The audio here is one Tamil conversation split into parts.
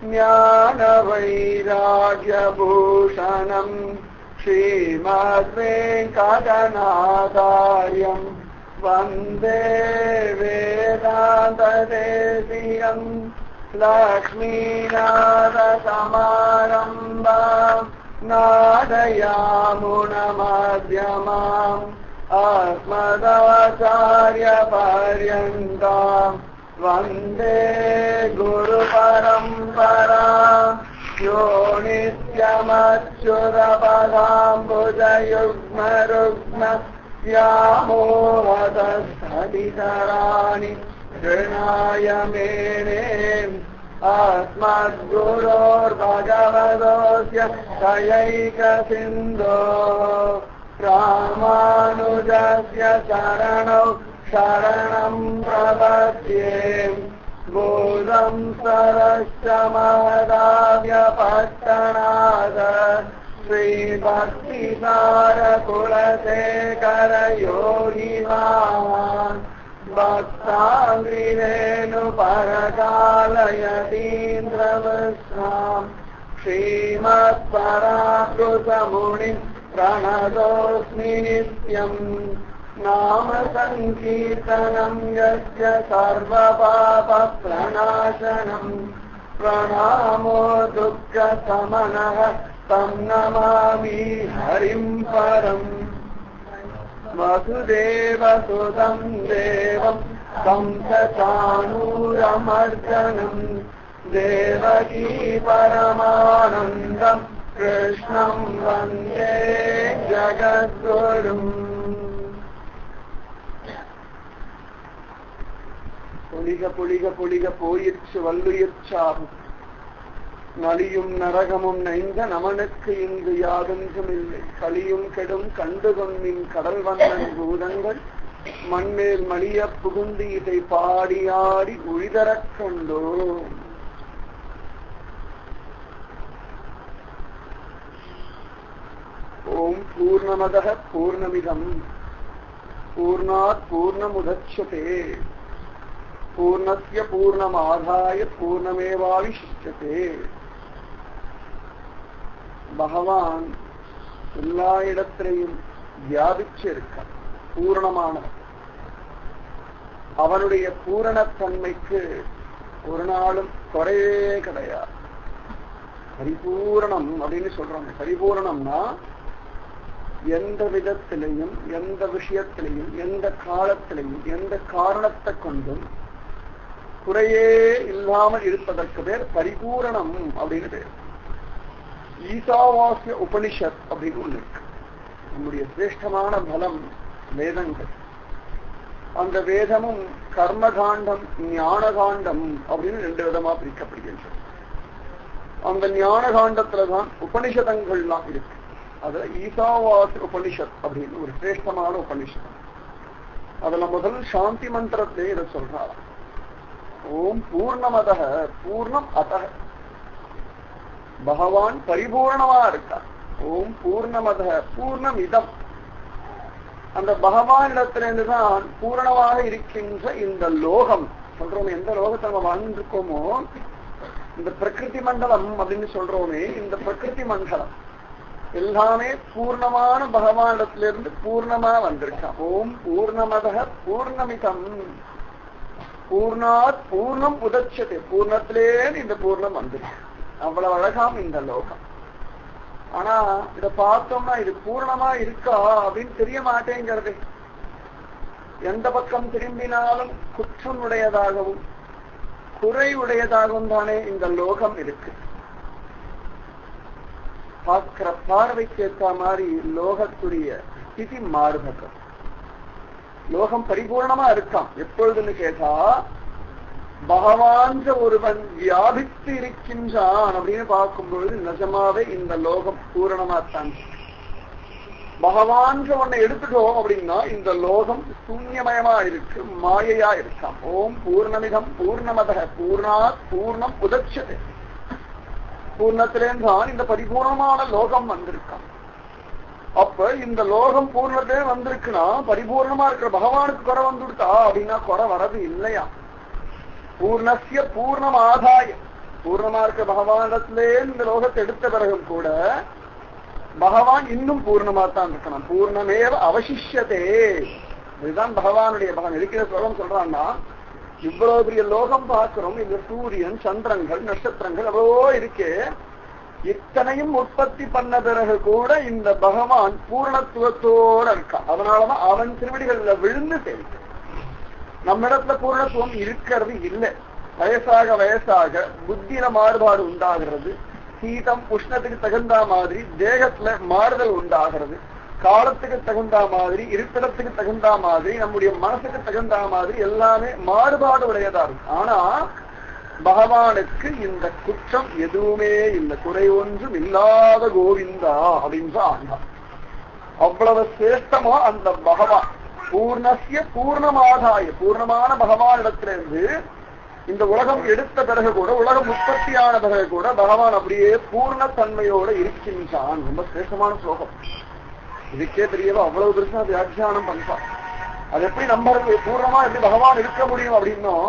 ज्ञानवैराग्यभूषणम् श्रीमद्वेङ्कटनाथार्यम् वन्दे वेदान्तदेशियम् लक्ष्मीनाथसमारम्भाम् नादयामुनमध्यमाम् अस्मदाचार्यपर्यन्ताम् वन्दे गुरुपरम्परा यो नित्यमच्युतपदाम्बुजयुग्मरुग्म व्यामोहदस्थलितराणि ऋणाय मेने अस्मद्गुरोर्भगवतोऽस्य दयैकसिन्धो रामानुजस्य शरणौ शरणं प्रपद्ये बोधं सरश्च महदाव्यपट्टणाद श्रीभक्तिसारकुलशेखरयोगिवान् भक्ताङ्गिरेणुपरकालयतीन्द्रवस्वाम् श्रीमत्पराकृतमुनिम् प्रणतोऽस्मि नित्यम् नाम सङ्कीर्तनम् यस्य सर्वपापप्रणाशनम् प्रणामो दुःखसमनः तं नमामि हरिम् परम् वसुदेवसुतं देवं तं चाणूरमर्दनम् देवकी परमानन्दम् कृष्णं वन्दे जगद्गुरुम् பொலிக பொலிக பொலிக போயிற்று வல்லுயிர்ச்சாகும் நலியும் நரகமும் நைந்த நமனுக்கு இங்கு யாதொன்றுமில்லை கலியும் கெடும் கண்டு கொன்மின் கடல் வண்ணன் பூதங்கள் மண்மேல் மலிய புகுந்து இதை பாடியாடி உழிதரக் கண்டோம் ஓம் பூர்ணமதः பூர்ணமிதம் பூர்ணாத் பூர்ணமுதட்சதே பூர்ணஸ்ய பூர்ணமாதாய பூர்ணமேவாவிசிஷ்யதே பகவான் எல்லா இடத்திலையும் வியாபிச்சிருக்க பூரணமானவன் அவனுடைய பூரணத்தன்மைக்கு ஒரு நாளும் குறையே கிடையாது பரிபூரணம் அப்படின்னு சொல்றாங்க பரிபூரணம்னா எந்த விதத்திலையும் எந்த விஷயத்திலையும் எந்த காலத்திலையும் எந்த காரணத்தை கொண்டும் குறையே இல்லாமல் இருப்பதற்கு பேர் பரிபூரணம் அப்படின்னு பேர் ஈசாவாசிய உபனிஷத் அப்படின்னு ஒண்ணு இருக்கு நம்முடைய சிரேஷ்டமான பலம் வேதங்கள் அந்த வேதமும் கர்மகாண்டம் ஞானகாண்டம் அப்படின்னு ரெண்டு விதமா பிரிக்கப்படுகின்றது அந்த ஞான காண்டத்துலதான் உபனிஷதங்கள்லாம் இருக்கு அதுல ஈசாவாசி உபனிஷத் அப்படின்னு ஒரு சிரேஷ்டமான உபனிஷத் அதுல முதல் சாந்தி மந்திரத்திலே இதை சொல்றாராம் ஓம் பூர்ணமத பூர்ணம் அத பகவான் பரிபூர்ணமா இருக்கார் ஓம் பூர்ணமத பூர்ணம் இதம் அந்த பகவானிடத்திலிருந்து தான் பூரணமாக இருக்கின்ற இந்த லோகம் சொல்றோம் எந்த லோகத்தை நம்ம வாழ்ந்துருக்கோமோ இந்த பிரகிருதி மண்டலம் அப்படின்னு சொல்றோமே இந்த பிரகிருதி மண்டலம் எல்லாமே பூர்ணமான பகவானிடத்திலிருந்து பூர்ணமா வந்திருக்கான் ஓம் பூர்ணமத பூர்ணமிதம் பூர்ணாத் பூர்ணம் உதச்சது பூர்ணத்திலேன்னு இந்த பூர்ணம் வந்திருக்கு அவ்வளவு அழகாம் இந்த லோகம் ஆனா இத பார்த்தோம்னா இது பூர்ணமா இருக்கா அப்படின்னு தெரிய மாட்டேங்கிறது எந்த பக்கம் திரும்பினாலும் குற்றம் உடையதாகவும் குறை உடையதாகவும் தானே இந்த லோகம் இருக்கு பார்க்கிற பார்வைக்கு ஏற்ற மாதிரி லோகத்துடைய ஸ்திதி மாறுபடும் லோகம் பரிபூர்ணமா இருக்கான் எப்பொழுதுன்னு கேட்டா பகவான்ற ஒருவன் வியாபித்து இருக்கின்றான் அப்படின்னு பார்க்கும்பொழுது நிஜமாவே இந்த லோகம் பூரணமா தான் பகவான்ற ஒன்னை எடுத்துட்டோம் அப்படின்னா இந்த லோகம் சூன்யமயமா இருக்கு மாயையா இருக்கான் ஓம் பூர்ணமிதம் பூர்ணமத பூர்ணா பூர்ணம் உதச்சது பூர்ணத்திலேருந்து தான் இந்த பரிபூர்ணமான லோகம் வந்திருக்கான் அப்ப இந்த லோகம் பூர்ணத்திலே வந்திருக்குன்னா பரிபூர்ணமா இருக்கிற பகவானுக்கு குறை வந்துடுதா அப்படின்னா குறை வரது இல்லையா பூர்ணசிய பூர்ணம் ஆதாயம் பூர்ணமா இருக்க பகவானிடத்திலே இந்த லோகத்தை எடுத்த பிறகும் கூட பகவான் இன்னும் பூர்ணமா தான் இருக்கணும் பூர்ணமேவ அவசிஷதே இதுதான் பகவானுடைய பகவான் இருக்கிற ஸ்லோகம் சொல்றான்னா இவ்வளவு பெரிய லோகம் பார்க்கிறோம் இந்த சூரியன் சந்திரங்கள் நட்சத்திரங்கள் எவ்வளவோ இருக்கு இத்தனையும் உற்பத்தி பண்ண பிறகு கூட இந்த பகவான் பூர்ணத்துவத்தோட இருக்கான் அதனாலதான் அவன் திருவடிகள்ல விழுந்து சேவிக்க நம்மிடத்துல பூர்ணத்துவம் இருக்கிறது இல்லை வயசாக வயசாக புத்தியில மாறுபாடு உண்டாகிறது சீதம் உஷ்ணத்துக்கு தகுந்த மாதிரி தேகத்துல மாறுதல் உண்டாகிறது காலத்துக்கு தகுந்த மாதிரி இருப்பிடத்துக்கு தகுந்த மாதிரி நம்முடைய மனசுக்கு தகுந்த மாதிரி எல்லாமே மாறுபாடு உடையதா இருக்கு ஆனா பகவானுக்கு இந்த குற்றம் எதுவுமே இல்லை குறை ஒன்றும் இல்லாத கோவிந்தா அப்படின்னு ஆண்டா அவ்வளவு சிரேஷ்டமா அந்த பகவான் பூர்ணசிய பூர்ணமாதாய பூர்ணமான பகவானிடத்திலிருந்து இந்த உலகம் எடுத்த பிறகு கூட உலகம் உற்பத்தியான பிறகு கூட பகவான் அப்படியே பூர்ண தன்மையோட இருக்கின்றான் ரொம்ப சிரேஷ்டமான ஸ்லோகம் இதுக்கே தெரியவோ அவ்வளவு பெருசா வியாக்கியானம் பண்றான் அது எப்படி நம்பருக்கு பூர்ணமா எப்படி பகவான் இருக்க முடியும் அப்படின்னும்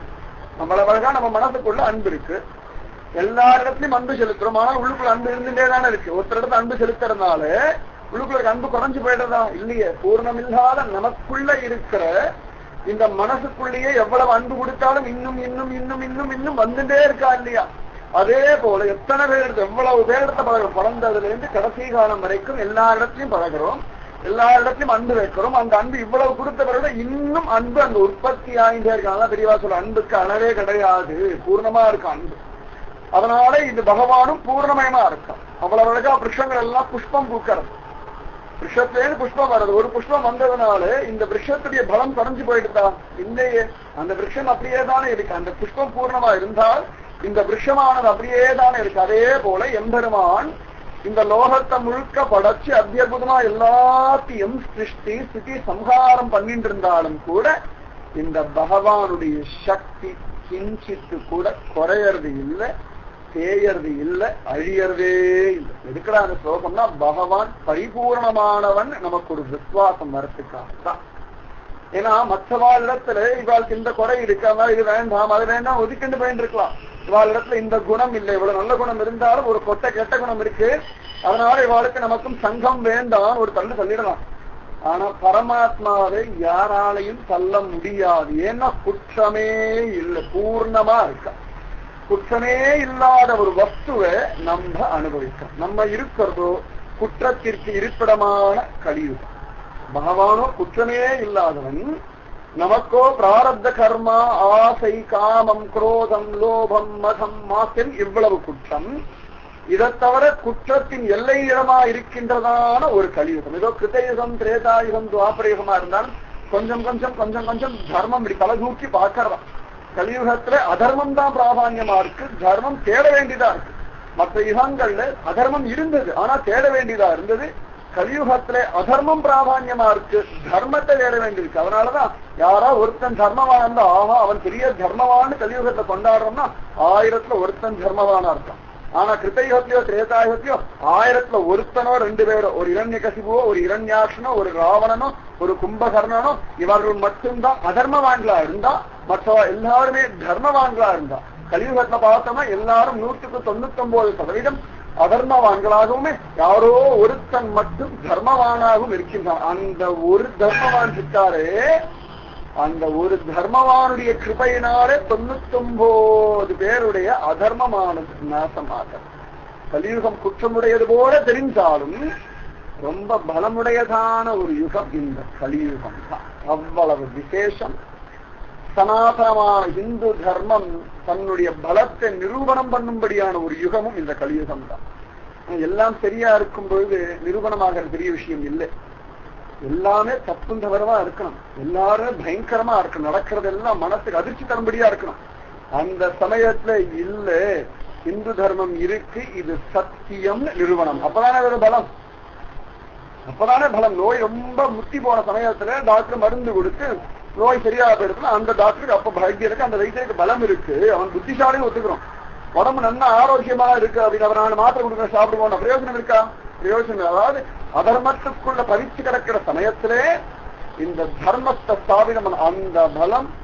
நம்மள அழகா நம்ம மனசுக்குள்ள அன்பு இருக்கு எல்லா இடத்துலயும் அன்பு செலுத்துறோம் ஆனால் உள்ளுக்குள்ள அன்பு இருந்துட்டே தானே இருக்கு ஒருத்தர் இடத்துல அன்பு செலுத்துறதுனால உள்ளுக்குள்ள அன்பு குறைஞ்சு போயிடுறதா இல்லையே பூர்ணமில்லாத நமக்குள்ள இருக்கிற இந்த மனசுக்குள்ளேயே எவ்வளவு அன்பு கொடுத்தாலும் இன்னும் இன்னும் இன்னும் இன்னும் இன்னும் வந்துட்டே இருக்கா இல்லையா அதே போல எத்தனை பேர் எவ்வளவு பேரிடத்த பழகிறோம் பிறந்ததுல இருந்து கடைசி காலம் வரைக்கும் எல்லா இடத்துலயும் பழகிறோம் எல்லா இடத்துலயும் அன்பு வைக்கிறோம் அந்த அன்பு இவ்வளவு கொடுத்த பிறகு இன்னும் அன்பு அந்த உற்பத்தி ஆகிட்டே இருக்காங்க பெரியவா சொல்ல அன்புக்கு அளவே கிடையாது பூர்ணமா இருக்கு அன்பு அதனால இது பகவானும் பூர்ணமயமா இருக்கான் அவ்வளவு அழகா புருஷங்கள் எல்லாம் புஷ்பம் பூக்கிறது விஷத்திலேருந்து புஷ்பம் வருது ஒரு புஷ்பம் வந்ததுனால இந்த விஷத்துடைய பலம் குறைஞ்சு போயிடுதா இல்லையே அந்த விஷம் அப்படியே தானே இருக்கு அந்த புஷ்பம் பூர்ணமா இருந்தால் இந்த விஷமானது அப்படியே தானே இருக்கு அதே போல எம்பெருமான் இந்த லோகத்தை முழுக்க படைச்சு அத்தியுதமா எல்லாத்தையும் சிருஷ்டி ஸ்திதி சம்ஹாரம் பண்ணிட்டு இருந்தாலும் கூட இந்த பகவானுடைய சக்தி கிஞ்சித்து கூட குறையறது இல்லை தேயறது இல்லை அழியறதே இல்லை எதுக்குடா அந்த ஸ்லோகம்னா பகவான் பரிபூர்ணமானவன் நமக்கு ஒரு விசுவாசம் வரத்துக்காக தான் ஏன்னா மற்றவாள் இடத்துல இவாளுக்கு இந்த குறை இருக்கு அதனால இது வேண்டாம் அது வேண்டாம் ஒதுக்கிண்டு போயிட்டு இருக்கலாம் இவாள் இடத்துல இந்த குணம் இல்லை இவ்வளவு நல்ல குணம் இருந்தாலும் ஒரு கொட்ட கெட்ட குணம் இருக்கு அதனால இவாளுக்கு நமக்கும் சங்கம் வேண்டாம் ஒரு தள்ளு தள்ளிடலாம் ஆனா பரமாத்மாவை யாராலையும் தள்ள முடியாது ஏன்னா குற்றமே இல்லை பூர்ணமா இருக்கா குற்றமே இல்லாத ஒரு வஸ்துவை நம்ம அனுபவிக்கிறோம் நம்ம இருக்கிறதோ குற்றத்திற்கு இருப்பிடமான கலியுகம் பகவானோ குற்றமே இல்லாதவன் நமக்கோ பிராரப்த கர்மா ஆசை காமம் குரோதம் லோபம் மதம் மாசம் இவ்வளவு குற்றம் இதை தவிர குற்றத்தின் எல்லை இடமா இருக்கின்றதான ஒரு கலியுகம் ஏதோ கிருத்தயுகம் திரேதாயுகம் துவாபரயுகமா இருந்தாலும் கொஞ்சம் கொஞ்சம் கொஞ்சம் கொஞ்சம் தர்மம் இப்படி தலை தூக்கி பார்க்கறதாம் கலியுகத்துல அதர்மம் தான் பிராதான்யமா இருக்கு தர்மம் தேட வேண்டியதா இருக்கு மற்ற யுகங்கள்ல அதர்மம் இருந்தது ஆனா தேட வேண்டியதா இருந்தது கலியுகத்துல அதர்மம் பிராதான்யமா இருக்கு தர்மத்தை தேட வேண்டியிருக்கு அதனாலதான் யாரா ஒருத்தன் தர்மவான் இருந்தா ஆஹா அவன் பெரிய தர்மவான்னு கலியுகத்தை கொண்டாடுறோம்னா ஆயிரத்துல ஒருத்தன் தர்மவானா இருக்கான் ஆனா கிருத்தயுகத்திலயோ திரேதாயுகத்திலயோ ஆயிரத்துல ஒருத்தனோ ரெண்டு பேரோ ஒரு இரண்ய கசிபுவோ ஒரு இரண்யாட்சனோ ஒரு ராவணனோ ஒரு கும்பகர்ணனோ இவர்கள் மட்டும்தான் அதர்மவான்களா இருந்தா மற்ற எல்லாருமே தர்மவான்களா இருந்தா கலியுகத்துல பார்த்தோம்னா எல்லாரும் நூற்றுக்கு தொண்ணூத்தி ஒன்பது சதவீதம் அதர்மவான்களாகவும் யாரோ ஒருத்தன் மட்டும் தர்மவானாகவும் இருக்கின்றான் அந்த ஒரு தர்மவான் இருக்காரே அந்த ஒரு தர்மவானுடைய கிருபையினாலே தொண்ணூத்தி ஒன்பது பேருடைய அதர்மமானது நாசமாக கலியுகம் குற்றமுடையது போல தெரிந்தாலும் ரொம்ப பலமுடையதான ஒரு யுகம் இந்த கலியுகம் தான் அவ்வளவு விசேஷம் சனாதனமான இந்து தர்மம் தன்னுடைய பலத்தை நிரூபணம் பண்ணும்படியான ஒரு யுகமும் இந்த கலியுகம் தான் எல்லாம் சரியா இருக்கும் பொழுது நிரூபணமாகிற பெரிய விஷயம் இல்லை எல்லாமே தப்புந்தவரமா இருக்கணும் எல்லாரும் பயங்கரமா இருக்கணும் நடக்கிறது எல்லாம் மனசுக்கு அதிர்ச்சி தரும்படியா இருக்கணும் அந்த சமயத்துல இல்ல இந்து தர்மம் இருக்கு இது சத்தியம்னு நிறுவனம் அப்பதானே ஒரு பலம் அப்பதானே பலம் நோய் ரொம்ப முத்தி போன சமயத்துல டாக்டர் மருந்து கொடுத்து நோய் சரியா போயிடுச்சுன்னா அந்த டாக்டருக்கு அப்ப பாக்கியம் இருக்கு அந்த வைத்தியருக்கு பலம் இருக்கு அவன் புத்திசாலியும் ஒத்துக்கிறோம் உடம்பு நல்லா ஆரோக்கியமா இருக்கு அப்படின்னு அவர் நான் மாத்திரை கொடுக்க சாப்பிடுவோம் பிரயோஜனம் இருக்கா பிரயோஜனம் அதாவது அதர்மத்துக்குள்ள பறிச்சு கிடக்கிற சமயத்திலே இந்த தர்மத்தை ஸ்தாபிதம் அந்த பலம்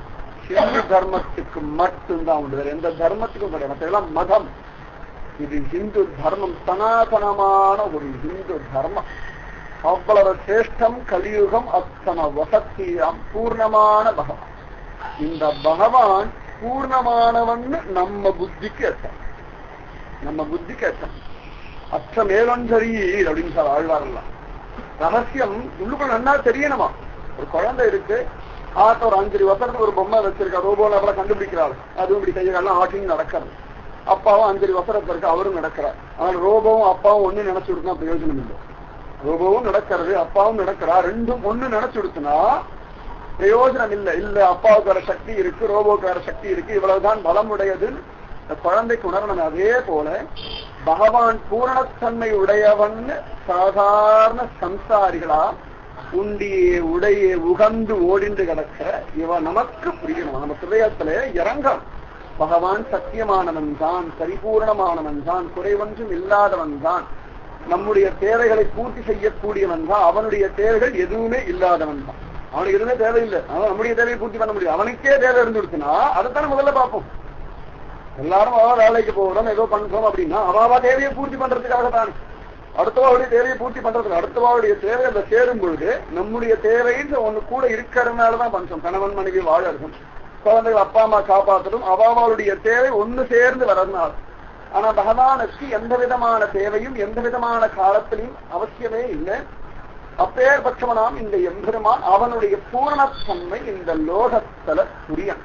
ஹிந்து தர்மத்துக்கு மட்டும்தான் உண்டு வேற எந்த தர்மத்துக்கும் கிடையாது மற்றெல்லாம் மதம் இது ஹிந்து தர்மம் சனாதனமான ஒரு ஹிந்து தர்மம் அவ்வளவு சிரேஷ்டம் கலியுகம் அத்தனை வசத்தியம் பூர்ணமான பகவான் இந்த பகவான் பூர்ணமானவன்னு நம்ம புத்திக்கு எத்தம் நம்ம புத்திக்கு எத்தம் அச்ச மேலொன்றீர் அப்படின்னு சார் ஆழ்வாரெல்லாம் ரகசியம் உள்ளுக்குள்ள நன்னா தெரியணுமா ஒரு குழந்தை இருக்கு ஆட்ட ஒரு அஞ்சு வருஷத்துக்கு ஒரு பொம்மை வச்சிருக்கா ரோபோ லெவல கண்டுபிடிக்கிறாள் அதுவும் இப்படி கையெல்லாம் ஆட்டிங் நடக்கிறது அப்பாவும் அஞ்சு வசரத்துல இருக்கு அவரும் நடக்கிறார் ஆனால் ரோபோவும் அப்பாவும் ஒண்ணு நினைச்சு கொடுத்தா பிரயோஜனம் இல்லை ரோபோவும் நடக்கிறது அப்பாவும் நடக்கிறா ரெண்டும் ஒண்ணு நினைச்சு கொடுத்தனா பிரயோஜனம் இல்லை இல்ல அப்பாவுக்கு வர சக்தி இருக்கு ரோபோக்கு வர சக்தி இருக்கு இவ்வளவுதான் பலம் உடையது இந்த குழந்தைக்கு உணரணும் அதே போல பகவான் பூரணத்தன்மை உடையவன் சாதாரண சம்சாரிகளா உண்டியே உடையே உகந்து ஓடிந்து கிடக்க இவன் நமக்கு புரியணும் நம்ம ஹிருதயத்துல இறங்கம் பகவான் சத்தியமானவன் தான் பரிபூர்ணமானவன் தான் குறைவொன்றும் இல்லாதவன் தான் நம்முடைய தேவைகளை பூர்த்தி செய்யக்கூடியவன் தான் அவனுடைய தேவைகள் எதுவுமே இல்லாதவன் தான் அவனுக்கு எதுவுமே தேவையில்லை அவன் நம்முடைய தேவையை பூர்த்தி பண்ண முடியும் அவனுக்கே தேவை இருந்துடுச்சுன்னா அதைத்தானே முதல்ல பார்ப்போம் எல்லாரும் அவ வேலைக்கு போகிறோம் ஏதோ பண்றோம் அப்படின்னா அவாவா தேவையை பூர்த்தி பண்றதுக்காக தான் அடுத்தவாவுடைய தேவையை பூர்த்தி பண்றதுக்கு அடுத்தவாவுடைய தேவை அந்த சேரும் பொழுது நம்முடைய தேவைன்னு ஒண்ணு கூட இருக்கிறதுனாலதான் பஞ்சம் கணவன் மனைவி வாழறதும் குழந்தைகள் அப்பா அம்மா காப்பாற்றணும் அவாவாளுடைய தேவை ஒண்ணு சேர்ந்து வரதுனால ஆனா பகவானுக்கு எந்த விதமான தேவையும் எந்த விதமான காலத்திலையும் அவசியமே இல்லை அப்பேற்பட்டவனாம் இந்த எம்பெருமான் அவனுடைய பூரணத்தன்மை இந்த லோகத்துல புரியன்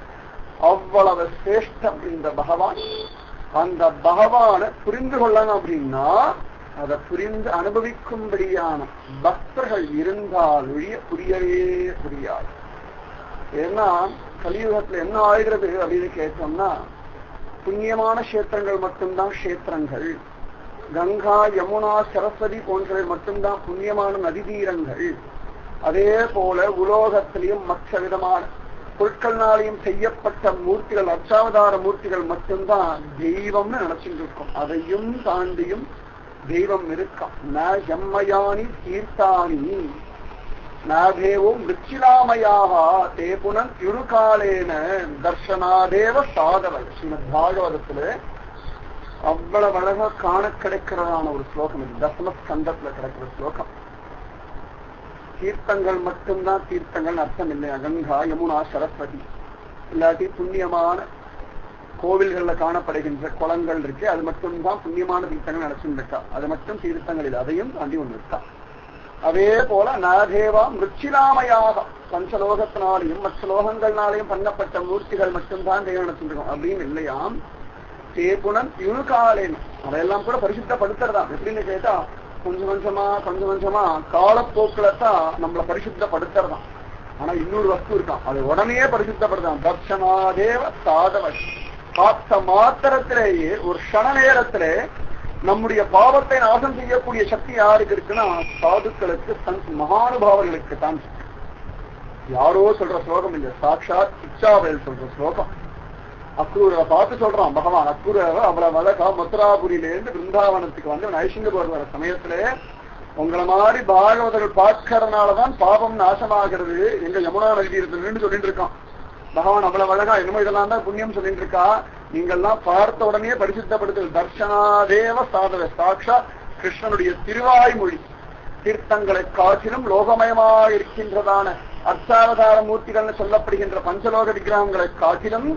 அவ்வளவு சிரேஷ்டம் இந்த பகவான் அந்த பகவானை புரிந்து கொள்ளணும் அப்படின்னா அதை புரிந்து அனுபவிக்கும்படியான பக்தர்கள் இருந்தால் ஒழிய புரியவே புரியாது ஏன்னா கலியுகத்துல என்ன ஆகிறது அப்படின்னு கேட்டோம்னா புண்ணியமான கஷேத்திரங்கள் மட்டும்தான் கஷேத்திரங்கள் கங்கா யமுனா சரஸ்வதி போன்றவை மட்டும்தான் புண்ணியமான நதி தீரங்கள் அதே போல உலோகத்திலையும் மற்ற விதமான பொருட்கள்னாலையும் செய்யப்பட்ட மூர்த்திகள் அச்சாவதார மூர்த்திகள் மட்டும்தான் தெய்வம்னு நினைச்சுட்டு இருக்கோம் அதையும் தாண்டியும் தெய்வம் இருக்காம் ந எம்மயானி தீர்த்தானி நாதேவும் மிருச்சிலாமயாக தே புனன் இருகாலேன தர்ஷனாதேவ சாதவல் ஸ்ரீமத் பாகவதத்துல அவ்வளவு அழகா காண கிடைக்கிறதான ஒரு ஸ்லோகம் இது தசம ஸ்கந்தத்துல கிடைக்கிற ஸ்லோகம் தீர்த்தங்கள் மட்டும்தான் தீர்த்தங்கள் அர்த்தம் இல்லை கங்கா யமுனா சரஸ்வதி இல்லாட்டி புண்ணியமான கோவில்கள்ல காணப்படுகின்ற குளங்கள் இருக்கு அது மட்டும்தான் புண்ணியமான தீர்த்தங்கள் நினைச்சுருக்கா அது மட்டும் தீர்த்தங்கள் இல்லை அதையும் தாண்டி ஒன்று இருக்கா அதே போல நாதேவா மிருச்சிலாமையாக பஞ்சலோகத்தினாலையும் மற்ற லோகங்கள்னாலையும் பண்ணப்பட்ட மூர்த்திகள் மட்டும்தான் தெய்வம் நினைச்சுருக்கோம் அப்படின்னு இல்லையாம் தேபுணன் இழுகாலேன் அதையெல்லாம் கூட பரிசுத்தப்படுத்துறதாம் எப்படின்னு கேட்டா கொஞ்சம் கொஞ்சமா கொஞ்சம் கொஞ்சமா காலப்போக்குல தான் நம்மளை பரிசுத்தப்படுத்துறதாம் ஆனா இன்னொரு வஸ்து இருக்கான் அது உடனே பரிசுத்தப்படுத்தான் தர்ஷனாதேவ சாதவ பார்த்த மாத்திரத்திலேயே ஒரு க்ஷண நேரத்திலே நம்முடைய பாவத்தை நாசம் செய்யக்கூடிய சக்தி யாருக்கு இருக்குன்னா சாதுக்களுக்கு சந்த் மகானுபாவர்களுக்கு தான் யாரோ சொல்ற ஸ்லோகம் இல்ல சாட்சாத் இச்சாவேல் சொல்ற ஸ்லோகம் அக்ரூரை பார்த்து சொல்றான் பகவான் அக்ரூரை அவ்வளவு அழகா மதுராபுரியிலேருந்து பிருந்தாவனத்துக்கு வந்து ஐசிங்க போர் வர சமயத்துல உங்களை மாதிரி பாகவதர்கள் பார்க்கறதுனாலதான் பாபம் நாசமாகிறது எங்க யமுனா நதியிருந்து சொல்லிட்டு இருக்கான் பகவான் அவ்வளவு அழகா என்னமோ இதெல்லாம் தான் புண்ணியம் சொல்லிட்டு இருக்கா நீங்கள்லாம் பார்த்த உடனே பரிசுத்தப்படுத்து தர்ஷனாதேவ சாதவ சாட்சா கிருஷ்ணனுடைய திருவாய்மொழி தீர்த்தங்களை காற்றிலும் லோகமயமாக இருக்கின்றதான அர்த்தாவதார மூர்த்திகள்னு சொல்லப்படுகின்ற பஞ்சலோக விக்கிரகங்களை காட்டிலும்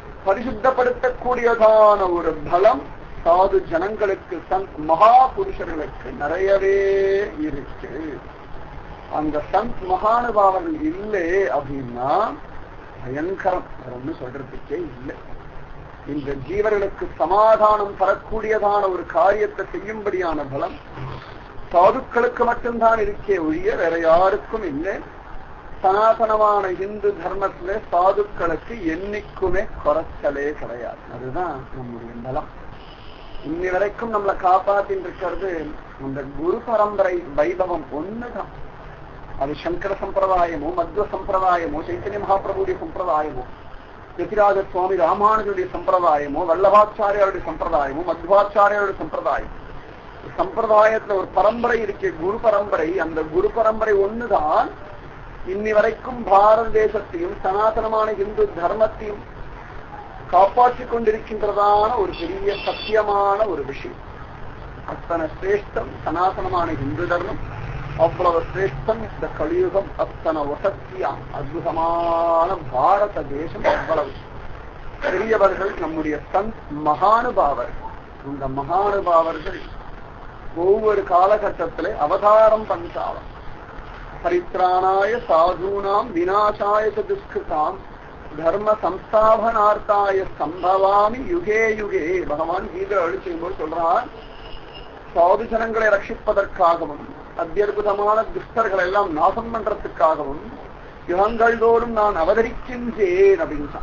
பரிசுத்தப்படுத்தக்கூடியதான ஒரு பலம் சாது ஜனங்களுக்கு சந்த் மகா புருஷர்களுக்கு நிறையவே இருக்கு அந்த சந்த் மகானுபாவர்கள் இல்லை அப்படின்னா பயங்கரம் ஒண்ணு சொல்றதுக்கே இல்லை இந்த ஜீவர்களுக்கு சமாதானம் தரக்கூடியதான ஒரு காரியத்தை செய்யும்படியான பலம் சாதுக்களுக்கு மட்டும்தான் இருக்கே ஒழிய வேற யாருக்கும் இல்லை சனாதனமான இந்து தர்மத்துல சாதுக்களுக்கு என்னைக்குமே குறைச்சலே கிடையாது அதுதான் நம்முடைய பலம் இன்னி வரைக்கும் நம்மளை காப்பாத்தின்னு இருக்கிறது அந்த குரு பரம்பரை வைபவம் ஒண்ணுதான் அது சங்கர சம்பிரதாயமோ மத்வ சம்பிரதாயமோ சைத்தன்ய மகாபிரபுடைய சம்பிரதாயமோ யதிராஜ சுவாமி ராமானுஜருடைய சம்பிரதாயமோ வல்லபாச்சாரியாருடைய சம்பிரதாயமோ மத்வாச்சாரியாருடைய சம்பிரதாயம் சம்பிரதாயத்துல ஒரு பரம்பரை இருக்கு குரு பரம்பரை அந்த குரு பரம்பரை ஒண்ணுதான் இன்னி வரைக்கும் பாரத தேசத்தையும் சனாதனமான இந்து தர்மத்தையும் காப்பாற்றிக் கொண்டிருக்கின்றதான ஒரு பெரிய சத்தியமான ஒரு விஷயம் அத்தனை சிரேஷ்டம் சனாதனமான இந்து தர்மம் அவ்வளவு சிரேஷ்டம் இந்த கலியுகம் அத்தனை வசத்தியாம் அற்புதமான பாரத தேசம் அவ்வளவு பெரியவர்கள் நம்முடைய சந்த் மகானுபாவர்கள் இந்த மகானுபாவர்கள் ஒவ்வொரு காலகட்டத்திலே அவதாரம் பண்றாலும் பரித்ராணாய சாதூனாம் விநாசாய துஷ்கிருதாம் தர்ம சம்ஸ்தாபனார்த்தாய சம்பவாமி யுகே யுகே பகவான் கீதை அழிச்சும்போது சொல்றான் சாது ஜனங்களை ரட்சிப்பதற்காகவும் அத்தியற்புதமான துஷ்டர்களை எல்லாம் நாசம் பண்றதுக்காகவும் யுகங்கள் தோறும் நான் அவதரிக்கின்றேன் அப்படின்னு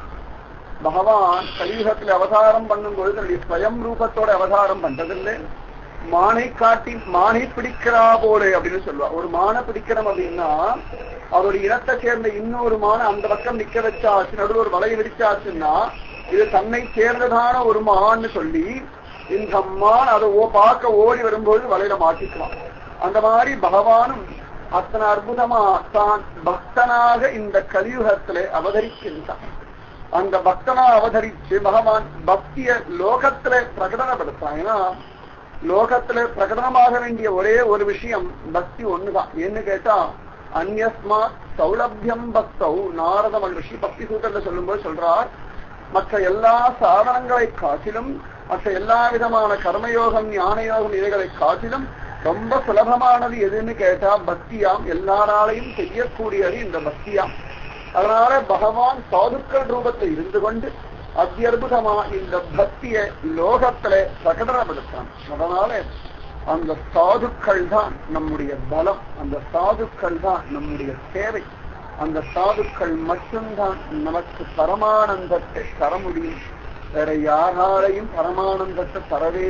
பகவான் கலியுகத்தில் அவதாரம் பண்ணும்போது தன்னுடைய ஸ்வயம் ரூபத்தோட அவதாரம் பண்றதில்லை மானை காட்டி மானை பிடிக்கிறா போல அப்படின்னு சொல்லுவா ஒரு மானை பிடிக்கிறோம் அப்படின்னா அவருடைய இனத்தை சேர்ந்த இன்னொரு மானை அந்த பக்கம் நிக்க வச்சாச்சு நடுவில் ஒரு வலையை விரிச்சாச்சுன்னா இது தன்னை சேர்ந்ததான ஒரு மான்னு சொல்லி இந்த மான் அதை ஓ பார்க்க ஓடி வரும்போது வலையில மாட்டிக்கலாம் அந்த மாதிரி பகவானும் அத்தனை அற்புதமா தான் பக்தனாக இந்த கலியுகத்திலே அவதரிக்கின்றான் அந்த பக்தனா அவதரிச்சு பகவான் பக்திய லோகத்திலே பிரகடனப்படுத்தான் ஏன்னா லோகத்துல பிரகடனமாக வேண்டிய ஒரே ஒரு விஷயம் பக்தி ஒண்ணுதான் என்ன கேட்டா அந்யஸ்மா சௌலபியம் பக்தௌ நாரத மகிழ்ச்சி பக்தி சூத்திரத்துல சொல்லும்போது சொல்றார் மற்ற எல்லா சாதனங்களை காட்டிலும் மற்ற எல்லா விதமான கர்மயோகம் ஞானயோகம் இவைகளை காட்டிலும் ரொம்ப சுலபமானது எதுன்னு கேட்டா பக்தியாம் எல்லாராலையும் செய்யக்கூடியது இந்த பக்தியாம் அதனால பகவான் சாதுக்கள் ரூபத்தில் இருந்து கொண்டு அத்தியற்புதமா இந்த பக்திய லோகத்திலே பிரகடனப்படுத்தான் அதனால அந்த சாதுக்கள் தான் நம்முடைய பலம் அந்த சாதுக்கள் தான் நம்முடைய சேவை அந்த சாதுக்கள் மட்டும்தான் நமக்கு பரமானந்தத்தை தர முடியும் வேற யாராலையும் பரமானந்தத்தை தரவே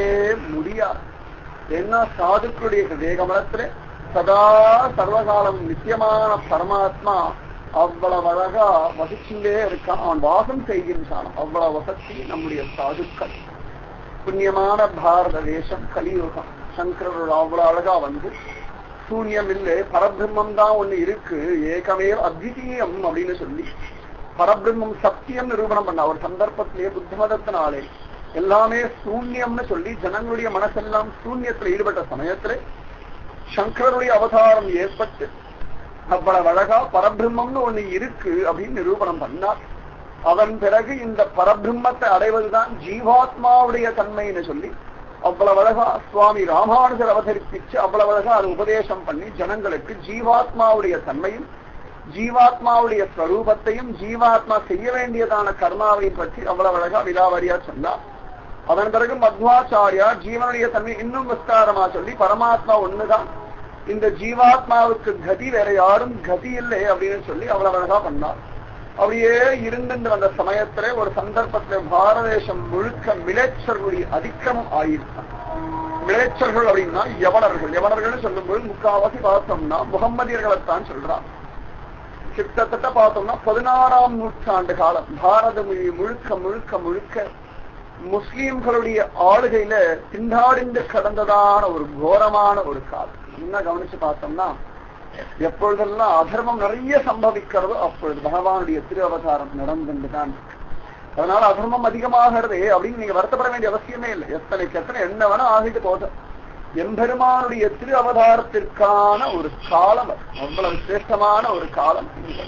முடியாது ஏன்னா சாதுக்களுடைய ஹிருதயகமலத்துல சதா சர்வகாலம் நித்தியமான பரமாத்மா அவ்வளவு அழகா வசிச்சுட்டே இருக்கான் அவன் வாசம் செய்கின்றான் அவ்வளவு வசதி நம்முடைய சாதுக்கள் புண்ணியமான பாரத தேசம் கலியுகம் சங்கரர் அவ்வளவு அழகா வந்து சூன்யம் இல்லை பரபிரம்மம் தான் ஒண்ணு இருக்கு ஏகமே அத்விதீயம் அப்படின்னு சொல்லி பரபிரம்மம் சத்தியம் நிரூபணம் பண்ண ஒரு சந்தர்ப்பத்திலேயே புத்த மதத்தினாலே எல்லாமே சூன்யம்னு சொல்லி ஜனங்களுடைய மனசெல்லாம் சூன்யத்துல ஈடுபட்ட சமயத்துல சங்கரருடைய அவதாரம் ஏற்பட்டு அவ்வளவு அழகா பரபிரம்மம்னு ஒண்ணு இருக்கு அப்படின்னு நிரூபணம் பண்ணார் அதன் பிறகு இந்த பரபிரம்மத்தை அடைவதுதான் ஜீவாத்மாவுடைய தன்மைன்னு சொல்லி அவ்வளவு அழகா சுவாமி ராமானுஜர் அவதரிப்பிச்சு அவ்வளவு அழகா அது உபதேசம் பண்ணி ஜனங்களுக்கு ஜீவாத்மாவுடைய தன்மையும் ஜீவாத்மாவுடைய ஸ்வரூபத்தையும் ஜீவாத்மா செய்ய வேண்டியதான கர்மாவையும் பற்றி அவ்வளவு அழகா விலாவரியா சொன்னார் அதன் பிறகு மத்வாச்சாரியா ஜீவனுடைய தன்மை இன்னும் விஸ்தாரமா சொல்லி பரமாத்மா ஒண்ணுதான் இந்த ஜீவாத்மாவுக்கு கதி வேற யாரும் கதி இல்லை அப்படின்னு சொல்லி அவ்வளவு அழகா பண்ணார் அப்படியே இருந்துட்டு வந்த சமயத்துல ஒரு சந்தர்ப்பத்துல பாரத தேசம் முழுக்க மிலேச்சர்களுடைய அதிக்கிரமம் ஆயிருக்கான் மிலேச்சர்கள் அப்படின்னா யவனர்கள் யவனர்கள் சொல்லும்போது முக்காவாசி பார்த்தோம்னா முகம்மதியர்களைத்தான் சொல்றான் கிட்டத்தட்ட பார்த்தோம்னா பதினாறாம் நூற்றாண்டு காலம் பாரத மொழி முழுக்க முழுக்க முழுக்க முஸ்லீம்களுடைய ஆளுகையில திண்டாடிந்து கடந்ததான ஒரு கோரமான ஒரு காலம் என்ன கவனிச்சு பார்த்தோம்னா எப்பொழுதெல்லாம் அதர்மம் நிறைய சம்பவிக்கிறதோ அப்பொழுது பகவானுடைய திரு அவதாரம் நடந்துதான் அதனால அதர்மம் அதிகமாகிறதே அப்படின்னு நீங்க வருத்தப்பட வேண்டிய அவசியமே இல்லை எத்தனைக்கு எத்தனை என்ன வேணா ஆகிட்டு போதும் எம்பெருமானுடைய திரு அவதாரத்திற்கான ஒரு காலம் அது. அவ்வளவு சிரேஷ்டமான ஒரு காலம் இது.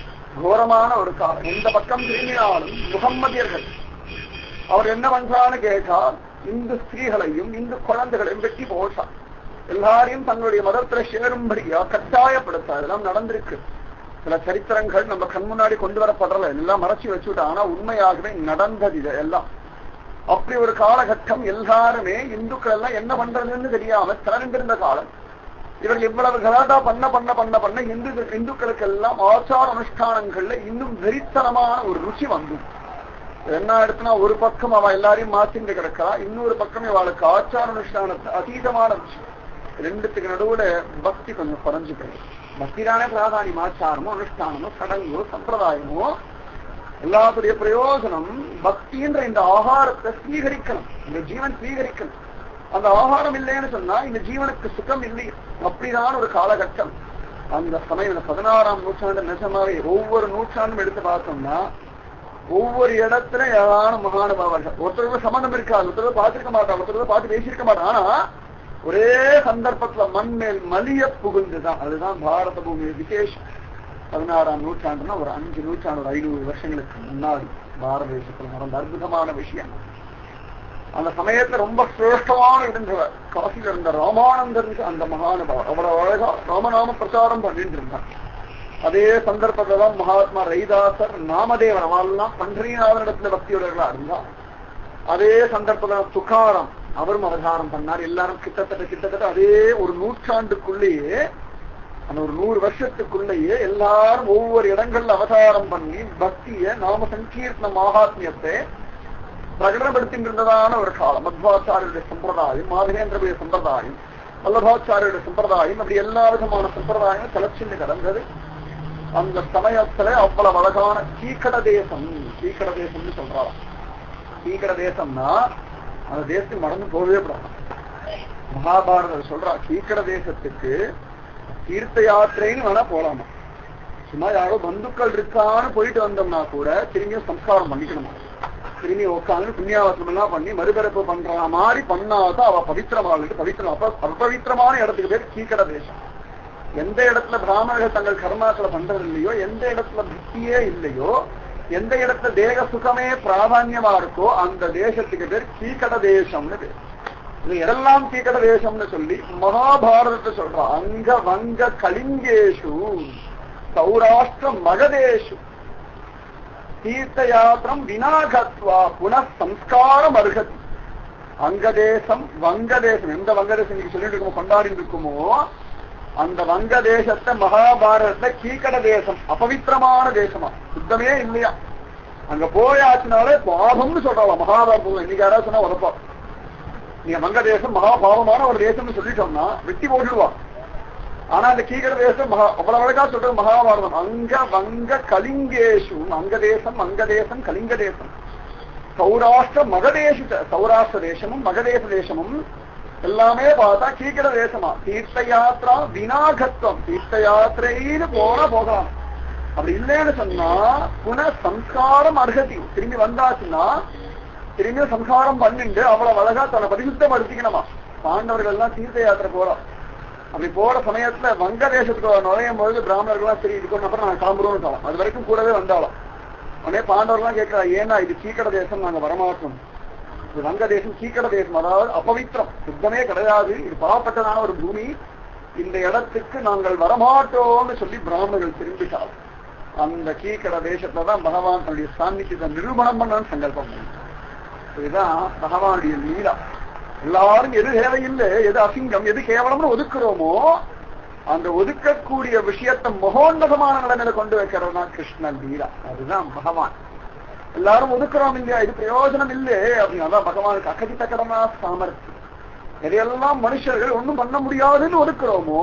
கோரமான ஒரு காலம் எந்த பக்கம் திரும்பினாலும் முகம்மதியர்கள் அவர் என்ன பண்றான்னு கேட்டா இந்து ஸ்திரீகளையும் இந்து குழந்தைகளையும் வெட்டி போட்டார் எல்லாரையும் தங்களுடைய மதத்துல சேரும்படியா கட்டாயப்படுத்த இதெல்லாம் நடந்திருக்கு சில சரித்திரங்கள் நம்ம கண் முன்னாடி கொண்டு வரப்படல எல்லாம் மறைச்சு வச்சுட்டா ஆனா உண்மையாகவே நடந்தது இது எல்லாம் அப்படி ஒரு காலகட்டம் எல்லாருமே இந்துக்கள் எல்லாம் என்ன பண்றதுன்னு தெரியாம திரண்டிருந்த காலம் இவர்கள் இவ்வளவு கலாட்டா பண்ண பண்ண பண்ண பண்ண இந்து இந்துக்களுக்கு எல்லாம் ஆச்சார அனுஷ்டானங்கள்ல இன்னும் வெறித்தனமான ஒரு ருச்சி வந்து என்ன எடுத்துனா ஒரு பக்கம் அவ எல்லாரையும் மாத்திட்டு கிடக்கிறா இன்னொரு பக்கம் இவளுக்கு ஆச்சார அனுஷ்டானத்தை அதீதமான ருச்சி ரெண்டுத்துக்கு நடுவுல பக்தி கொஞ்சம் குறைஞ்சு போயிடும் பக்தி தானே பிராதானியம் ஆச்சாரமோ அனுஷ்டானமோ சடங்கோ சம்பிரதாயமோ எல்லாத்துடைய பிரயோஜனம் பக்தின்ற இந்த ஆகாரத்தை ஸ்வீகரிக்கணும் இந்த ஜீவன் ஸ்வீகரிக்கணும் அந்த ஆகாரம் இல்லைன்னு சொன்னா இந்த ஜீவனுக்கு சுகம் இல்லை அப்படிதான் ஒரு காலகட்டம் அந்த சமயம் இந்த பதினாறாம் நூற்றாண்டு நிஜமாவே ஒவ்வொரு நூற்றாண்டும் எடுத்து பார்த்தோம்னா ஒவ்வொரு இடத்துல ஏதான மகானுபாவர்கள் ஒருத்தருக்கு சம்பந்தம் இருக்காது ஒருத்தர் பார்த்திருக்க மாட்டாங்க ஒருத்தர் பார்த்து பேசியிருக்க மாட்டாங்க ஆனா ஒரே சந்தர்ப்பத்துல மண் மேல் மலிய புகுந்துதான் அதுதான் பாரத பூமி விசேஷம் பதினாறாம் நூற்றாண்டுனா ஒரு அஞ்சு நூற்றாண்டு ஒரு ஐநூறு வருஷங்களுக்கு முன்னாடி பாரத தேசத்துல நடந்த அற்புதமான விஷயம் அந்த சமயத்துல ரொம்ப சிரேஷ்டமான இருந்தவர் காசியில இருந்த ராமானந்தர் அந்த மகானுபாவர் அவ்வளவு அழகா ராமநாம பிரச்சாரம் பண்ணிட்டு இருந்தார் அதே சந்தர்ப்பத்துல தான் மகாத்மா ரைதாசர் நாமதேவன் அவெல்லாம் பன்றிநாதனிடத்துல பக்தியுடையவர்களா இருந்தா அதே சந்தர்ப்பத்துல துக்காரம் அவரும் அவதாரம் பண்ணார் எல்லாரும் கிட்டத்தட்ட கிட்டத்தட்ட அதே ஒரு நூற்றாண்டுக்குள்ளேயே அந்த ஒரு நூறு வருஷத்துக்குள்ளேயே எல்லாரும் ஒவ்வொரு இடங்கள்ல அவதாரம் பண்ணி பக்திய நாம சங்கீர்த்தன மகாத்மியத்தை பிரகடனப்படுத்திட்டு இருந்ததான ஒரு காலம் மத்வாச்சாரியுடைய சம்பிரதாயம் மாதவேந்திரபுரிய சம்பிரதாயம் வல்லபாச்சாரியுடைய சம்பிரதாயம் அப்படி எல்லா விதமான சம்பிரதாயம் தலைச்சின்னு கிடந்தது அந்த சமயத்துல அவ்வளவு அழகான கீக்கட தேசம் கீக்கட தேசம்னு சொல்றாராம் கீக்கட தேசம்னா அந்த தேசத்துக்கு மறந்து போகவே கூடாது மகாபாரதர் சொல்றா கீக்கட தேசத்துக்கு தீர்த்த யாத்திரைன்னு வேணா போலாமா சும்மா யாரோ பந்துக்கள் இருக்கான்னு போயிட்டு வந்தோம்னா கூட திரும்பியும் சம்ஸ்காரம் பண்ணிக்கணுமா திரும்பி உட்காந்து புண்ணியாவசனம் எல்லாம் பண்ணி மறுபிறப்பு பண்ற மாதிரி பண்ணாதான் அவ பவித்திரமாக பவித்திரம் அப்ப அபவித்திரமான இடத்துக்கு பேர் கீக்கட தேசம் எந்த இடத்துல பிராமணர்கள் தங்கள் கர்மாக்களை பண்றது இல்லையோ எந்த இடத்துல பக்தியே இல்லையோ எந்த இடத்துல தேக சுகமே பிராதான்யமா இருக்கோ அந்த தேசத்துக்கு பேர் கீக்கட தேசம்னு பேர் இது எதெல்லாம் கீக்கட தேசம்னு சொல்லி மகாபாரதத்தை சொல்றா அங்க வங்க கலிங்கேஷு சௌராஷ்டிர மகதேஷு தீர்த்த யாத்திரம் வினாகத்வா புன சம்ஸ்காரம் அருகதி அங்கதேசம் வங்கதேசம் எந்த வங்கதேசம் நீங்க சொல்லிட்டு இருக்கோமோ கொண்டாடி இருக்குமோ அந்த வங்க தேசத்தை மகாபாரதத்தை கீக்கட தேசம் அபவித்திரமான தேசமா சுத்தமே இல்லையா அங்க போயாச்சுனாலே பாவம்னு சொல்றாங்க மகாபாரதம் இன்னைக்கு யாராவது சொன்னா உதப்பா நீங்க வங்க தேசம் மகா பாவமான ஒரு தேசம்னு சொல்லிட்டோம்னா வெட்டி போட்டுடுவா ஆனா அந்த கீகட தேசம் மகா அவ்வளவு அழகா சொல்றது மகாபாரதம் அங்க வங்க கலிங்கேஷு அங்க தேசம் அங்க தேசம் கலிங்க தேசம் சௌராஷ்டிர மகதேச சௌராஷ்டிர தேசமும் மகதேச தேசமும் எல்லாமே பார்த்தா கீக்கட தேசமா தீர்த்த யாத்திரா வினாகத்துவம் தீர்த்த யாத்திரைன்னு போனா போகலாம் அப்படி இல்லைன்னு சொன்னா புன சம்ஸ்காரம் அர்ஹதி திரும்பி வந்தாச்சுன்னா திரும்பி சம்ஸ்காரம் பண்ணிட்டு அவ்வளவு அழகா தன்னை பரிசுத்தப்படுத்திக்கணுமா பாண்டவர்கள் எல்லாம் தீர்த்த யாத்திரை போறோம் அப்படி போற சமயத்துல வங்க தேசத்துக்கு நுழையும் பொழுது பிராமணர்கள்லாம் சரி இதுக்கு அப்புறம் நாங்க கிளம்புறோம்னு சொல்லலாம் அது வரைக்கும் கூடவே வந்தாலும் உடனே பாண்டவர்கள்லாம் கேட்கிறா ஏன்னா இது சீக்கட தேசம் நாங்க வரமாட்டோம் இது வங்க தேசம் சீக்கட தேசம் அதாவது அபவித்திரம் சுத்தமே கிடையாது இது பாவப்பட்டதான ஒரு பூமி இந்த இடத்துக்கு நாங்கள் வரமாட்டோம்னு சொல்லி பிராமணர்கள் திரும்பிட்டார் அந்த கீக்கட தேசத்துல தான் பகவான் தன்னுடைய சாநித்தியத்தை நிரூபணம் பண்ணணும்னு சங்கல்பம் பண்ணார். இதுதான் பகவானுடைய லீலா எல்லாரும் எது தேவையில்லை எது அசிங்கம் எது கேவலம்னு ஒதுக்குறோமோ அந்த ஒதுக்கக்கூடிய விஷயத்தை மகோன்னதமான நிலைமையில கொண்டு வைக்கிறதுனா கிருஷ்ணன் லீலா அதுதான் பகவான் எல்லாரும் ஒதுக்குறோம் இல்லையா இது பிரயோஜனம் இல்லை அப்படின்னு அதான் பகவானுக்கு அகதித்த கடனா சாமர்த்தியம் எதையெல்லாம் மனுஷர்கள் ஒண்ணும் பண்ண முடியாதுன்னு ஒதுக்குறோமோ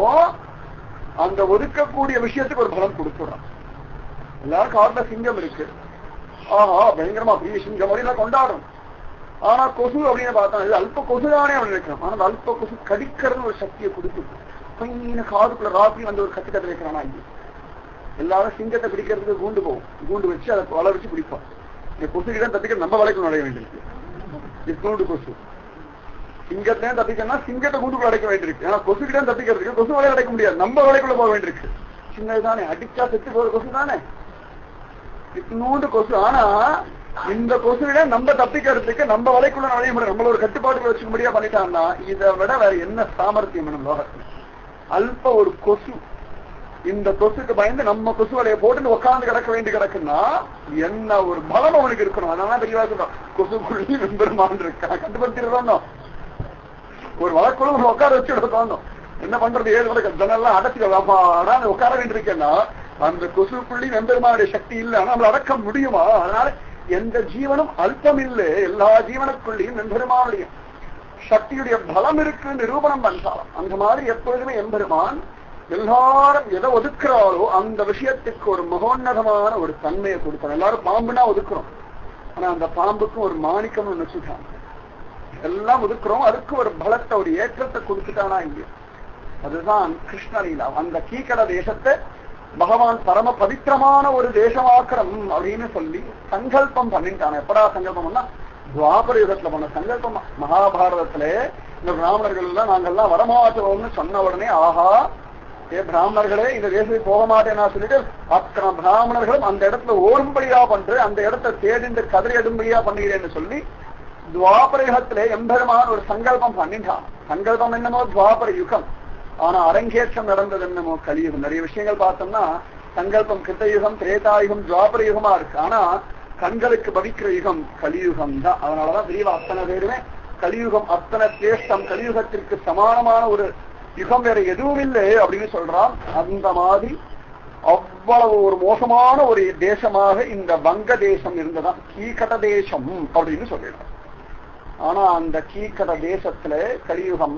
அந்த ஒதுக்கக்கூடிய விஷயத்துக்கு ஒரு பலம் கொடுத்துடுறோம் எல்லாரும் காட்டுல சிங்கம் இருக்கு ஆஹா பயங்கரமா பெரிய சிங்கம் அப்படின்னு கொண்டாடுறோம் ஆனா கொசு அப்படின்னு பார்த்தா இது அல்ப கொசுதானே அப்படின்னு நினைக்கிறோம் ஆனா அந்த அல்ப கொசு கடிக்கிறதுன்னு ஒரு சக்தியை கொடுத்து பையன காதுக்குள்ள ராப்பி வந்து ஒரு கத்து கத்து வைக்கிறானா ஐயோ எல்லாரும் சிங்கத்தை பிடிக்கிறதுக்கு கூண்டு போகும் கூண்டு வச்சு அதை வள வச்சு பிடிப்போம் இந்த கொசுகிடம் தப்பிக்க நம்ம வலைக்குள்ள நுழைய வேண்டியிருக்கு இது கூண்டு கொசு சிங்கத்தையும் தப்பிக்கணும்னா சிங்கத்தை கூண்டுக்குள்ள அடைக்க வேண்டியிருக்கு ஏன்னா கொசுகிடம் தப்பிக்கிறதுக்கு கொசு வலையை அடைக்க முடியாது நம்ம வலைக்குள்ள போக வேண்டியிருக்கு சின்னதுதானே அடிச்சா செத்து போற கொசு தானே இத்தினூண்டு கொசு ஆனா இந்த கொசுவிட நம்ம தப்பிக்கிறதுக்கு நம்ம வலைக்குள்ள நுழைய முடியும் நம்மள ஒரு கட்டுப்பாட்டுக்குள்ள வச்சுக்க முடியா பண்ணிட்டாங்கன்னா இதை விட வேற என்ன சாமர்த்தியம் வேணும் லோகத்துல அல்ப ஒரு கொசு இந்த கொசுக்கு பயந்து நம்ம கொசு வலையை போட்டு உட்கார்ந்து கிடக்க வேண்டி கிடக்குன்னா என்ன ஒரு பலம் அவனுக்கு இருக்கணும் அதனால பெரியவா சொல்றோம் கொசுக்குள்ளி வெம்பெருமான் இருக்கான் கட்டுப்படுத்திடுறோம் ஒரு வழக்குள்ள ஒரு உட்கார வச்சு உட்காந்தோம் என்ன பண்றது ஏழு வரை ஜனெல்லாம் அடைச்சு உட்கார வேண்டியிருக்கேன்னா அந்த கொசுக்குள்ளி வெம்பெருமானுடைய சக்தி இல்லை ஆனா நம்மள அடக்க முடியுமா அதனால எந்த ஜீவனும் அல்பம் இல்லை எல்லா ஜீவனுக்குள்ளேயும் வெம்பெருமானுடைய சக்தியுடைய பலம் இருக்கு நிரூபணம் பண்றாலும் அந்த மாதிரி எப்பொழுதுமே எம்பெருமான் எல்லாரும் எதை ஒதுக்குறாரோ அந்த விஷயத்துக்கு ஒரு மகோன்னதமான ஒரு தன்மையை கொடுத்தார் எல்லாரும் பாம்புனா ஒதுக்குறோம் ஆனா அந்த பாம்புக்கும் ஒரு மாணிக்கம் வச்சுட்டாங்க எல்லாம் ஒதுக்குறோம் அதுக்கு ஒரு பலத்தை ஒரு ஏற்றத்தை கொடுத்துட்டானா இங்க அதுதான் கிருஷ்ணலீலா அந்த கீக்கட தேசத்தை பகவான் பரம பவித்திரமான ஒரு தேசமாக்கிரம் அப்படின்னு சொல்லி சங்கல்பம் பண்ணிட்டான் எப்படா சங்கல்பம் பண்ணா துவாபர யுகத்துல பண்ண சங்கல்பம் மகாபாரதத்துல இந்த பிராமணர்கள் எல்லாம் நாங்கெல்லாம் வரமாட்டோம்னு சொன்ன உடனே ஆஹா ஏ பிராமணர்களே இந்த தேசத்துக்கு போக மாட்டேன்னா சொல்லிட்டு அத்தனை பிராமணர்களும் அந்த இடத்துல ஓடும்படியா பண்ற அந்த இடத்தை தேடிந்து கதறி எடும்படியா பண்ணுகிறேன்னு சொல்லி துவாபர யுகத்திலே எம்பெருமான் ஒரு சங்கல்பம் பண்ணிட்டான் சங்கல்பம் என்னமோ துவாபர யுகம் ஆனா அரங்கேற்றம் நடந்தது என்னமோ கலியுகம் நிறைய விஷயங்கள் பார்த்தோம்னா சங்கல்பம் கிருத்தயுகம் திரேதாயுகம் துவாபர யுகமா இருக்கு ஆனா கண்களுக்கு பவிக்கிற யுகம் கலியுகம் தான் அதனாலதான் தெரியல அத்தனை பேருமே கலியுகம் அத்தனை சிரேஷ்டம் கலியுகத்திற்கு சமானமான ஒரு யுகம் வேற எதுவும் இல்லை அப்படின்னு சொல்றான் அந்த மாதிரி அவ்வளவு ஒரு மோசமான ஒரு தேசமாக இந்த வங்க தேசம் இருந்ததான் கீகட தேசம் அப்படின்னு சொல்லிடுறான் ஆனா அந்த கீக்கட தேசத்துல கலியுகம்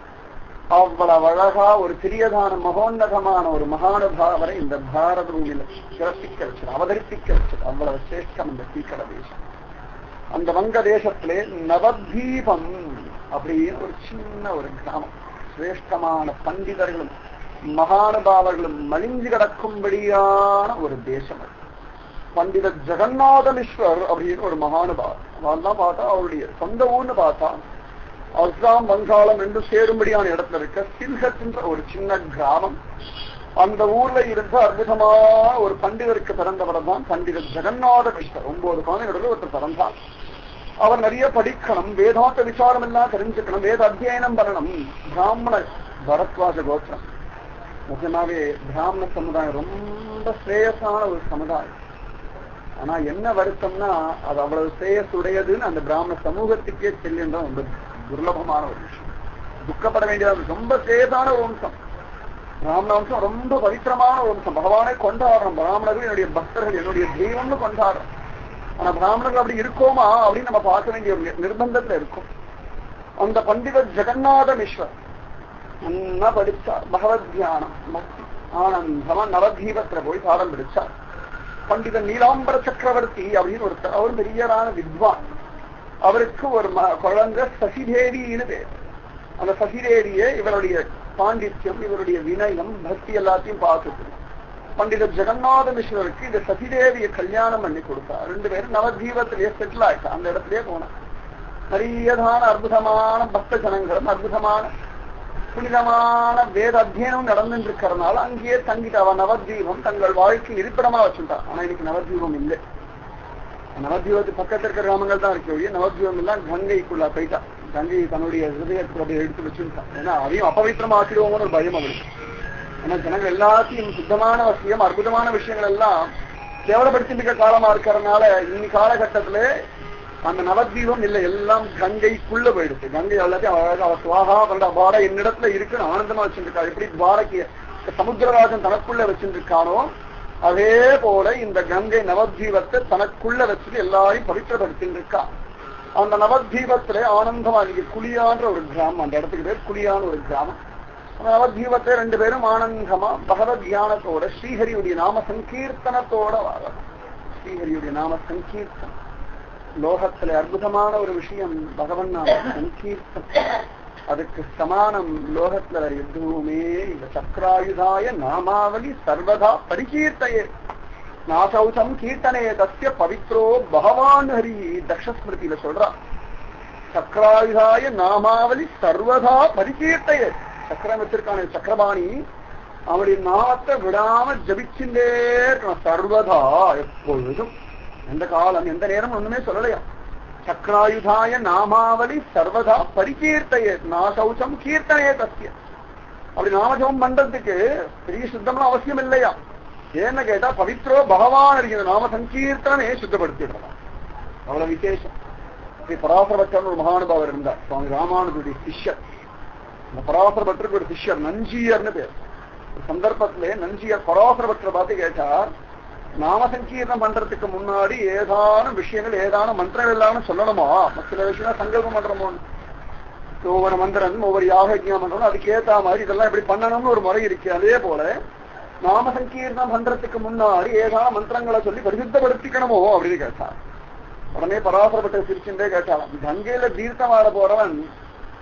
அவ்வளவு அழகா ஒரு சிறியதான மகோன்னதமான ஒரு மகானுபாவரை இந்த பாரத பூமியில சிறப்பிக்க வச்சது அவதரிப்பிக்க வச்சது அவ்வளவு சிரேஷ்டம் இந்த கீக்கட தேசம் அந்த வங்க தேசத்திலே நவதீபம் அப்படின்னு ஒரு சின்ன ஒரு கிராமம் சிரேஷ்டமான பண்டிதர்களும் மகானுபாவர்களும் மலிஞ்சு கிடக்கும்படியான ஒரு தேசம் அது பண்டித ஜெகநாதமிஸ்வர் அப்படின்னு ஒரு மகானுபாவர் அவெல்லாம் பார்த்தா அவருடைய சொந்த ஊர்னு பார்த்தா அஸ்ஸாம் வங்காளம் என்று சேரும்படியான இடத்துல இருக்க சில்ஹத் என்ற ஒரு சின்ன கிராமம் அந்த ஊர்ல இருந்த அற்புதமான ஒரு பண்டிதருக்கு பிறந்தவர் தான் பண்டிதர் ஜெகநாத மிஸ்வர் ஒன்பது குழந்தைகளோட ஒருத்தர் பிறந்தார் அவர் நிறைய படிக்கணும் வேதாந்த விசாரம் எல்லாம் தெரிஞ்சுக்கணும் வேத அத்தியனம் பண்ணணும் பிராமண பரத்வாஜ கோத்திரம் முக்கியமாவே பிராமண சமுதாயம் ரொம்ப ஸ்ரேயஸான ஒரு சமுதாயம் ஆனா என்ன வருத்தம்னா அது அவ்வளவு ஸ்ரேயஸ் உடையதுன்னு அந்த பிராமண சமூகத்துக்கே செல்லுன்ற ரொம்ப துர்லபமான ஒரு விஷயம் துக்கப்பட வேண்டியது ரொம்ப சேதான ஒரு வம்சம் பிராமண வம்சம் ரொம்ப பவித்திரமான ஒரு வம்சம் பகவானை கொண்டாடுறோம் பிராமணர்கள் என்னுடைய பக்தர்கள் என்னுடைய தெய்வம்னு கொண்டாடுறோம் ஆனா பிராமணர்கள் அப்படி இருக்கோமா அப்படின்னு நம்ம பார்க்க வேண்டிய ஒரு நிர்பந்தத்துல இருக்கும் அந்த பண்டிதர் ஜெகநாத மிஸ்வர் நல்லா படிச்சார் பகவத் தியானம் பக்தி ஆனந்தமா நவதீபத்துல போய் பாடம் படிச்சார் பண்டிதன் நீலாம்பர சக்கரவர்த்தி அப்படின்னு ஒருத்தர் அவர் பெரியரான வித்வான் அவருக்கு ஒரு குழந்தை சசிதேவின்னு பேர் அந்த சசிதேவியை இவருடைய பாண்டித்யம் இவருடைய வினயம் பக்தி எல்லாத்தையும் பார்த்துட்டு பண்டிதர் ஜெகநாத மிஸ்வருக்கு இந்த சசிதேவியை கல்யாணம் பண்ணி கொடுத்தார் ரெண்டு பேரும் நவதீபத்திலேயே செட்டில் ஆயிட்டா அந்த இடத்துலயே போனார் நிறையதான அற்புதமான பக்த ஜனங்களும் அற்புதமான புனிதமான வேத அத்தியனம் நடந்துட்டு இருக்கிறதுனால அங்கேயே தங்கிட்டு அவன் நவதீபம் தங்கள் வாழ்க்கை இருப்பிடமா வச்சுட்டான் ஆனா இன்னைக்கு நவதீபம் இல்லை நவதீபத்து பக்கத்துல இருக்கிற கிராமங்கள் தான் இருக்கு ஒழிய நவதீபம் எல்லாம் கங்கைக்குள்ள போயிட்டா கங்கை தன்னுடைய ஹிருதயத்துல அப்படியே எடுத்து வச்சுட்டான் ஏன்னா அதையும் அபவித்திரமா ஆக்கிடுவோமோன்னு ஒரு பயம் அவருக்கு ஏன்னா ஜனங்கள் எல்லாத்தையும் சுத்தமான விஷயம் அற்புதமான விஷயங்கள் எல்லாம் கேவலப்படுத்திட்டு இருக்க காலமா இருக்கிறதுனால இன்னி காலகட்டத்துல அந்த நவதீபம் இல்ல எல்லாம் கங்கைக்குள்ள போயிடுச்சு கங்கை எல்லாத்தையும் அழகா சுவாகா பண்ற பாட என்னிடத்துல இருக்குன்னு ஆனந்தமா வச்சுருக்கா எப்படி துவாரக்கு சமுத்திரராஜன் தனக்குள்ள வச்சுருக்கானோ அதே போல இந்த கங்கை நவதீபத்தை தனக்குள்ள வச்சுட்டு எல்லாரையும் பவித்திரப்படுத்திட்டு இருக்கா அந்த நவதீபத்துல ஆனந்தமா இன்னைக்கு குளியான்ற ஒரு கிராமம் அந்த இடத்துக்கு பேர் குளியான ஒரு கிராமம் அந்த நவதீபத்தை ரெண்டு பேரும் ஆனந்தமா பகவத் தியானத்தோட ஸ்ரீஹரியுடைய நாம சங்கீர்த்தனத்தோட வாழலாம் ஸ்ரீஹரியுடைய நாம சங்கீர்த்தனம் லோகத்துல அற்புதமான ஒரு விஷயம் பகவன் நாம சங்கீர்த்தனம் அதுக்கு சமானம் லோகத்துல வேற எதுவுமே இந்த சக்கராயுதாய நாமாவலி சர்வதா பரிகீர்த்தையே நாசௌசம் கீர்த்தனே தஸ்ய பவித்ரோ பகவான் ஹரி தக்ஷஸ்மிருதியில சொல்றா சக்கராயுதாய நாமாவலி சர்வதா பரிகீர்த்தையே சக்கரம் வச்சிருக்கான சக்கரபாணி அவனுடைய நாமத்தை விடாம ஜபிச்சுட்டே இருக்கணும் சர்வதா எப்பொழுதும் எந்த காலம் எந்த நேரம் ஒண்ணுமே சொல்லலையா சக்கராயுதாய நாமாவலி சர்வதா பரிகீர்த்தையே நாசௌசம் கீர்த்தனே தஸ்ய அப்படி நாமஜபம் பண்றதுக்கு பெரிய சுத்தம்லாம் அவசியம் இல்லையா ஏன்னு கேட்டா பவித்ரோ பகவான் இருக்கிற நாம சங்கீர்த்தனே சுத்தப்படுத்திடுறான் அவ்வளவு விசேஷம் ஸ்ரீ பராசர பட்டர் ஒரு மகானுபாவர் இருந்தார் சுவாமி ராமானுஜருடைய சிஷ்யர் அந்த பராசர பட்டருக்கு ஒரு சிஷ்யர் நஞ்சியர்னு பேர் ஒரு சந்தர்ப்பத்திலே நஞ்சியர் பராசர பட்டரை பார்த்து கேட்டார் நாம சங்கீர்ணம் பண்றதுக்கு முன்னாடி ஏதான விஷயங்கள் ஏதான மந்திரம் இல்லாம சொல்லணுமா சில விஷயம் சங்கல்பம் பண்றோமோ ஒவ்வொரு மந்திரம் ஒவ்வொரு யாகஜம் பண்றோம் அதுக்கு ஏத்த மாதிரி இதெல்லாம் இப்படி பண்ணணும்னு ஒரு முறை இருக்கு அதே போல நாம சங்கீர்ணம் பண்றதுக்கு முன்னாடி ஏதான மந்திரங்களை சொல்லி பரிசுத்தப்படுத்திக்கணுமோ அப்படின்னு கேட்டார் உடனே பராசரப்பட்ட சிரிச்சுட்டே கேட்டாலும் கங்கையில தீர்த்தம் ஆட போறவன்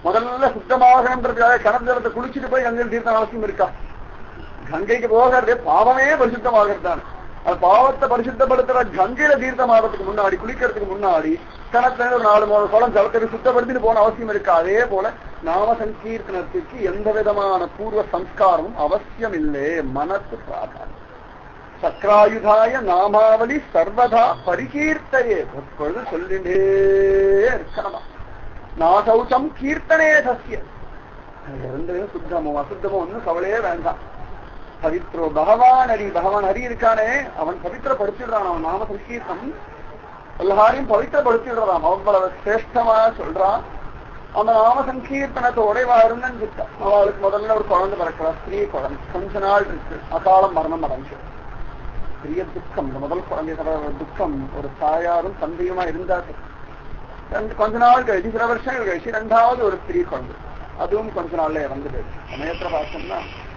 முதல்ல சுத்தமாகன்றதுக்காக கிணத்து ஜலத்தை குளிச்சுட்டு போய் கங்கையில் தீர்த்தம் அவசியம் இருக்கா கங்கைக்கு போகிறதே பாவமே பரிசுத்தமாகிறது தான் அது பாவத்தை பரிசுத்தப்படுத்துற கங்கையில தீர்த்தம் ஆகிறதுக்கு முன்னாடி குளிக்கிறதுக்கு முன்னாடி கிணத்துல ஒரு நாலு மூணு குளம் ஜலத்தை சுத்தப்படுத்திட்டு போன அவசியம் இருக்கு அதே போல நாம சங்கீர்த்தனத்துக்கு எந்த விதமான பூர்வ சம்ஸ்காரமும் அவசியம் இல்லை மனசு பிராதானம் சக்கராயுதாய நாமாவளி சர்வதா பரிகீர்த்தையே எப்பொழுது சொல்லிட்டே இருக்கணுமா நாசௌச்சம் கீர்த்தனே சசிய இருந்ததும் சுத்தமோ அசுத்தமோ ஒன்னும் கவலையே வேண்டாம் பவித்ரோ பகவான் ஹரி பகவான் ஹரி இருக்கானே அவன் பவித்திரப்படுத்திடுறான் அவன் நாம சங்கீர்த்தம் எல்லாரையும் பவித்திரப்படுத்திடுறான் அவ்வளவு சிரேஷ்டமா சொல்றான் அந்த நாம சங்கீர்த்தனத்தோட இவா இருந்தன்னு அவளுக்கு முதல்ல ஒரு குழந்தை பிறக்கிறா ஸ்திரீ குழந்தை கொஞ்ச நாள் இருக்கு அகாலம் மரணம் அடைஞ்சு பெரிய துக்கம் இந்த முதல் குழந்தை தர துக்கம் ஒரு தாயாரும் தந்தையுமா இருந்தாரு ரெண்டு கொஞ்ச நாள் கழிச்சு சில வருஷங்கள் கழிச்சு ரெண்டாவது ஒரு ஸ்திரீ குழந்தை அதுவும் கொஞ்ச நாள்ல இறந்து போயிடுச்சு சமயத்துல பார்த்தோம்னா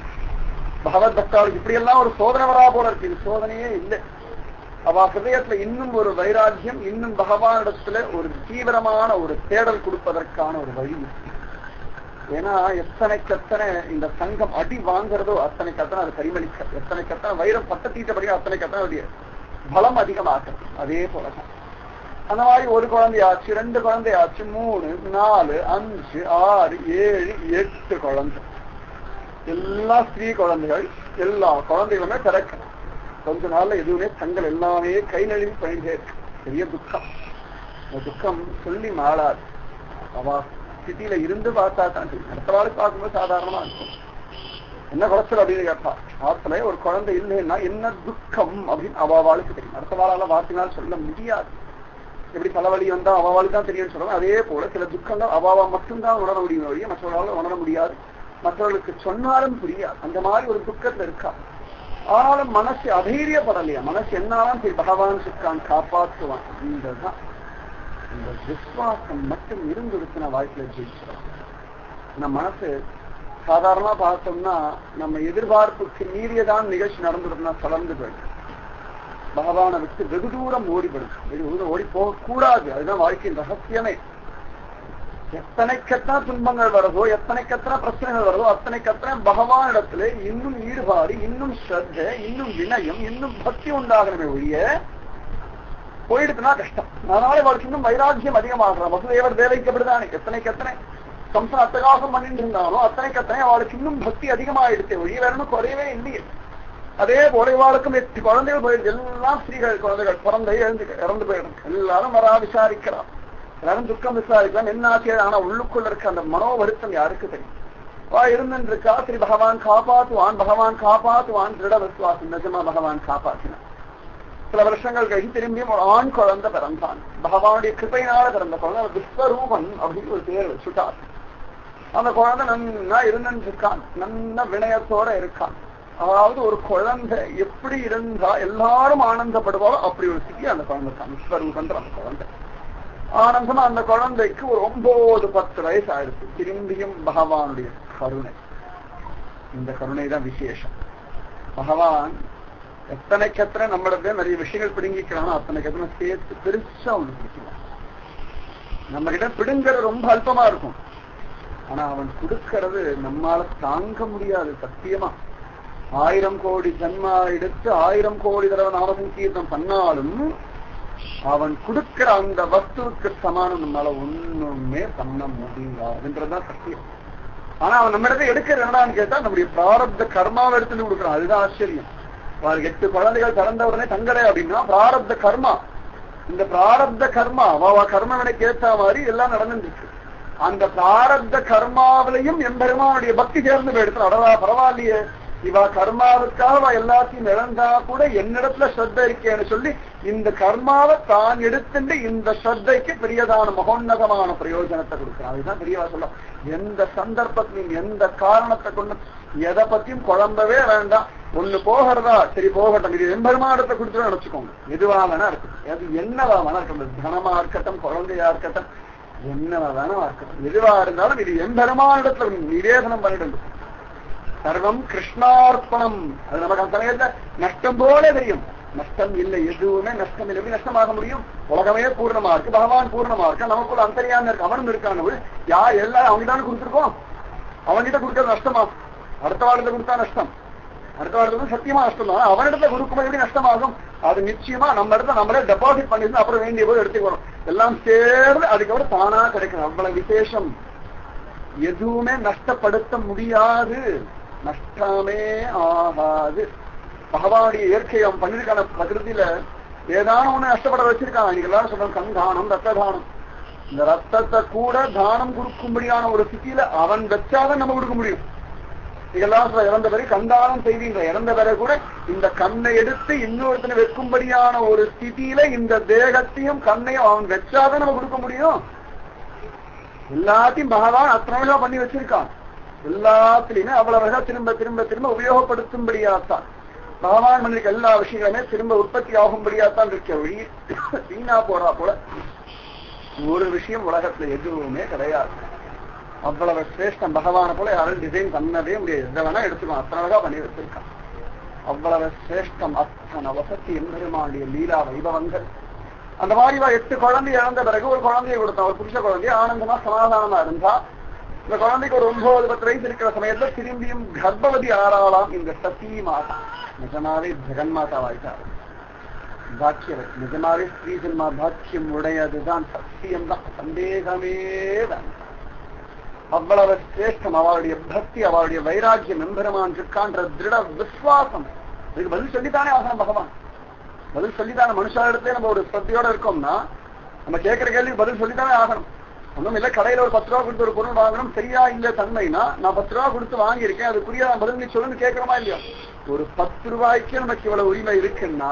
பகவத் பக்தாளுக்கு இப்படி எல்லாம் ஒரு சோதனை வரா போல இருக்கு இது சோதனையே இல்லை அவ ஹிருதயத்துல இன்னும் ஒரு வைராக்கியம் இன்னும் பகவானிடத்துல ஒரு தீவிரமான ஒரு தேடல் கொடுப்பதற்கான ஒரு வழி இருக்கு ஏன்னா எத்தனைக்கு எத்தனை இந்த சங்கம் அடி வாங்குறதோ அத்தனைக்கு அத்தனை அது பரிமளிக்க எத்தனைக்கு எத்தனை வைரம் பட்ட தீட்டபடி அத்தனைக்கு அத்தனை அதோடைய பலம் அதிகமாக்குறது அதே போலதான் அந்த மாதிரி ஒரு குழந்தையாச்சு ரெண்டு குழந்தையாச்சு மூணு நாலு அஞ்சு ஆறு ஏழு எட்டு குழந்தை எல்லா ஸ்திரீ குழந்தைகள் எல்லா குழந்தைகளுமே பிறக்கணும் கொஞ்ச நாள்ல எதுவுமே தங்கள் எல்லாமே கை நழுவி பயந்தே இருக்கு பெரிய துக்கம் இந்த துக்கம் சொல்லி மாளாது அவ சிட்டியில இருந்து பார்த்தா தான் தெரியும் அடுத்த நாளுக்கு பார்க்கும்போது சாதாரணமா இருக்கும் என்ன குறைச்சல் அப்படின்னு கேட்பா ஆத்துல ஒரு குழந்தை இல்லைன்னா என்ன துக்கம் அப்படின்னு அவாவாளுக்கு தெரியும் அடுத்த வாழால வார்த்தைனால் சொல்ல முடியாது எப்படி தலைவலி வந்தா அவாவாளுக்கு தான் தெரியும்னு சொல்றோம் அதே போல சில துக்கங்கள் அவாவா மட்டும்தான் உணர முடியும் வழிய மற்றவர்களால உணர முடியாது மற்றவர்களுக்கு சொன்னாலும் புரியாது அந்த மாதிரி ஒரு துக்கத்துல இருக்கா ஆனாலும் மனசு அதைரியப்படலையா மனசு என்னாலும் சரி பகவான் சுக்கான் காப்பாற்றுவான் இந்ததான் இந்த விஸ்வாசம் மட்டும் இருந்துருச்சுன்னா வாழ்க்கையில ஜெயிச்சிடும் நம்ம மனசு சாதாரணமா பார்த்தோம்னா நம்ம எதிர்பார்ப்புக்கு மீறியதான் நிகழ்ச்சி நடந்துருக்குன்னா தொடர்ந்து போயிடும் பகவானை விட்டு வெகு தூரம் ஓடிப்படும் வெகு தூரம் ஓடி போகக்கூடாது அதுதான் வாழ்க்கையின் ரகசியமே எத்தனைக்கத்தனை துன்பங்கள் வருதோ எத்தனைக்கத்தனை பிரச்சனைகள் வருதோ அத்தனைக்கத்தனை பகவான் இடத்துல இன்னும் ஈடுபாடு இன்னும் ஸ்ரத்த இன்னும் வினயம் இன்னும் பக்தி உண்டாகணுமே ஒழிய போயிடுச்சுன்னா கஷ்டம் அதனால அவளுக்கு இன்னும் வைராக்கியம் அதிகமாகிறான் வசுதேவர் தேவைக்கு அப்படிதான் எத்தனைக்கு எத்தனை கம்சன் அத்தகாசம் பண்ணிட்டு இருந்தாலும் அத்தனைக்கு அத்தனை அவளுக்கு இன்னும் பக்தி அதிகமாயிடுச்சு ஒழிய வேற ஒன்றும் குறையவே இல்லையே அதே போல இவாளுக்கும் எட்டு குழந்தைகள் போயிடுது எல்லாம் ஸ்ரீகள் குழந்தைகள் பிறந்த எழுந்து இறந்து போயிடும் எல்லாரும் வரா விசாரிக்கிறான் எல்லாரும் துக்கம் விசாரிக்கலாம் என்ன ஆச்சு ஆனா உள்ளுக்குள்ள இருக்க அந்த மனோ வருத்தம் யாருக்கு தெரியும் வா இருந்துட்டு இருக்கா சரி பகவான் காப்பாத்துவான் பகவான் காப்பாத்துவான் திருட விசுவாசம் நிஜமா பகவான் காப்பாற்றினான் சில வருஷங்கள் கழிச்சு திரும்பியும் ஒரு ஆண் குழந்தை பிறந்தான் பகவானுடைய கிருப்பையினால பிறந்த குழந்தை விஸ்வரூபன் அப்படின்னு ஒரு பேர் வச்சுட்டார் அந்த குழந்தை நன்னா இருந்துட்டு இருக்கான் நல்ல வினயத்தோட இருக்கான் அதாவது ஒரு குழந்தை எப்படி இருந்தா எல்லாரும் ஆனந்தப்படுவாரோ அப்படி ஒரு ஸ்திதி அந்த குழந்தை தான் விஸ்வரூபன்ற அந்த குழந்தை ஆனந்தமா அந்த குழந்தைக்கு ஒரு ஒன்பது பத்து வயசு ஆயிடுச்சு திரும்பியும் பகவானுடைய கருணை இந்த கருணை தான் விசேஷம் பகவான் எத்தனைக்கு எத்தனை நம்மளிடத்துல நிறைய விஷயங்கள் பிடுங்கிக்கிறானோ அத்தனைக்கு எத்தனை சேர்த்து பெருசா ஒண்ணு பிடிக்கலாம் நம்ம கிட்ட பிடுங்கிறது ரொம்ப அல்பமா இருக்கும் ஆனா அவன் கொடுக்கறது நம்மால தாங்க முடியாது சத்தியமா ஆயிரம் கோடி ஜன்மா எடுத்து ஆயிரம் கோடி தடவை நாமசங்கீர்த்தம் பண்ணாலும் அவன் கொடுக்கிற அந்த வஸ்துவுக்கு சமானம் நம்மளால ஒண்ணுமே பண்ண முடியாதுன்றதுதான் சத்தியம் ஆனா அவன் நம்ம இடத்துல எடுக்கிற என்னடான்னு கேட்டா நம்முடைய பிராரப்த கர்மாவை எடுத்துட்டு கொடுக்குறான் அதுதான் ஆச்சரியம் அவருக்கு எட்டு குழந்தைகள் பிறந்த உடனே தங்கலை அப்படின்னா பிராரப்த கர்மா இந்த பிராரப்த கர்மா அவ கர்ம வினைக்கு ஏத்த மாதிரி எல்லாம் நடந்துருக்கு அந்த பிராரப்த கர்மாவிலையும் எம்பெருமானுடைய பக்தி சேர்ந்து போயிடுச்சு அடவா பரவாயில்லையே இவா கர்மாவுக்காக அவ எல்லாத்தையும் இழந்தா கூட என்னிடத்துல ஸ்ரத்த இருக்கேன்னு சொல்லி இந்த கர்மாவை தான் எடுத்துட்டு இந்த ஸ்ரத்தைக்கு பெரியதான மகோன்னதமான பிரயோஜனத்தை கொடுக்கிறான் அதுதான் பெரியவா சொல்ல எந்த சந்தர்ப்பத்திலையும் எந்த காரணத்தை கொண்டு எதை பத்தியும் குழம்பவே வேண்டாம் ஒண்ணு போகிறதா சரி போகட்டும் இது எம்பெருமானத்தை கொடுத்துட்டு நினைச்சுக்கோங்க எதுவா வேணா இருக்கட்டும் அது என்னவா வேணா இருக்கட்டும் தனமா இருக்கட்டும் குழந்தையா இருக்கட்டும் என்னவா வேணா இருக்கட்டும் எதுவா இருந்தாலும் இது எம்பெருமானிடத்துல நிவேதனம் பண்ணிடுங்க சர்வம் கிருஷ்ணார்ப்பணம் அது நமக்கு அந்த சமயத்துல நஷ்டம் போல தெரியும் நஷ்டம் இல்லை எதுவுமே நஷ்டம் இல்லை எப்படி நஷ்டமாக முடியும் உலகமே பூர்ணமா இருக்கு பகவான் பூர்ணமா இருக்கு நமக்குள்ள அந்தரியாம இருக்கு அவனும் இருக்கானவள் யா எல்லாம் அவங்க தானே கொடுத்துருக்கோம் அவன்கிட்ட கொடுக்கறது நஷ்டமா அடுத்த வாரத்துல கொடுத்தா நஷ்டம் அடுத்த வாரத்துல சத்தியமா நஷ்டம் தான் அவனிடத்துல கொடுக்கும்போது எப்படி நஷ்டமாகும் அது நிச்சயமா நம்ம இடத்துல நம்மளே டெபாசிட் பண்ணிருந்து அப்புறம் வேண்டிய போது எடுத்துக்கணும் எல்லாம் சேர்ந்து அதுக்கப்புறம் தானா கிடைக்கணும் அவ்வளவு விசேஷம் எதுவுமே நஷ்டப்படுத்த முடியாது நஷ்டமே ஆகாது பகவானுடைய இயற்கை அவன் பண்ணிருக்கான பிரகிருதியில ஏதான ஒண்ணு நஷ்டப்பட வச்சிருக்கான் இன்னைக்கு எல்லாரும் சொல்றாங்க கண் தானம் ரத்த தானம் இந்த ரத்தத்தை கூட தானம் கொடுக்கும்படியான ஒரு ஸ்திதியில அவன் வச்சாதான் நம்ம கொடுக்க முடியும் இதெல்லாம் சொல்ற இறந்த பிறகு கண்டானம் செய்வீங்க இறந்த பிறகு கூட இந்த கண்ணை எடுத்து இன்னொருத்தனை வைக்கும்படியான ஒரு ஸ்திதியில இந்த தேகத்தையும் கண்ணையும் அவன் வச்சாதான் நம்ம கொடுக்க முடியும் எல்லாத்தையும் பகவான் அத்தனை பண்ணி வச்சிருக்கான் எல்லாத்திலையுமே அவ்வளவு திரும்ப திரும்ப திரும்ப உபயோகப்படுத்தும்படியாத்தான் பகவான் பண்ணிருக்க எல்லா விஷயங்களுமே திரும்ப உற்பத்தி ஆகும்படியாத்தான் இருக்க வழி வீணா போறா போல ஒரு விஷயம் உலகத்துல எதுவுமே கிடையாது அவ்வளவு சிரேஷ்டம் பகவான போல யாரும் டிசைன் பண்ணவே முடியாது எதை வேணா எடுத்துக்கோ அத்தனை அழகா பண்ணி வச்சிருக்கான் அவ்வளவு சிரேஷ்டம் அத்தனை வசதி எம்பெருமானுடைய லீலா வைபவங்கள் அந்த மாதிரி இவ எட்டு குழந்தை இழந்த பிறகு ஒரு குழந்தையை கொடுத்தான் ஒரு புருஷ குழந்தை ஆனந்தமா சமாதானமா இருந்தா இந்த குழந்தைக்கு ஒரு ஒன்பது பத்து வயசு இருக்கிற சமயத்துல திரும்பியும் கர்ப்பவதி ஆறாளாம் இந்த சதி மாதா நிஜமாவே ஜெகன்மாதாவாயிட்டார் பாக்கியவர் நிஜமாவே ஸ்ரீ ஜென்மா பாக்கியம் உடையதுதான் சத்தியம் தான் சந்தேகமே தான் அவ்வளவு சிரேஷ்டம் அவருடைய பக்தி அவருடைய வைராக்கியம் எம்பெருமான் இருக்கான்ற திருட விசுவாசம் இதுக்கு பதில் சொல்லித்தானே ஆகணும் பகவான் பதில் சொல்லித்தானே மனுஷா இடத்துல நம்ம ஒரு சத்தியோட இருக்கோம்னா நம்ம கேட்கிற கேள்விக்கு பதில் சொல்லித்தானே ஆகணும் ஒண்ணும் இல்ல கடையில ஒரு பத்து ரூபா கொடுத்து ஒரு பொருள் வாங்கணும் சரியா இல்ல தன்மைனா நான் பத்து ரூபா கொடுத்து வாங்கியிருக்கேன் அதுக்குரிய நான் பதில் நீ சொல்லுன்னு கேட்கிறோமா இல்லையா ஒரு பத்து ரூபாய்க்கு நமக்கு இவ்வளவு உரிமை இருக்குன்னா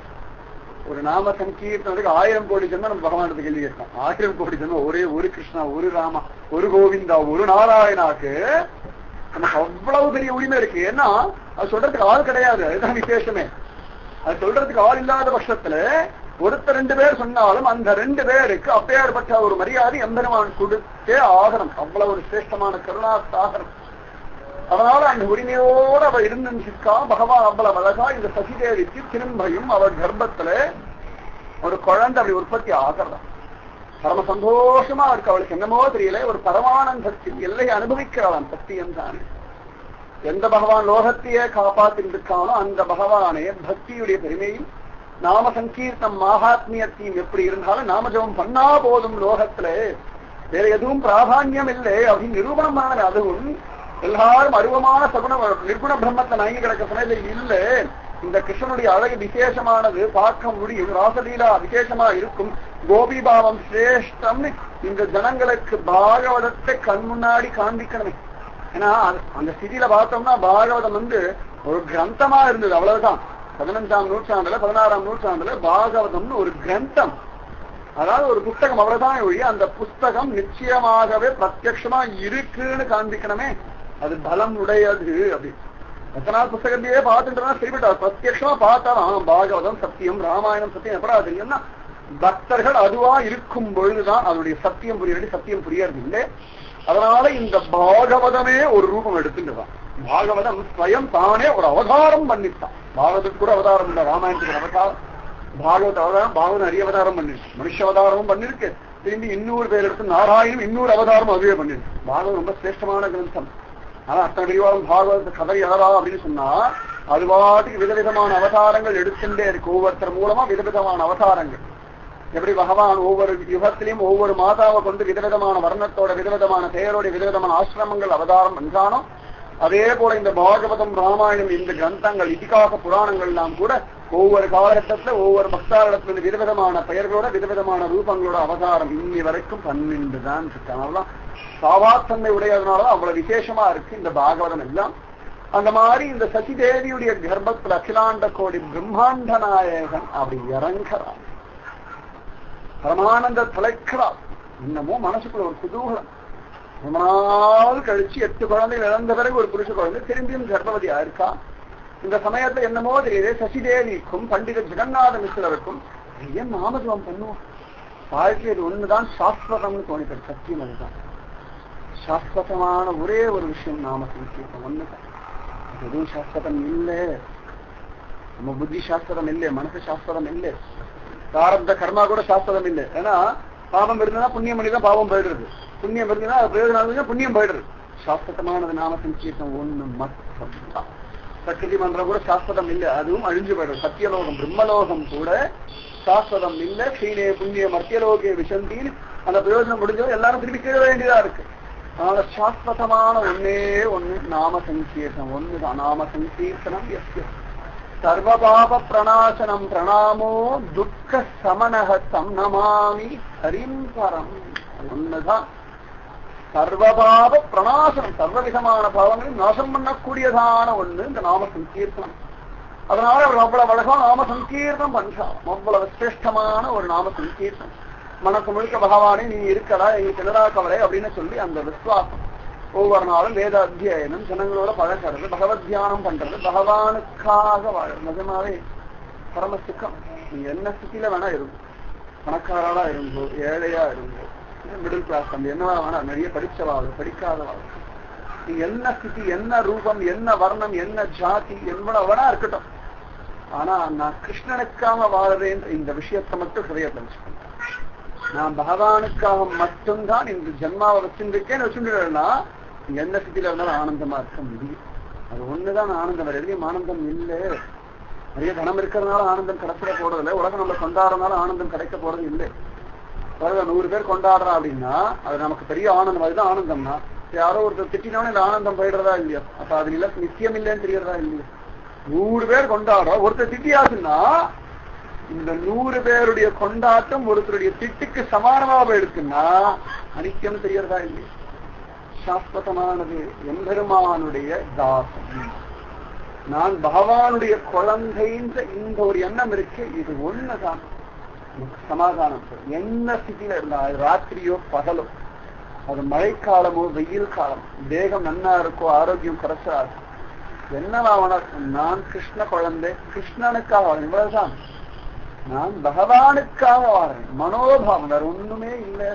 ஒரு நாம சங்கீர்த்தனுக்கு ஆயிரம் கோடி ஜென்மம் நம்ம பகவானுக்கு கேள்வி கேட்கலாம் ஆயிரம் கோடி ஜென்மம் ஒரே ஒரு கிருஷ்ணா ஒரு ராமா ஒரு கோவிந்தா ஒரு நாராயணாக்கு நமக்கு அவ்வளவு பெரிய உரிமை இருக்கு ஏன்னா அது சொல்றதுக்கு ஆள் கிடையாது அதுதான் விசேஷமே அது சொல்றதுக்கு ஆள் இல்லாத பட்சத்துல ஒருத்தர் ரெண்டு பேர் சொன்னாலும் அந்த ரெண்டு பேருக்கு அப்பேற்பட்ட ஒரு மரியாதை எம்பெருமான் கொடுத்தே ஆகணும் அவ்வளவு ஒரு சிரேஷ்டமான கருணா சாகரம் அதனால அந்த உரிமையோடு அவ இருந்திருக்கா பகவான் அவ்வளவு அழகா இந்த சசிதேவிக்கு திரும்பியும் அவள் கர்ப்பத்துல ஒரு குழந்தை அப்படி உற்பத்தி ஆகிறதா பரம சந்தோஷமா இருக்கு அவளுக்கு என்னமோ தெரியல ஒரு பரமானந்தத்தின் எல்லையை அனுபவிக்கிறாளாம் சத்தியம் தானே எந்த பகவான் லோகத்தையே காப்பாத்திருக்கானோ அந்த பகவானே பக்தியுடைய பெருமையும் நாம சங்கீர்த்தம் மகாத்மியத்தையும் எப்படி இருந்தாலும் நாம ஜபம் பண்ணா போதும் லோகத்துல வேற எதுவும் பிராதான்யம் இல்லை அப்படின்னு நிரூபணம் பண்ணது அதுவும் எல்லாரும் அருவமான சகுண நிர்குண பிரம்மத்தை நயங்கி கிடக்க சமயத்தில் இல்ல இந்த கிருஷ்ணனுடைய அழகு விசேஷமானது பார்க்க முடியும் ராசலீலா விசேஷமா இருக்கும் கோபி பாவம் சிரேஷ்டம்னு இந்த ஜனங்களுக்கு பாகவதத்தை கண் முன்னாடி காண்பிக்கணுமே ஏன்னா அந்த ஸ்திதியில பார்த்தோம்னா பாகவதம் வந்து ஒரு கிரந்தமா இருந்தது அவ்வளவுதான் பதினஞ்சாம் நூற்றாண்டுல பதினாறாம் நூற்றாண்டுல பாகவதம்னு ஒரு கிரந்தம் அதாவது ஒரு புஸ்தகம் அவ்வளவுதான் ஒழிய அந்த புஸ்தகம் நிச்சயமாகவே பிரத்யட்சமா இருக்குன்னு காண்பிக்கணுமே அது பலம் உடையது அப்படி எத்தனை புஸ்தகத்தையே பார்த்துட்டு சரிபட்டா பிரத்யட்சமா பார்த்தாலும் பாகவதம் சத்தியம் ராமாயணம் சத்தியம் எப்படா தெரியும்னா பக்தர்கள் அதுவா இருக்கும் பொழுதுதான் அதனுடைய சத்தியம் புரியறது சத்தியம் புரியறது இல்லை அதனால இந்த பாகவதமே ஒரு ரூபம் எடுத்துட்டுதான் பாகவதம் ஸ்வயம் தானே ஒரு அவதாரம் பண்ணிட்டான் பாகவதத்துக்கு கூட அவதாரம் இல்லை ராமாயணத்துக்கு ஒரு அவதாரம் பாகவத அவதாரம் பாகவதம் நிறைய அவதாரம் பண்ணிருக்கு மனுஷ அவதாரமும் பண்ணிருக்கு திரும்பி இன்னொரு பேர் எடுத்து நாராயணம் இன்னொரு அவதாரம் அதுவே பண்ணிருக்கு பாகவதம் ரொம்ப சிரேஷ்டமான கிரந்தம் ஆனா அத்தனை விரிவாகம் பாகவத கதை எழறா அப்படின்னு சொன்னா அது பாட்டுக்கு விதவிதமான அவதாரங்கள் எடுத்துட்டே இருக்கு ஒவ்வொருத்தர் மூலமா விதவிதமான அவதாரங்கள் எப்படி பகவான் ஒவ்வொரு யுகத்திலையும் ஒவ்வொரு மாதாவை கொண்டு விதவிதமான வர்ணத்தோட விதவிதமான பெயரோட விதவிதமான ஆசிரமங்கள் அவதாரம் பண்றானோ அதே போல இந்த பாகவதம் ராமாயணம் இந்த கிரந்தங்கள் இதிகாச புராணங்கள் எல்லாம் கூட ஒவ்வொரு காலகட்டத்துல ஒவ்வொரு பக்தாரிடத்துல விதவிதமான பெயர்களோட விதவிதமான ரூபங்களோட அவதாரம் இன்னி வரைக்கும் பன்னெண்டு தான் இருக்காங்க சாவாத்தன்மை உடையதுனாலதான் அவ்வளவு விசேஷமா இருக்கு இந்த பாகவதம் எல்லாம் அந்த மாதிரி இந்த சசிதேவியுடைய கர்ப்பத்துல அகிலாண்ட கோடி பிரம்மாண்ட நாயகன் அப்படி இறங்குறான் பரமானந்த தலைக்கிறார் இன்னமும் மனசுக்குள்ள ஒரு குதூகலம் ரொம்ப நாள் கழிச்சு எட்டு குழந்தைகள் இழந்த பிறகு ஒரு புருஷ குழந்தை திரும்பியும் கர்ப்பவதியா இருக்கா இந்த சமயத்துல என்னமோ தெரியுது சசிதேவிக்கும் பண்டித ஜெகநாத மிஸ்ரருக்கும் ஏன் நாமஜபம் பண்ணுவோம் வாழ்க்கை இது ஒண்ணுதான் சாஸ்வதம்னு தோணிக்கிறது சத்தியம் அதுதான் சாஸ்வதமான ஒரே ஒரு விஷயம் நாம சங்கீர்த்தம் ஒண்ணுதான் எதுவும் சாஸ்வதம் இல்லை நம்ம புத்தி சாஸ்திரம் இல்லை மனசு சாஸ்திரம் இல்லை பிராரப்த கர்மா கூட சாஸ்திரம் இல்லை ஏன்னா பாவம் இருந்ததுன்னா புண்ணியம் பண்ணி தான் பாவம் போயிடுறது புண்ணியம் இருந்ததுன்னா அது பிரயோஜனம் இருந்ததுன்னா புண்ணியம் போயிடுறது சாஸ்திரமானது நாம சங்கீர்த்தம் ஒண்ணு மட்டும் தான் சக்கதி மந்திரம் கூட சாஸ்திரம் இல்லை அதுவும் அழிஞ்சு போயிடும் சத்தியலோகம் பிரம்மலோகம் கூட சாஸ்திரம் இல்லை சீனே புண்ணிய மத்தியலோகே விசந்தின்னு அந்த பிரயோஜனம் முடிஞ்சது எல்லாரும் திருப்பி கீழ வேண்டியதா இருக்கு அதனால சாஸ்வதமான ஒன்னே ஒண்ணு நாம சங்கீர்த்தனம் ஒண்ணுதான் நாம சங்கீர்த்தனம் எஸ் சர்வபாப பிரணாசனம் பிரணாமோ துக்க சமனக தம் நமாமி ஹரிம் பரம் அது ஒண்ணுதான் சர்வபாவ பிரணாசனம் சர்வவிதமான பாவங்களையும் நாசம் பண்ணக்கூடியதான ஒண்ணு இந்த நாம சங்கீர்த்தனம் அதனால அவர் அவ்வளவு அழகா நாம சங்கீர்த்தனம் பண்றான் அவ்வளவு சிரேஷ்டமான ஒரு நாம சங்கீர்த்தனம் மனசு முழுக்க பகவானே நீ இருக்கடா எங்க திணறா கவலை அப்படின்னு சொல்லி அந்த விசுவாசம் ஒவ்வொரு நாளும் வேத அத்தியாயனம் ஜனங்களோட பழகிறது பகவத் தியானம் பண்றது பகவானுக்காக வாழறது நிஜமாவே பரமசுக்கம் நீங்க என்ன ஸ்திதியில வேணா இருக்கும் பணக்காரா இருந்தோ ஏழையா இருந்தோ மிடில் கிளாஸ் அந்த என்னவா வேணா நிறைய படிச்சவாள் படிக்காதவாள் நீ என்ன ஸ்திதி என்ன ரூபம் என்ன வர்ணம் என்ன ஜாதி எவ்வளவு வேணா இருக்கட்டும் ஆனா நான் கிருஷ்ணனுக்காக வாழ்றேன் இந்த விஷயத்தை மட்டும் ஹிருதயத்தில் வச்சுக்கணும் நான் பகவானுக்காக மட்டும்தான் இந்த ஜென்மாவை வச்சிருக்கேன்னு வச்சுருந்தா எந்த ஸ்திதியில இருந்தாலும் ஆனந்தமா இருக்க முடியும் அது ஒண்ணுதான் ஆனந்தம் வேற எதுலயும் ஆனந்தம் இல்லை நிறைய தனம் இருக்கிறதுனால ஆனந்தம் கிடைச்சிட போறது இல்லை உலகம் நம்ம கொண்டாடுறதுனால ஆனந்தம் கிடைக்க போறது இல்லை உலகம் நூறு பேர் கொண்டாடுறா அப்படின்னா அது நமக்கு பெரிய ஆனந்தம் அதுதான் ஆனந்தம்னா யாரோ ஒருத்தர் திட்டினவனே இந்த ஆனந்தம் போயிடுறதா இல்லையா அப்ப அது இல்ல நித்தியம் இல்லைன்னு தெரியறதா இல்லையா நூறு பேர் கொண்டாடுறோம் ஒருத்தர் திட்டியாச்சுன்னா இந்த நூறு பேருடைய கொண்டாட்டம் ஒருத்தருடைய திட்டுக்கு சமானமா போயிடுச்சுன்னா அனித்தியம் தெரியறதா இல்லையா சாஸ்வதமானது எம்பெருமானுடைய தாசம் நான் பகவானுடைய குழந்தைன்ற இந்த ஒரு எண்ணம் இருக்கு இது ஒண்ணுதான் நமக்கு சமாதானம் தரும். என்ன ஸ்திதியில இருந்தா அது ராத்திரியோ பகலோ அது மழைக்காலமோ வெயில் காலம் தேகம் நன்னா இருக்கோ ஆரோக்கியம் குறைச்சா இருக்கும் என்னவா உனக்கு நான் கிருஷ்ண குழந்தை கிருஷ்ணனுக்காக வாழ இவ்வளவுதான் நான் பகவானுக்காக வாழறேன் மனோபாவம் வேற ஒண்ணுமே இல்லை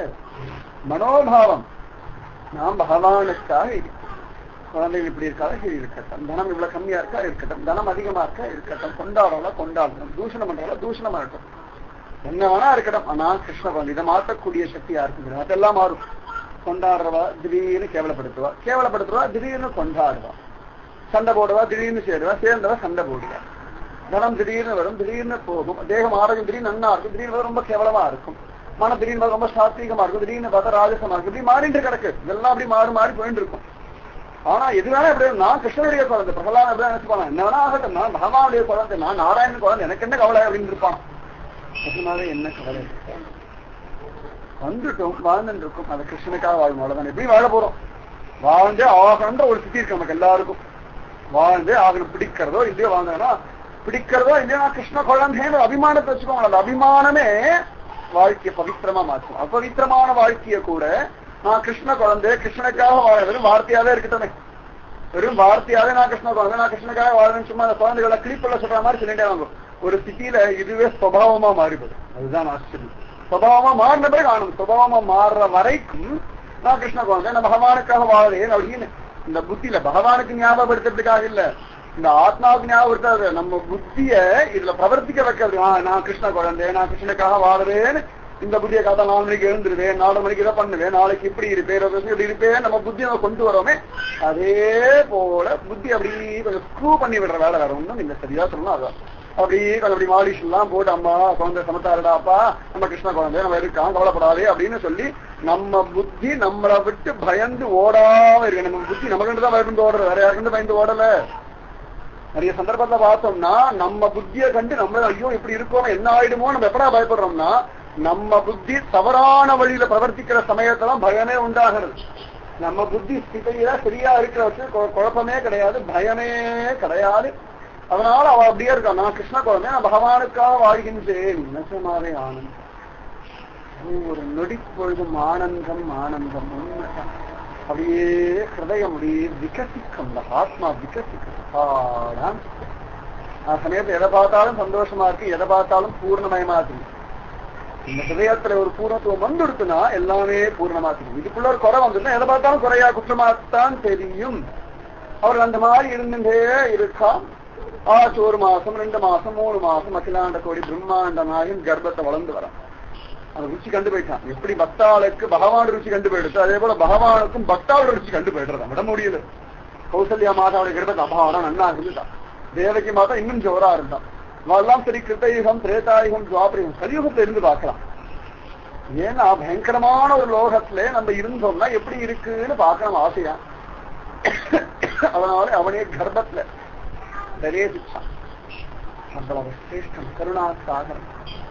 மனோபாவம் நான் பகவானுக்காக இருக்கேன் குழந்தைகள் இப்படி இருக்காத இப்படி இருக்கட்டும் தனம் இவ்வளவு கம்மியா இருக்கா இருக்கட்டும் தனம் அதிகமா இருக்கா இருக்கட்டும் கொண்டாடுறவள கொண்டாடணும் தூஷணம் பண்றவள தூஷணமா இருக்கட்டும் என்ன வேணா இருக்கட்டும் ஆனா கிருஷ்ண குழந்தை இதை மாற்றக்கூடிய சக்தி யாருக்கு அதெல்லாம் மாறும் கொண்டாடுறவா திடீர்னு கேவலப்படுத்துவா கேவலப்படுத்துவா திடீர்னு கொண்டாடுவா சண்டை போடுவா திடீர்னு சேருவா சேர்ந்தவா சண்டை போடுவா தனம் திடீர்னு வரும் திடீர்னு போகும் தேகம் ஆரோக்கியம் திடீர்னு நன்னா இருக்கும் திடீர்னு வரும் ரொம்ப கேவலமா இருக்கும் மனம் திடீர்னு வரும் ரொம்ப சாத்வீகமா இருக்கும் திடீர்னு பார்த்தா ராஜசமா இருக்கும் இப்படி மாறிட்டு கிடக்கு இதெல்லாம் அப்படி மாறி மாறி போயிட்டு இருக்கும் ஆனா எது வேணா எப்படி நான் கிருஷ்ணனுடைய குழந்தை பிரகலாத் எப்படி நினைச்சுப்பாங்க என்ன வேணா ஆகட்டும் நான் பகவானுடைய குழந்தை நான் நாராயணன் குழந்தை எனக்கு என்ன கவலை அப்படின்னு இருப்பான் அதனால என்ன கவலை வந்துட்டோம் வாழ்ந்துட்டு இருக்கும் அது கிருஷ்ணனுக்காக வாழும் அவ்வளவுதான் எப்படி வாழ போறோம் வாழ்ந்தே ஆகணுன்ற ஒரு ஸ்திதி இருக்கு நமக்கு எல்லாருக்கும் வாழ்ந்தே ஆகணும் பிடிக்கிறதோ இல்லையோ வாழ்ந்தோம்னா பிடிக்கிறதோ இல்லையோ நான் கிருஷ்ண குழந்தைன்னு ஒரு அபிமானத்தை வச்சுக்கோங்க அந்த அபிமானமே வாழ்க்கையை பவித்திரமா மாற்றும் அபவித்திரமான வாழ்க்கையை கூட நான் கிருஷ்ண குழந்தை கிருஷ்ணனுக்காக வாழ வெறும் வார்த்தையாவே இருக்கட்டுமே வெறும் வார்த்தையாவே நான் கிருஷ்ண குழந்தை நான் கிருஷ்ணனுக்காக வாழணும் சும்மா அந்த குழந்தைகளை கிளிப்புள்ள சொல்ற மாதிரி சொல்லிட்டே வாங்க ஒரு ஸ்திதியில இதுவே சுவாவமா மாறிபடும் அதுதான் ஆச்சரியம் சுவாவமா மாறின பிறகு ஆனந்தம் சுபாவமா மாறுற வரைக்கும் நான் கிருஷ்ண குழந்தை நான் பகவானுக்காக வாழறேன் அப்படின்னு இந்த புத்தியில பகவானுக்கு ஞாபகப்படுத்துறதுக்காக இல்ல இந்த ஆத்மாவுக்கு ஞாபகப்படுத்தாது நம்ம புத்திய இதுல பிரவர்த்திக்க வைக்கிறது ஆ, நான் கிருஷ்ண குழந்தை நான் கிருஷ்ணனுக்காக வாழறேன்னு இந்த புத்தியை காத்தா நாலு மணிக்கு எழுந்துருவேன் நாலு மணிக்கு இதை பண்ணுவேன் நாளைக்கு இப்படி இருப்பேன் இருபது வருஷம் இப்படி இருப்பேன் நம்ம புத்தியை நம்ம கொண்டு வரோமே அதே போல புத்தி அப்படி கொஞ்சம் ஸ்க்ரூ பண்ணி விடுற வேலை வேற ஒண்ணும் நீங்க சரியா சொல்லணும் அதான் அப்படி கொஞ்சம் அப்படி மாலிஷ் எல்லாம் போட்டு அம்மா குழந்தை சமத்தாருடாப்பா நம்ம கிருஷ்ண குழந்தை நம்ம இருக்கான் கவலைப்படாதே அப்படின்னு சொல்லி நம்ம புத்தி நம்மளை விட்டு பயந்து ஓடாம இருக்கு நம்ம புத்தி நம்ம தான் பயந்து ஓடுறது வேற யாருக்கு பயந்து ஓடல நிறைய சந்தர்ப்பத்தை பார்த்தோம்னா நம்ம புத்தியை கண்டு நம்ம ஐயோ இப்படி இருக்கோம் என்ன ஆயிடுமோ நம்ம எப்படா பயப்படுறோம்னா நம்ம புத்தி தவறான வழியில பிரவர்த்திக்கிற சமயத்தெல்லாம் பயமே உண்டாகிறது நம்ம புத்தி ஸ்திதியில சரியா இருக்கிறவச்சு கு- குழப்பமே கிடையாது பயமே கிடையாது அதனால அவ அப்படியே இருக்கா நான் கிருஷ்ண குழந்தை நான் பகவானுக்காக வாழ்கின்றேன் நிஜமாவே ஆனந்தம் ஒரு நொடி பொழுதும் ஆனந்தம் ஆனந்தம் உண்மைதான் அப்படியே ஹிருதயம் அப்படியே விகசிக்கும் இந்த ஆத்மா விகசிக்கும் ஆடான் ஆ சமயத்துல எதை பார்த்தாலும் சந்தோஷமா இருக்கு எதை பார்த்தாலும் பூர்ணமயமா இருக்கு இந்த ஹிருதயத்துல ஒரு பூர்ணத்துவம் வந்துடுத்துனா எல்லாமே பூர்ணமா தெரியும் இதுக்குள்ள ஒரு குறை வந்துருந்தா எதை பார்த்தாலும் குறையா குற்றமாத்தான் தெரியும் அவர்கள் அந்த மாதிரி இருந்துட்டே இருக்கா ஆச்சு ஒரு மாசம் ரெண்டு மாசம் மூணு மாசம் அகிலாண்ட கோடி பிரம்மாண்ட நாயன் கர்ப்பத்தை வளர்ந்து வரான் அந்த ருச்சி கண்டு போயிட்டான் எப்படி பக்தாளுக்கு பகவான் ருச்சி கண்டு போயிடுச்சு அதே போல பகவானுக்கும் பக்தாவோட ருச்சி கண்டு போயிடுறதா விட முடியல கௌசல்யா மாதாவுடைய கர்ப்பத்தை அபாவடா நன்னா இருந்துட்டான் தேவகி மாதா இன்னும் ஜோரா இருந்தான் அவெல்லாம் சரி கிருத்தயுகம் திரேதாயுகம் துவாபரயுகம் கலியுகத்துல இருந்து பார்க்கலாம் ஏன்னா பயங்கரமான ஒரு லோகத்துல நம்ம இருந்தோம்னா எப்படி இருக்குன்னு பார்க்கணும் ஆசையா அதனால அவனே கர்ப்பத்துல பிரவேசிச்சான் அவ்வளவு சிரேஷ்டம் கருணா சாகரம்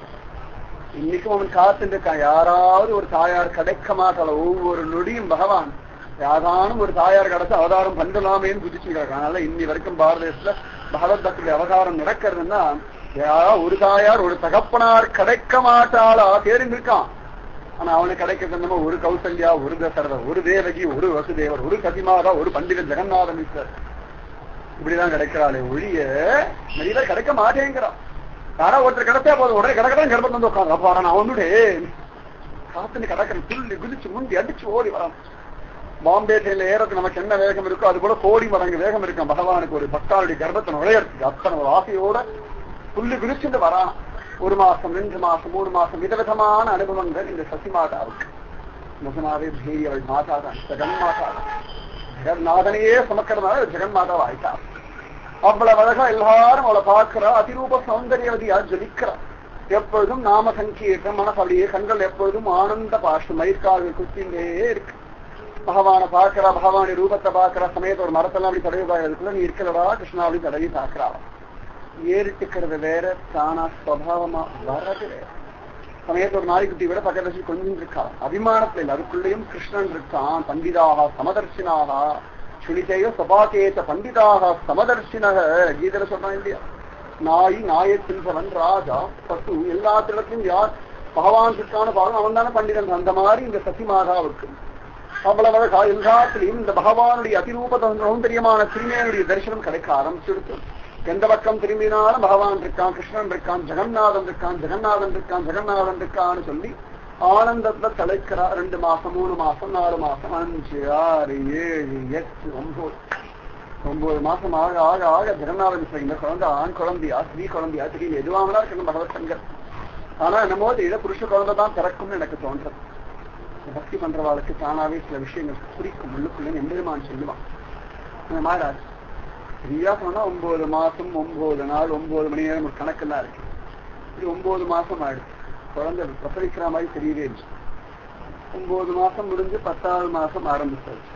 இன்னைக்கும் அவன் காத்துட்டு இருக்கான் யாராவது ஒரு தாயார் கிடைக்க மாட்டாள ஒவ்வொரு நொடியும் பகவான் யாரானும் ஒரு தாயார் கிடைச்ச அவதாரம் பண்ணலாமேன்னு குதிச்சு கிடக்கான் அதனால இன்னி வரைக்கும் பாரத தேசத்துல பகவத் பக்தியுடைய அவதாரம் நடக்கிறதுன்னா யாராவது ஒரு தாயார் ஒரு தகப்பனார் கிடைக்க மாட்டாளா தேர்ந்து இருக்கான் ஆனா அவனுக்கு கிடைக்கிறது என்னமோ ஒரு கௌசல்யா ஒரு தசரதர் ஒரு தேவகி ஒரு வசுதேவர் ஒரு கதிமாதா ஒரு பண்டிதன் ஜெகநாத மிஸ்டர் இப்படிதான் கிடைக்கிறாளே ஒழிய நிறைய பேர் கிடைக்க மாட்டேங்கிறான் யாரா ஒருத்தர் கிடைச்சா போதும் உடனே கிடக்கதான் கர்ப்பம் வந்து உட்காந்து அப்பா நான் வந்துட்டே காத்துன்னு கிடக்கிறேன் துள்ளி குதிச்சு முண்டி அடிச்சு ஓடி வரான் பாம்பே ட்ரெயின்ல ஏறதுக்கு நமக்கு என்ன வேகம் இருக்கோ அது போல கோடி மடங்கு வேகம் இருக்கும் பகவானுக்கு ஒரு பக்தாளுடைய கர்ப்பத்தை நுழையறதுக்கு அத்தனை ஒரு ஆசையோட புல்லு குதிச்சுட்டு வரான் ஒரு மாசம் ரெண்டு மாசம் மூணு மாசம் விதவிதமான அனுபவங்கள் இந்த சசிமாதாவுக்கு நிஜமாவே பேரி அவள் மாதா தான் ஜெகன் மாதா தான் ஜெகநாதனையே சுமக்கிறதுனால ஜெகன் மாதாவா ஆயிட்டா அவ்வளவு அழகா எல்லாரும் அவளை பார்க்கிறா அதிரூப சௌந்தரியவதியா ஜொலிக்கிறா எப்பொழுதும் நாம சங்கீர்த்தம் மனசு அப்படியே கண்கள் எப்பொழுதும் ஆனந்த பாஷம் மயிர்கால்கள் குத்திண்டே இருக்கு பகவான பாக்குறா பகவானி ரூபத்தை பாக்குறா சமயத்தை ஒரு மரத்தெல்லாம் அப்படி தடவி பாக்கிறதுக்குள்ள நீ இருக்கிறவா கிருஷ்ணா அப்படி தடவி பாக்குறா ஏறிட்டுக்கிறது வேற தானா ஸ்வபாவமா வர்றது வேற சமயத்து ஒரு நாய்க்குட்டி விட பக்கத்துல வச்சு கொஞ்சம் இருக்கா அபிமானத்துல இல்லை அதுக்குள்ளேயும் கிருஷ்ணன் இருக்கான் பண்டிதாக சமதர்ஷினாக சுனிதேய சபாகேத பண்டிதாக சமதர்ஷினக கீதையில சொல்றான் இல்லையா நாய் நாயை தின்றவன் ராஜா பசு எல்லாத்திடத்திலும் யார் பகவான் இருக்கான பாகம் அவன் தானே பண்டிதன் அந்த மாதிரி இந்த சசிமாதாவுக்கு அவ்வளவு அழகா எல்லாத்திலையும் இந்த பகவானுடைய அதிரூப சௌந்தரியமான திருமேனுடைய தரிசனம் கிடைக்க ஆரம்பிச்சிருக்கு எந்த பக்கம் திரும்பினாலும் பகவான் இருக்கான் கிருஷ்ணன் இருக்கான் ஜெகநாதன் இருக்கான் ஜெகநாதன் இருக்கான் ஜெகநாதன் இருக்கான்னு சொல்லி ஆனந்தத்துல தலைக்கிறா ரெண்டு மாசம் மூணு மாசம் நாலு மாசம் அஞ்சு ஆறு ஏழு எட்டு ஒன்பது ஒன்பது மாசம் ஆக ஆக ஆக ஜெகநாதன் இந்த குழந்தை ஆண் குழந்தையா ஸ்ரீ குழந்தையா திடீர்னு எதுவாங்களா இருக்கணும் பகவத் சங்கர் ஆனா என்னமோ இதை புருஷ குழந்தை தான் பிறக்கும்னு எனக்கு தோன்றது பக்தி பண்றவாளுக்கு தானாவே சில விஷயங்கள் குறிக்கும் உள்ளுக்குள்ள எம்பெருமான் சொல்லுவான் அந்த மாதிரி ஆச்சு சரியா சொன்னா ஒன்பது மாசம் ஒன்பது நாள் ஒன்பது மணி நேரம் ஒரு கணக்கெல்லாம் இருக்கு இது ஒன்பது மாசம் ஆயிடுச்சு குழந்தை பிரசவிக்கிற மாதிரி தெரியவே இல்லை ஒன்பது மாசம் முடிஞ்சு பத்தாவது மாசம் ஆரம்பிச்சாச்சு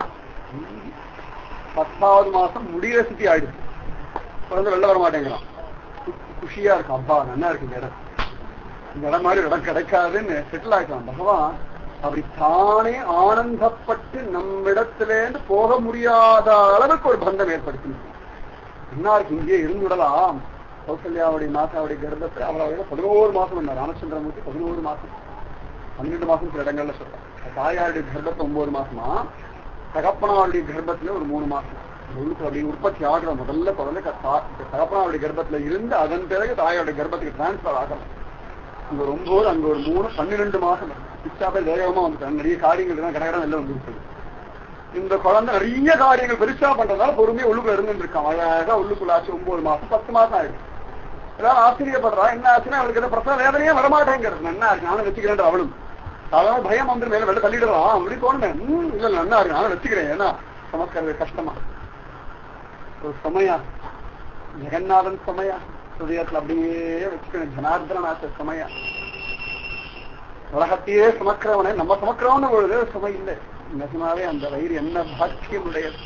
பத்தாவது மாசம் முடிய சுத்தி ஆயிடுச்சு குழந்தை வெளில வர மாட்டேங்கிறான் குஷியா இருக்கும் அப்பா நல்லா இருக்கு இந்த இடம் இந்த இடம் மாதிரி இடம் கிடைக்காதுன்னு செட்டில் ஆகிக்கலாம் பகவான் அப்படி தானே ஆனந்தப்பட்டு நம்மிடத்திலேருந்து போக முடியாத அளவுக்கு ஒரு பந்தம் ஏற்படுத்தினார் என்ன இருக்கு இங்கே இருந்துடலாம் கௌசல்யாவுடைய மாதாவுடைய கர்ப்பத்தில் அவளோட பதினோரு மாசம் இருந்தார் ராமச்சந்திரமூர்த்தி பதினோரு மாசம் பன்னெண்டு மாசம் சில இடங்கள்ல சொல்றேன் தாயாருடைய கர்ப்பத்தை ஒன்பது மாசமா தகப்பனாவுடைய கர்ப்பத்துல ஒரு மூணு மாசம் உள்ளுக்கு அப்படி உற்பத்தி ஆகிற முதல்ல குழந்தை தகப்பனாவுடைய கர்ப்பத்துல இருந்து அதன் பிறகு தாயோட கர்ப்பத்துக்கு டிரான்ஸ்பர் ஆகணும் அங்க ஒரு ஒன்பது அங்க ஒரு மூணு பன்னிரெண்டு மாசம் பிச்சாப்பே வேகமா வந்துட்டாங்க நிறைய காரியங்கள் தான் கடகடம் எல்லாம் வந்து இந்த குழந்தை நிறைய காரியங்கள் பெருசா பண்றதால பொறுமையா உள்ளுக்குள்ள இருந்துட்டு இருக்கான் அழகா உள்ளுக்குள்ள ஆச்சு ஒன்பது மாசம் பத்து மாசம் ஆயிடுச்சு ஏதாவது ஆச்சரியப்படுறா என்ன ஆச்சுன்னா அவளுக்கு எதாவது பிரசவ வேதனையே வரமாட்டேங்கிறது என்ன இருக்கு நானும் வச்சுக்கிறேன் அவளும் அதாவது பயம் வந்து மேல வெளில தள்ளிடலாம் அப்படி தோணுமே ம் இல்ல நல்லா இருக்கு நானும் வச்சுக்கிறேன் ஏன்னா சமஸ்கரது கஷ்டமா ஒரு சமயா ஜெகநாதன் சமயா ஹிருதயத்துல அப்படியே வச்சுக்கிறேன் ஜனார்தனாச்ச சமயா உலகத்தையே சுமக்கிறவனே நம்ம சுமக்கிறவனு பொழுது சுமை இல்லை நிஜமாவே அந்த வயிறு என்ன பாக்கியம் உடையது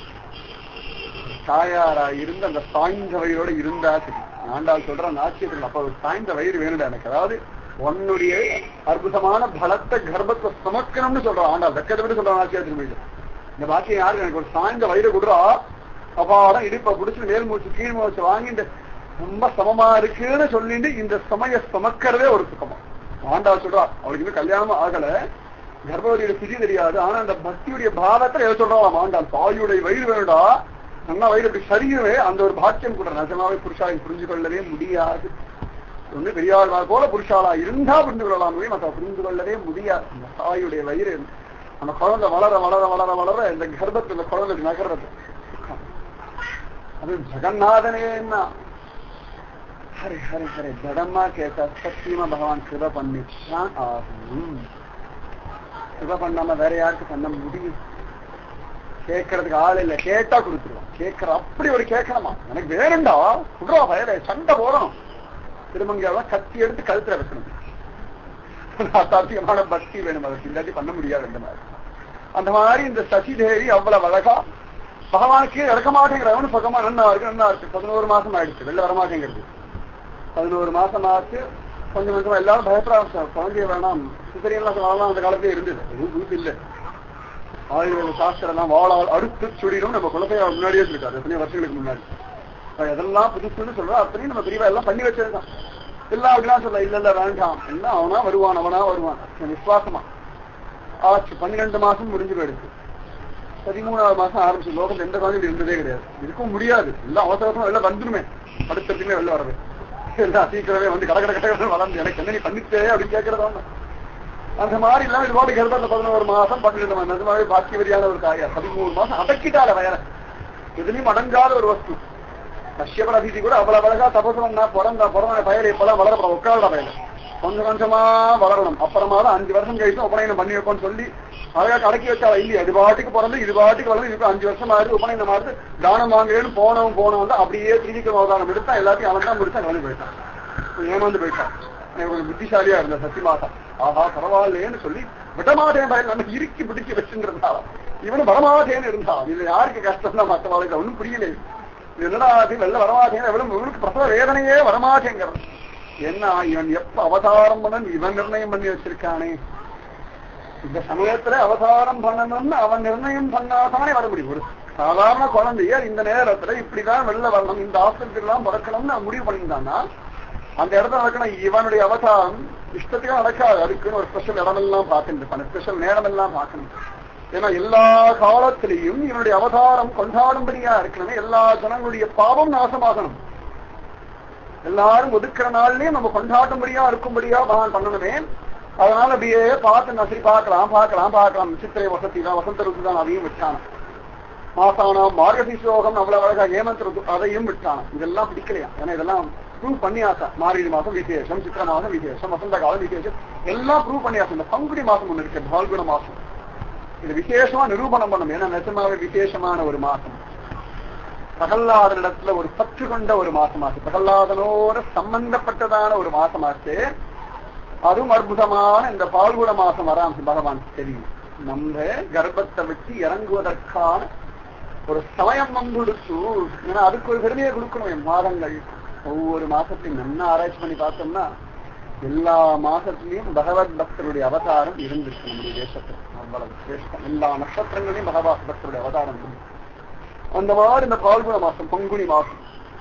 தாயாரா இருந்து அந்த சாய்ந்த வயிறோட இருந்தா சரி ஆண்டாள் சொல்ற நாச்சியத்தில் அப்ப ஒரு சாய்ந்த வயிறு வேணுடா எனக்கு அதாவது உன்னுடைய அற்புதமான பலத்த கர்ப்பத்தை சுமக்கணும்னு சொல்றான் ஆண்டாள் வெக்கத்தை விட்டு சொல்றான் நாச்சியத்தில் மீது இந்த பாக்கியம் யாருக்கு எனக்கு ஒரு சாய்ந்த வயிறு கொடுறா அப்பாடம் இடுப்ப பிடிச்சு மேல் மூச்சு கீழ் மூச்சு வாங்கிட்டு ரொம்ப சமமா இருக்குன்னு சொல்லிட்டு இந்த சமய சுமக்கிறதே ஒரு சுகமா ஆண்டாள் சொல்றா அவளுக்கு இன்னும் கல்யாணம் ஆகல கர்ப்பவதியோட பிதி தெரியாது ஆனா அந்த பக்தியுடைய பாவத்தை எதை சொல்றான் ஆண்டாள் தாயுடைய வயிறு வேணுடா நல்லா வயிறு அப்படி சரீரமே அந்த ஒரு பாக்கியம் கூட நிஜமாவே புருஷாலை புரிஞ்சு கொள்ளவே முடியாது ஒண்ணு பெரியாழ்வார் போல புருஷாலா இருந்தா புரிந்து கொள்ளலாம் மற்ற புரிந்து கொள்ளவே முடியாது அந்த தாயுடைய வயிறு அந்த குழந்தை வளர வளர வளர வளர இந்த கர்ப்பத்தில் இந்த குழந்தை நகர்றது அது ஜெகநாதனேன்னா ஹரே ஹரே ஹரே ஜடமா கேட்டா சத்தியமா பகவான் கிருப பண்ணிச்சான் ஆகும் கிருப பண்ணாம வேற யாருக்கு பண்ண முடியும் கேட்கறதுக்கு ஆள் இல்ல கேட்டா கொடுத்துருவான் கேட்கற அப்படி ஒரு கேட்கணுமா எனக்கு வேணும்டா குடுறா பயலே சண்டை போடணும் திருமங்கையாவ கத்தி எடுத்து கழுத்துல வைக்கணும் அசாத்தியமான பக்தி வேணும் அதுக்கு இல்லாட்டி பண்ண முடியாது அந்த மாதிரி அந்த மாதிரி இந்த சசிதேவி அவ்வளவு அழகா பகவானுக்கு இறக்க மாட்டேங்கிறவனு பகமா நன்னா இருக்கு நன்னா இருக்கு பதினோரு மாசம் ஆயிடுச்சு வெளில வர மாட்டேங்கிறது பதினோரு மாசம் ஆச்சு கொஞ்சம் கொஞ்சம் எல்லாரும் பயப்படாம குழந்தைய வேணாம் சித்தரியெல்லாம் சொல்லலாம் அந்த காலத்திலே இருந்தது எதுவும் புதுசு இல்லை ஆயுர்வேத சாஸ்திரம் எல்லாம் வாழால் அடுத்து சுடிடும் நம்ம குலத்தையா முன்னாடியே சொல்லிட்டாரு எத்தனையோ வருஷங்களுக்கு முன்னாடி அப்ப எதெல்லாம் புதுசுன்னு சொல்றோம் அத்தனையும் நம்ம பெரியவா எல்லாம் பண்ணி வச்சதுதான் எல்லாருக்கெல்லாம் சொல்ல இல்ல இல்ல வேண்டாம் எல்லாம் அவனா வருவான் அவனா வருவான் விசுவாசமா ஆச்சு பன்னிரெண்டு மாசம் முடிஞ்சு போயிடுச்சு பதிமூணாவது மாசம் ஆரம்பிச்சு லோகத்துல எந்த காலம் இருந்ததே கிடையாது இருக்கும் முடியாது எல்லாம் அவசர அவசரம் எல்லாம் வந்துருமே அடுத்ததுமே வெளில வரவே எல்லாம் சீக்கிரமே வந்து கட கட கட வளர்ந்து எனக்கு என்ன நீ பண்ணிட்டே அப்படின்னு கேட்கறதா அந்த மாதிரி எல்லாம் இது பாட்டு கர்ப்பத்துல பதினோரு மாசம் பன்னிரெண்டு மாசம் அது மாதிரி பாக்கியவரியான ஒரு தாயார் பதிமூணு மாசம் அடக்கிட்டால வயல எதுலையும் அடங்காத ஒரு வஸ்து கஷ்யபர அதிதி கூட அவ்வளவு அழகா தபசம்னா பிறந்த பிறந்த பயலை இப்பெல்லாம் வளர உட்கார பயல கொஞ்சம் கொஞ்சமா வளரணும் அப்புறமா தான் அஞ்சு வருஷம் கழிச்சு உபநயனம் பண்ணி வைப்போம்னு சொல்லி அழகா கலக்கி வச்சா இல்லையா இது பாட்டுக்கு பிறந்து இது பாட்டுக்கு வளர்ந்து இதுக்கு அஞ்சு வருஷம் ஆகுது உபநயனம் ஆகுது தானம் வாங்குறேன்னு போனவன் போனவன் தான் அப்படியே திரிவிக்கிற அவதாரம் எடுத்தா எல்லாத்தையும் அவன் தான் முடிச்சா கலந்து போயிட்டான் ஏமாந்து போயிட்டான் எனக்கு கொஞ்சம் புத்திசாலியா இருந்த சத்தியமாதா ஆஹா பரவாயில்லையேன்னு சொல்லி விடமாட்டேன் பயன் நம்ம இறுக்கி பிடிச்சு வச்சுருந்தாளா இவனு வரமாட்டேன்னு இருந்தான் இது யாருக்கு கஷ்டம் தான் மற்றவாளுக்கு ஒன்றும் புரியல இது என்னடா அது வெளில வரமாட்டேன் எவ்வளவு இவனுக்கு பிரசவ வேதனையே வரமாட்டேங்கிறது என்ன இவன் எப்ப அவதாரம் பண்ண இவன் நிர்ணயம் பண்ணி வச்சிருக்கானே இந்த சமயத்துல அவதாரம் பண்ணணும்னு அவன் நிர்ணயம் பண்ணாதானே வர முடியும் ஒரு சாதாரண குழந்தைய இந்த நேரத்துல இப்படிதான் வெளில வரணும் இந்த ஆசிரியர் எல்லாம் பிறக்கணும்னு அவன் முடிவு பண்ணியிருந்தான்னா அந்த இடத்துல நடக்கணும் இவனுடைய அவதாரம் இஷ்டத்துக்கு நடக்காது அதுக்குன்னு ஒரு ஸ்பெஷல் இடமெல்லாம் பார்த்துட்டு இருப்பான் ஸ்பெஷல் நேரம் எல்லாம் பார்க்கணும் ஏன்னா எல்லா காலத்திலையும் இவனுடைய அவதாரம் கொண்டாடும்படியா இருக்கணும் எல்லா ஜனங்களுடைய பாவம் நாசமாகணும் எல்லாரும் ஒதுக்குற நாள்லயும் நம்ம கொண்டாடும்படியா இருக்கும்படியா பகவான் பண்ணணுமே அதனால அப்படியே பார்த்து நான் சரி பார்க்கலாம் பார்க்கலாம் பார்க்கலாம் சித்திரை வசதி தான் வசந்த ருத்து தான் அதையும் விட்டான மாசானம் மார்கசி ஸ்லோகம் அவ்வளவு அழகா ஹேமந்த் ருத்து அதையும் விட்டான இதெல்லாம் பிடிக்கலையா ஏன்னா இதெல்லாம் ப்ரூவ் பண்ணியாசா மார்கழி மாசம் விசேஷம் சித்திர மாசம் விசேஷம் வசந்த காலம் விசேஷம் எல்லாம் ப்ரூவ் பண்ணியாசம் இந்த பங்குடி மாசம் ஒண்ணு இருக்கு பால்குண மாசம் இது விசேஷமா நிரூபணம் பண்ணணும் ஏன்னா நிஜமாவே விசேஷமான ஒரு மாசம் பிரகல்லாதனிடத்துல ஒரு பற்று கொண்ட ஒரு மாசமாச்சு பிரகல்லாதனோட சம்பந்தப்பட்டதான ஒரு மாசமாச்சு அதுவும் அற்புதமான இந்த பால்குட மாசம் வராம் பகவான் தெரியும் நம்ம கர்ப்பத்தை விட்டு இறங்குவதற்கான ஒரு சமயம் வந்துடுச்சு ஏன்னா அதுக்கு ஒரு பெருமையை கொடுக்கணும் என் மாதங்கள் ஒவ்வொரு மாசத்தையும் நல்லா ஆராய்ச்சி பண்ணி பார்த்தோம்னா எல்லா மாசத்திலையும் பகவத் பக்தருடைய அவதாரம் இருந்திருக்கு நம்முடைய தேசத்துல அவ்வளவு சிரேஷ்டம் எல்லா நட்சத்திரங்களையும் பகவத் பக்தருடைய அவதாரம் இருக்கு அந்த மாதிரி இந்த பால்குண மாசம் பங்குனி மாசம்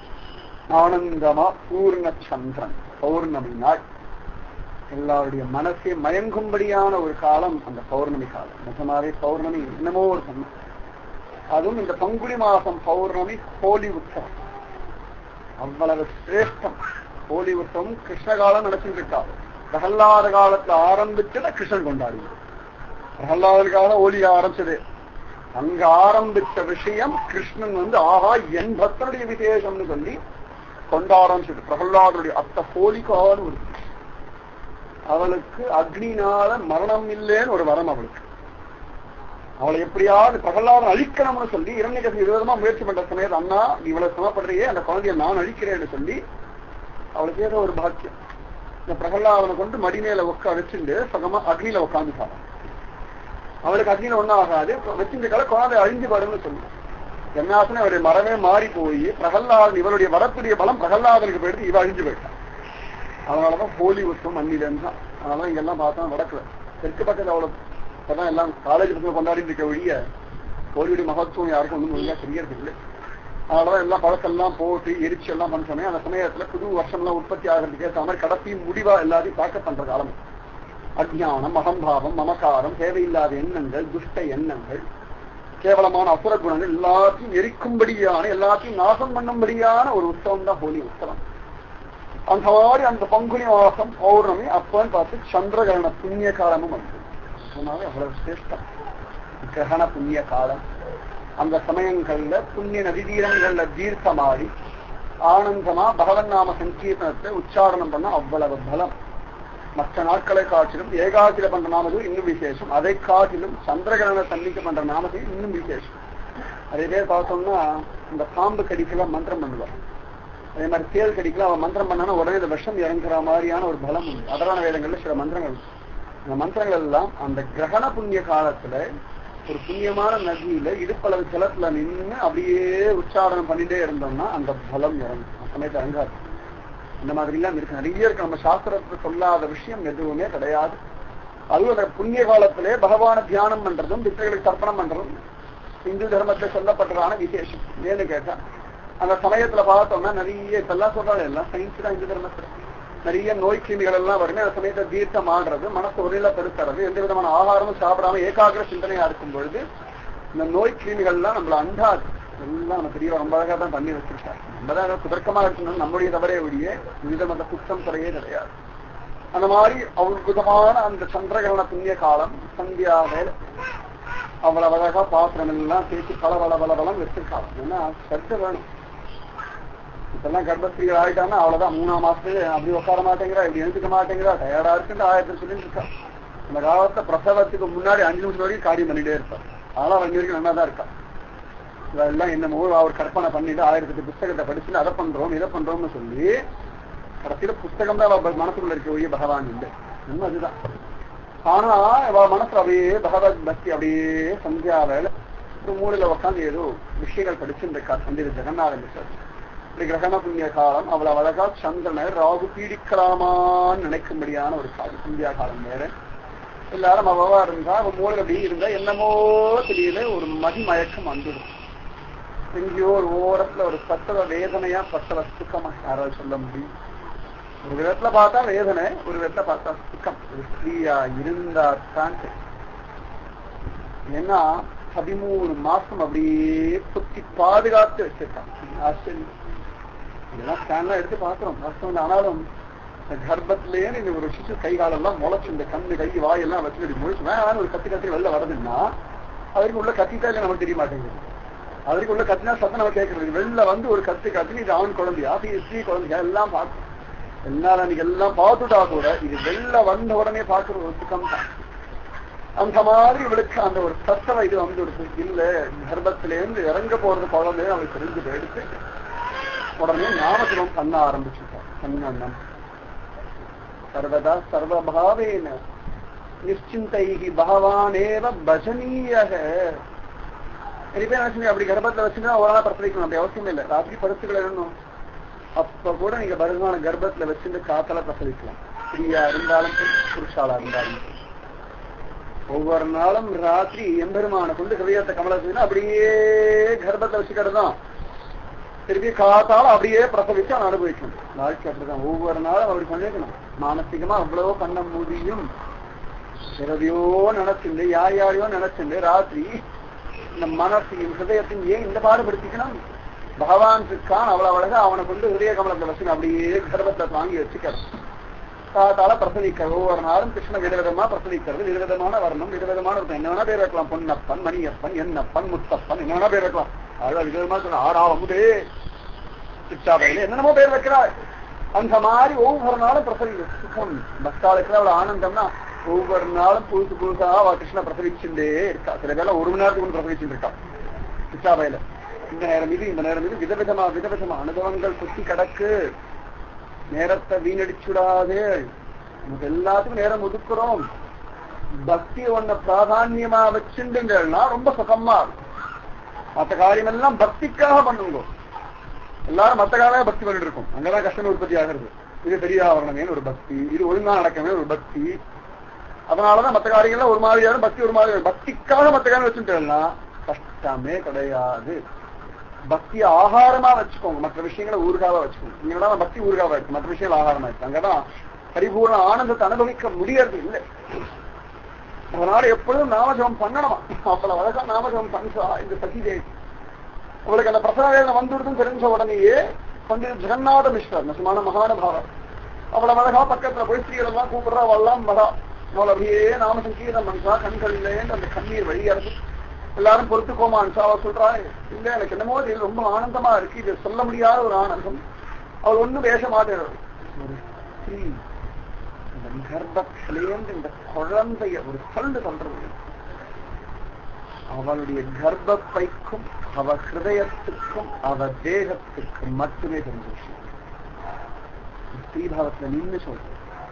ஆனந்தமா பூர்ண சந்திரன் பௌர்ணமி நாள் எல்லாருடைய மனசே மயங்கும்படியான ஒரு காலம் அந்த பௌர்ணமி காலம் நிஜமாவே பௌர்ணமி என்னமோ ஒரு தன்மை அதுவும் இந்த பங்குனி மாசம் பௌர்ணமி ஹோலி உற்சவம் அவ்வளவு சிரேஷ்டம் ஹோலி உற்சவம் கிருஷ்ண காலம் நினைச்சுட்டு இருக்கா பிரகல்லாத காலத்துல ஆரம்பிச்சத கிருஷ்ணன் கொண்டாடுவார் பிரகல்லாதனுக்காக ஹோலி ஆரம்பிச்சது அங்க ஆரம்பிச்ச விஷயம் கிருஷ்ணன் வந்து ஆஹா என் பக்தனுடைய விசேஷம்னு சொல்லி கொண்டாட ஆரம்பிச்சது பிரகல்லாதனுடைய அத்த ஹோலிக்கான ஒரு அவளுக்கு அக்னினால மரணம் இல்லைன்னு ஒரு வரம் அவளுக்கு அவளை எப்படியாவது பிரகலாதன் அழிக்கணும்னு சொல்லி இரண்யகசி விரோதமா முயற்சி பண்ற சமயத்து அண்ணா நீ இவ்வளவு சிரமப்படுறியே அந்த குழந்தைய நான் அழிக்கிறேன்னு சொல்லி அவளுக்கு ஏதோ ஒரு பாக்கியம் இந்த பிரகலாதனை கொண்டு மடி மேல உட்கா வச்சுட்டு சகமா அக்னியில உட்காந்துட்டாங்க அவளுக்கு அக்னியில ஒன்னும் ஆகாது வச்சிருந்த கால குழந்தை அழிஞ்சு பாருன்னு சொல்லி என்னாசன அவருடைய மரமே மாறி போய் பிரகல்லாதன் இவருடைய வரத்துடைய பலம் பிரகல்லாதனுக்கு போயிட்டு இவ அழிஞ்சு போயிட்டான் அதனாலதான் ஹோலி உற்சவம் அன்னிலன்னு தான் அதனால இங்கெல்லாம் பார்த்தா நடக்கல தெற்கு பக்கத்துல அவ்வளவு இப்பதான் எல்லாம் காலேஜ் பசங்க கொண்டாடி இருக்க ஒழிய ஹோலியுடைய மகத்துவம் யாருக்கும் ஒன்றும் ஒழுங்கா தெரியறது இல்லை அதனாலதான் எல்லாம் பழக்கெல்லாம் போட்டு எரிச்சு எல்லாம் பண்ண சமயம் அந்த சமயத்துல புது வருஷம் எல்லாம் உற்பத்தி ஆகிறதுக்கு ஏற்ற மாதிரி கடைசி முடிவா எல்லாத்தையும் தாக்க பண்ற காலம் அஜ்ஞானம் அகம்பாவம் மமக்காரம் தேவையில்லாத எண்ணங்கள் துஷ்ட எண்ணங்கள் கேவலமான அசுர குணங்கள் எல்லாத்தையும் எரிக்கும்படியான எல்லாத்தையும் நாசம் பண்ணும்படியான ஒரு உற்சவம் தான் ஹோலி உற்சவம் அந்த மாதிரி அந்த பங்குனி மாசம் பௌர்ணமி அப்பன்னு பார்த்து சந்திரகிரகண புண்ணிய காலமும் வந்து அதனால அவ்வளவு சிரேஷ்டம் கிரகண புண்ணிய காலம் அந்த சமயங்கள்ல புண்ணிய நதி தீரங்கள்ல தீர்த்தமாடி ஆனந்தமா பகவன் நாம சங்கீர்த்தனத்தை உச்சாரணம் பண்ண அவ்வளவு பலம் மற்ற நாட்களை காட்டிலும் ஏகாசில பண்ற நாமது இன்னும் விசேஷம் அதை காட்டிலும் சந்திரகிரகண தண்ணிக்கு பண்ற நாமது இன்னும் விசேஷம் அதே பேர் பார்த்தோம்னா இந்த பாம்பு கடிக்கெல்லாம் மந்திரம் பண்ணுவார் அதே மாதிரி தேல் கடிக்கலாம் அவன் மந்திரம் பண்ணானா உடனே இந்த விஷம் இறங்குற மாதிரியான ஒரு பலம் உண்டு அதரான வேதங்கள்ல சில மந்திரங்கள் உண்டு. இந்த மந்திரங்கள் எல்லாம் அந்த கிரகண புண்ணிய காலத்துல ஒரு புண்ணியமான நதியில இடுப்பளவு ஜலத்துல நின்று அப்படியே உச்சாரணம் பண்ணிட்டே இருந்தோம்னா அந்த பலம் இறங்கும் அந்த சமயத்தை இறங்காது இந்த மாதிரி எல்லாம் இருக்கு நிறைய இருக்கு நம்ம சாஸ்திரத்துல சொல்லாத விஷயம் எதுவுமே கிடையாது அதுவும் அந்த புண்ணிய காலத்திலே பகவான தியானம் பண்றதும் பித்தர்களுக்கு தர்ப்பணம் பண்றதும் இந்து தர்மத்துல சொல்லப்பட்டதான விசேஷம் ஏன்னு கேட்டா அந்த சமயத்துல பார்த்தோம்னா நிறைய இப்பெல்லாம் சொல்றாங்க எல்லாம் சயின்ஸ் தான் இந்து தர்மத்துல நிறைய நோய் கிருமிகள் எல்லாம் வருமே அந்த சமயத்தை தீர்த்தம் ஆடுறது மனசு ஒரேல பெருக்கிறது எந்த விதமான ஆகாரமும் சாப்பிடாம ஏகாகிர சிந்தனையா இருக்கும் பொழுது இந்த நோய் கிருமிகள் எல்லாம் நம்மள அண்டாது எல்லாம் நம்ம பெரிய ரொம்ப அழகா தான் பண்ணி வச்சிருக்காரு நம்ம தான் குதர்க்கமா இருக்கணும் நம்முடைய தவறே ஒழிய விதம் அந்த குற்றம் குறையே கிடையாது அந்த மாதிரி அற்புதமான அந்த சந்திரகிரண புண்ணிய காலம் சந்தியா வேலை அவ்வளவு அழகா பாத்திரம் எல்லாம் தேய்ச்சி பல பல பல பலம் வச்சிருக்காங்க ஏன்னா சத்து வேணும் இப்பெல்லாம் கர்ப்பஸ்திரிகள் ஆயிட்டாங்கன்னா அவ்வளவுதான் மூணாம் மாசத்துல அப்படி உட்கார மாட்டேங்கிறா இப்படி எழுந்துக்க மாட்டேங்கிறா டயர்டா இருக்குன்னு ஆயிரத்தி சொல்லிட்டு இருக்கா அந்த காலத்துல பிரசவத்துக்கு முன்னாடி அஞ்சு நிமிஷம் வரைக்கும் காரியம் பண்ணிட்டே இருப்பார் அதெல்லாம் அஞ்சு வரைக்கும் நல்லா தான் இருக்கா இதெல்லாம் என்னமோ அவர் கற்பனை பண்ணிட்டு ஆயிரத்தி எட்டு புஸ்தகத்தை படிச்சுட்டு அதை பண்றோம் இதை பண்றோம்னு சொல்லி கடைசியில புஸ்தகம் தான் அவ மனசுக்குள்ள இருக்க ஒழிய பகவான் இல்லை உண்மை அதுதான் ஆனா அவ மனசுல அப்படியே பகவத் பக்தி அப்படியே சந்தியா வேலை ஒரு மூலையில உட்காந்து ஏதோ விஷயங்கள் படிச்சுட்டு இருக்கா சந்திர ஜெகநாதன் சார் இப்படி கிரகண புண்ணிய காலம் அவ்வளவு அழகா சந்திரனை ராகு பீடிக்கலாமான்னு நினைக்கும்படியான ஒரு காலம் இந்தியா காலம் வேற எல்லாரும் அவ்வளவா இருந்தா அவன் மூலையில அப்படி இருந்தா என்னமோ தெரியல ஒரு மதிமயக்கம் வந்துடும் எங்கேயோ ஒரு ஓரத்துல ஒரு பத்தவ வேதனையா பத்தவ சுக்கமா யாராவது சொல்ல முடியும் ஒரு விதத்துல பார்த்தா வேதனை ஒரு விதத்துல பார்த்தா சுக்கம் ஒரு ஸ்திரீயா இருந்தா தான் ஏன்னா பதிமூணு மாசம் அப்படியே குத்தி பாதுகாத்து வச்சிருக்கான் ஆச்சரியம் இதெல்லாம் ஸ்கேன்லாம் எடுத்து பாக்குறோம் வாஸ்தவம் ஆனாலும் இந்த கர்ப்பத்திலேயே நீங்க ஒரு சிசு கை காலெல்லாம் முளைச்சு இந்த கண்ணு கை வாயெல்லாம் வச்சு இப்படி முழிச்சு வேணாம் ஒரு கத்தி கத்தி வெளில வருதுன்னா அதற்கு உள்ள கத்திட்டா இல்லை நமக்கு தெரிய மாட்டேங்குது அதற்கு உள்ள கத்தினா சத்தம் நம்ம கேட்கறது வெளில வந்து ஒரு கத்து கத்தி இது ஆண் குழந்தையா ஸ்ரீ குழந்தையா எல்லாம் பார்க்கும் என்னால நீங்க எல்லாம் பார்த்துட்டா கூட இது வெளில வந்த உடனே பார்க்கிற ஒரு சுகம் தான் அந்த மாதிரி இவளுக்கு அந்த ஒரு சத்தம் இது வந்துடுது இல்ல கர்ப்பத்திலேருந்து இறங்க போறது குழந்தை அவளுக்கு தெரிஞ்சு எடுத்து உடனே ஞாபகம் பண்ண ஆரம்பிச்சுட்டான் சன்னண்ணம் சர்வதா சர்வபாவேன நிச்சிந்தைகி பகவானேவ பஜனீயக இனிமே நினைச்சு அப்படி கர்ப்பத்தை வச்சுன்னா ஒரு நாள் பிரசவிக்கணும் அப்படி அவசியம் இல்லை ராத்திரி படுத்துக்கலாம் அப்ப கூட நீங்க பகவான கர்ப்பத்துல வச்சுட்டு காத்தல பிரசவிக்கலாம் ஸ்திரீயா இருந்தாலும் சரி, புருஷாலா இருந்தாலும் சரி. ஒவ்வொரு நாளும் ராத்திரி எம்பெருமான கொண்டு கவியத்தை கமலத்துனா அப்படியே கர்ப்பத்தை வச்சுக்கிறது தான் திருப்பி காத்தால அப்படியே பிரசவிச்சு அவன் அனுபவிக்கணும் வாழ்க்கை அப்படிதான் ஒவ்வொரு நாளும் அப்படி பண்ணிருக்கணும் மானசீகமா அவ்வளவோ பண்ண முடியும் எதையோ நினைச்சுண்டு யார் யாரையோ நினைச்சுண்டு ராத்திரி இந்த மனசையும் ஹிருதயத்தையும் ஏன் இந்த பாடுபடுத்திக்கணும் பகவான் இருக்கான் அவ்வளவு அழகா அவனை கொண்டு ஹிருதய கமலத்தை வச்சு அப்படியே கர்ப்பத்தை வாங்கி வச்சுக்கிறது காத்தால பிரசவிக்கிறது ஒவ்வொரு நாளும் கிருஷ்ண விதவிதமா பிரசவிக்கிறது விதவிதமான வர்ணம் விதவிதமான இருக்கும். என்ன வேணா பேர் வைக்கலாம் பொன்னப்பன் மணியப்பன் என்னப்பன் முத்தப்பன் என்ன வேணா பேர் வைக்கலாம் அழகா விதவிதமா சொல்ல ஆறாவமுதே சிச்சாபையில என்னென்னமோ பேர் வைக்கிறாள் அந்த மாதிரி ஒவ்வொரு நாளும் பிரசவி சுகம் பக்தாளுக்கு அவ்வளவு ஆனந்தம்னா ஒவ்வொரு நாளும் புதுசு புதுசா அவ கிருஷ்ண பிரசவிச்சுட்டே இருக்கா சில பேர்லாம் ஒரு மணி நேரத்துக்கு பிரசவிச்சுட்டு இருக்கா சிச்சாபையில இந்த நேரம் இது இந்த நேரம் இது விதவிதமா விதவிதமா அனுபவங்கள் குத்தி கிடக்கு நேரத்தை வீணடிச்சுடாதே நமக்கு எல்லாத்துக்கும் நேரம் ஒதுக்குறோம் பக்தி ஒன்ன பிராதான்யமா வச்சுண்டுங்கன்னா ரொம்ப சுகமா இருக்கும் மற்ற காரியம் எல்லாம் பக்திக்காக பண்ணுங்க எல்லாரும் மத்த காலம் பக்தி பண்ணிட்டு இருக்கோம் அங்கதான் கஷ்டம் உற்பத்தி ஆகிறது இது பெரிய ஆவரணமே ஒரு பக்தி இது ஒழுங்கா நடக்கவே ஒரு பக்தி அதனாலதான் மத்த காரியங்கள்லாம் ஒரு மாதிரியான பக்தி ஒரு மாதிரி பக்திக்காக மத்த காரியம் வச்சுட்டேன்னா கஷ்டமே கிடையாது பக்தி ஆகாரமா வச்சுக்கோங்க மற்ற விஷயங்களை ஊறுகாவா வச்சுக்கோங்க நீங்க பக்தி ஊறுகாவா இருக்கு மற்ற விஷயங்கள் ஆகாரமா இருக்கு அங்கதான் பரிபூர்ண ஆனந்தத்தை அனுபவிக்க முடியறது இல்லை அதனால எப்பொழுதும் நாமஜபம் பண்ணணுமா அவ்வளவு அழகா நாமஜபம் பண்றா இந்த சகிதேவி உங்களுக்கு அந்த பிரசவ வேதனை வந்துடுதுன்னு தெரிஞ்ச உடனேயே பண்டித ஜெகநாத மிஸ்ரர் நிஜமான மகானுபாவர் அவ்வளவு அழகா பக்கத்துல போய் ஸ்திரீகள் எல்லாம் கூப்பிடுறா அவெல்லாம் வரா அவள் அப்படியே நாம சங்கீதம் பண்றா கண்களிலேன்னு அந்த கண்ணீர் வழியறது எல்லாரும் பொறுத்துக்கோமான்னு அவ சொல்றா இல்ல எனக்கு என்னமோ இது ரொம்ப ஆனந்தமா இருக்கு இது சொல்ல முடியாத ஒரு ஆனந்தம் அவள் ஒண்ணும் பேச மாட்டேன் ஒரு ஸ்திரீ இந்த கர்ப்பத்திலேருந்து இந்த குழந்தைய ஒரு தள்ளு தள்ளுறது அவளுடைய கர்ப்பப்பைக்கும் அவ ஹிருதயத்துக்கும் அவ தேகத்துக்கும் மட்டுமே தெரிஞ்ச விஷயம் ஸ்ரீபாவத்துல நின்று சொல்ற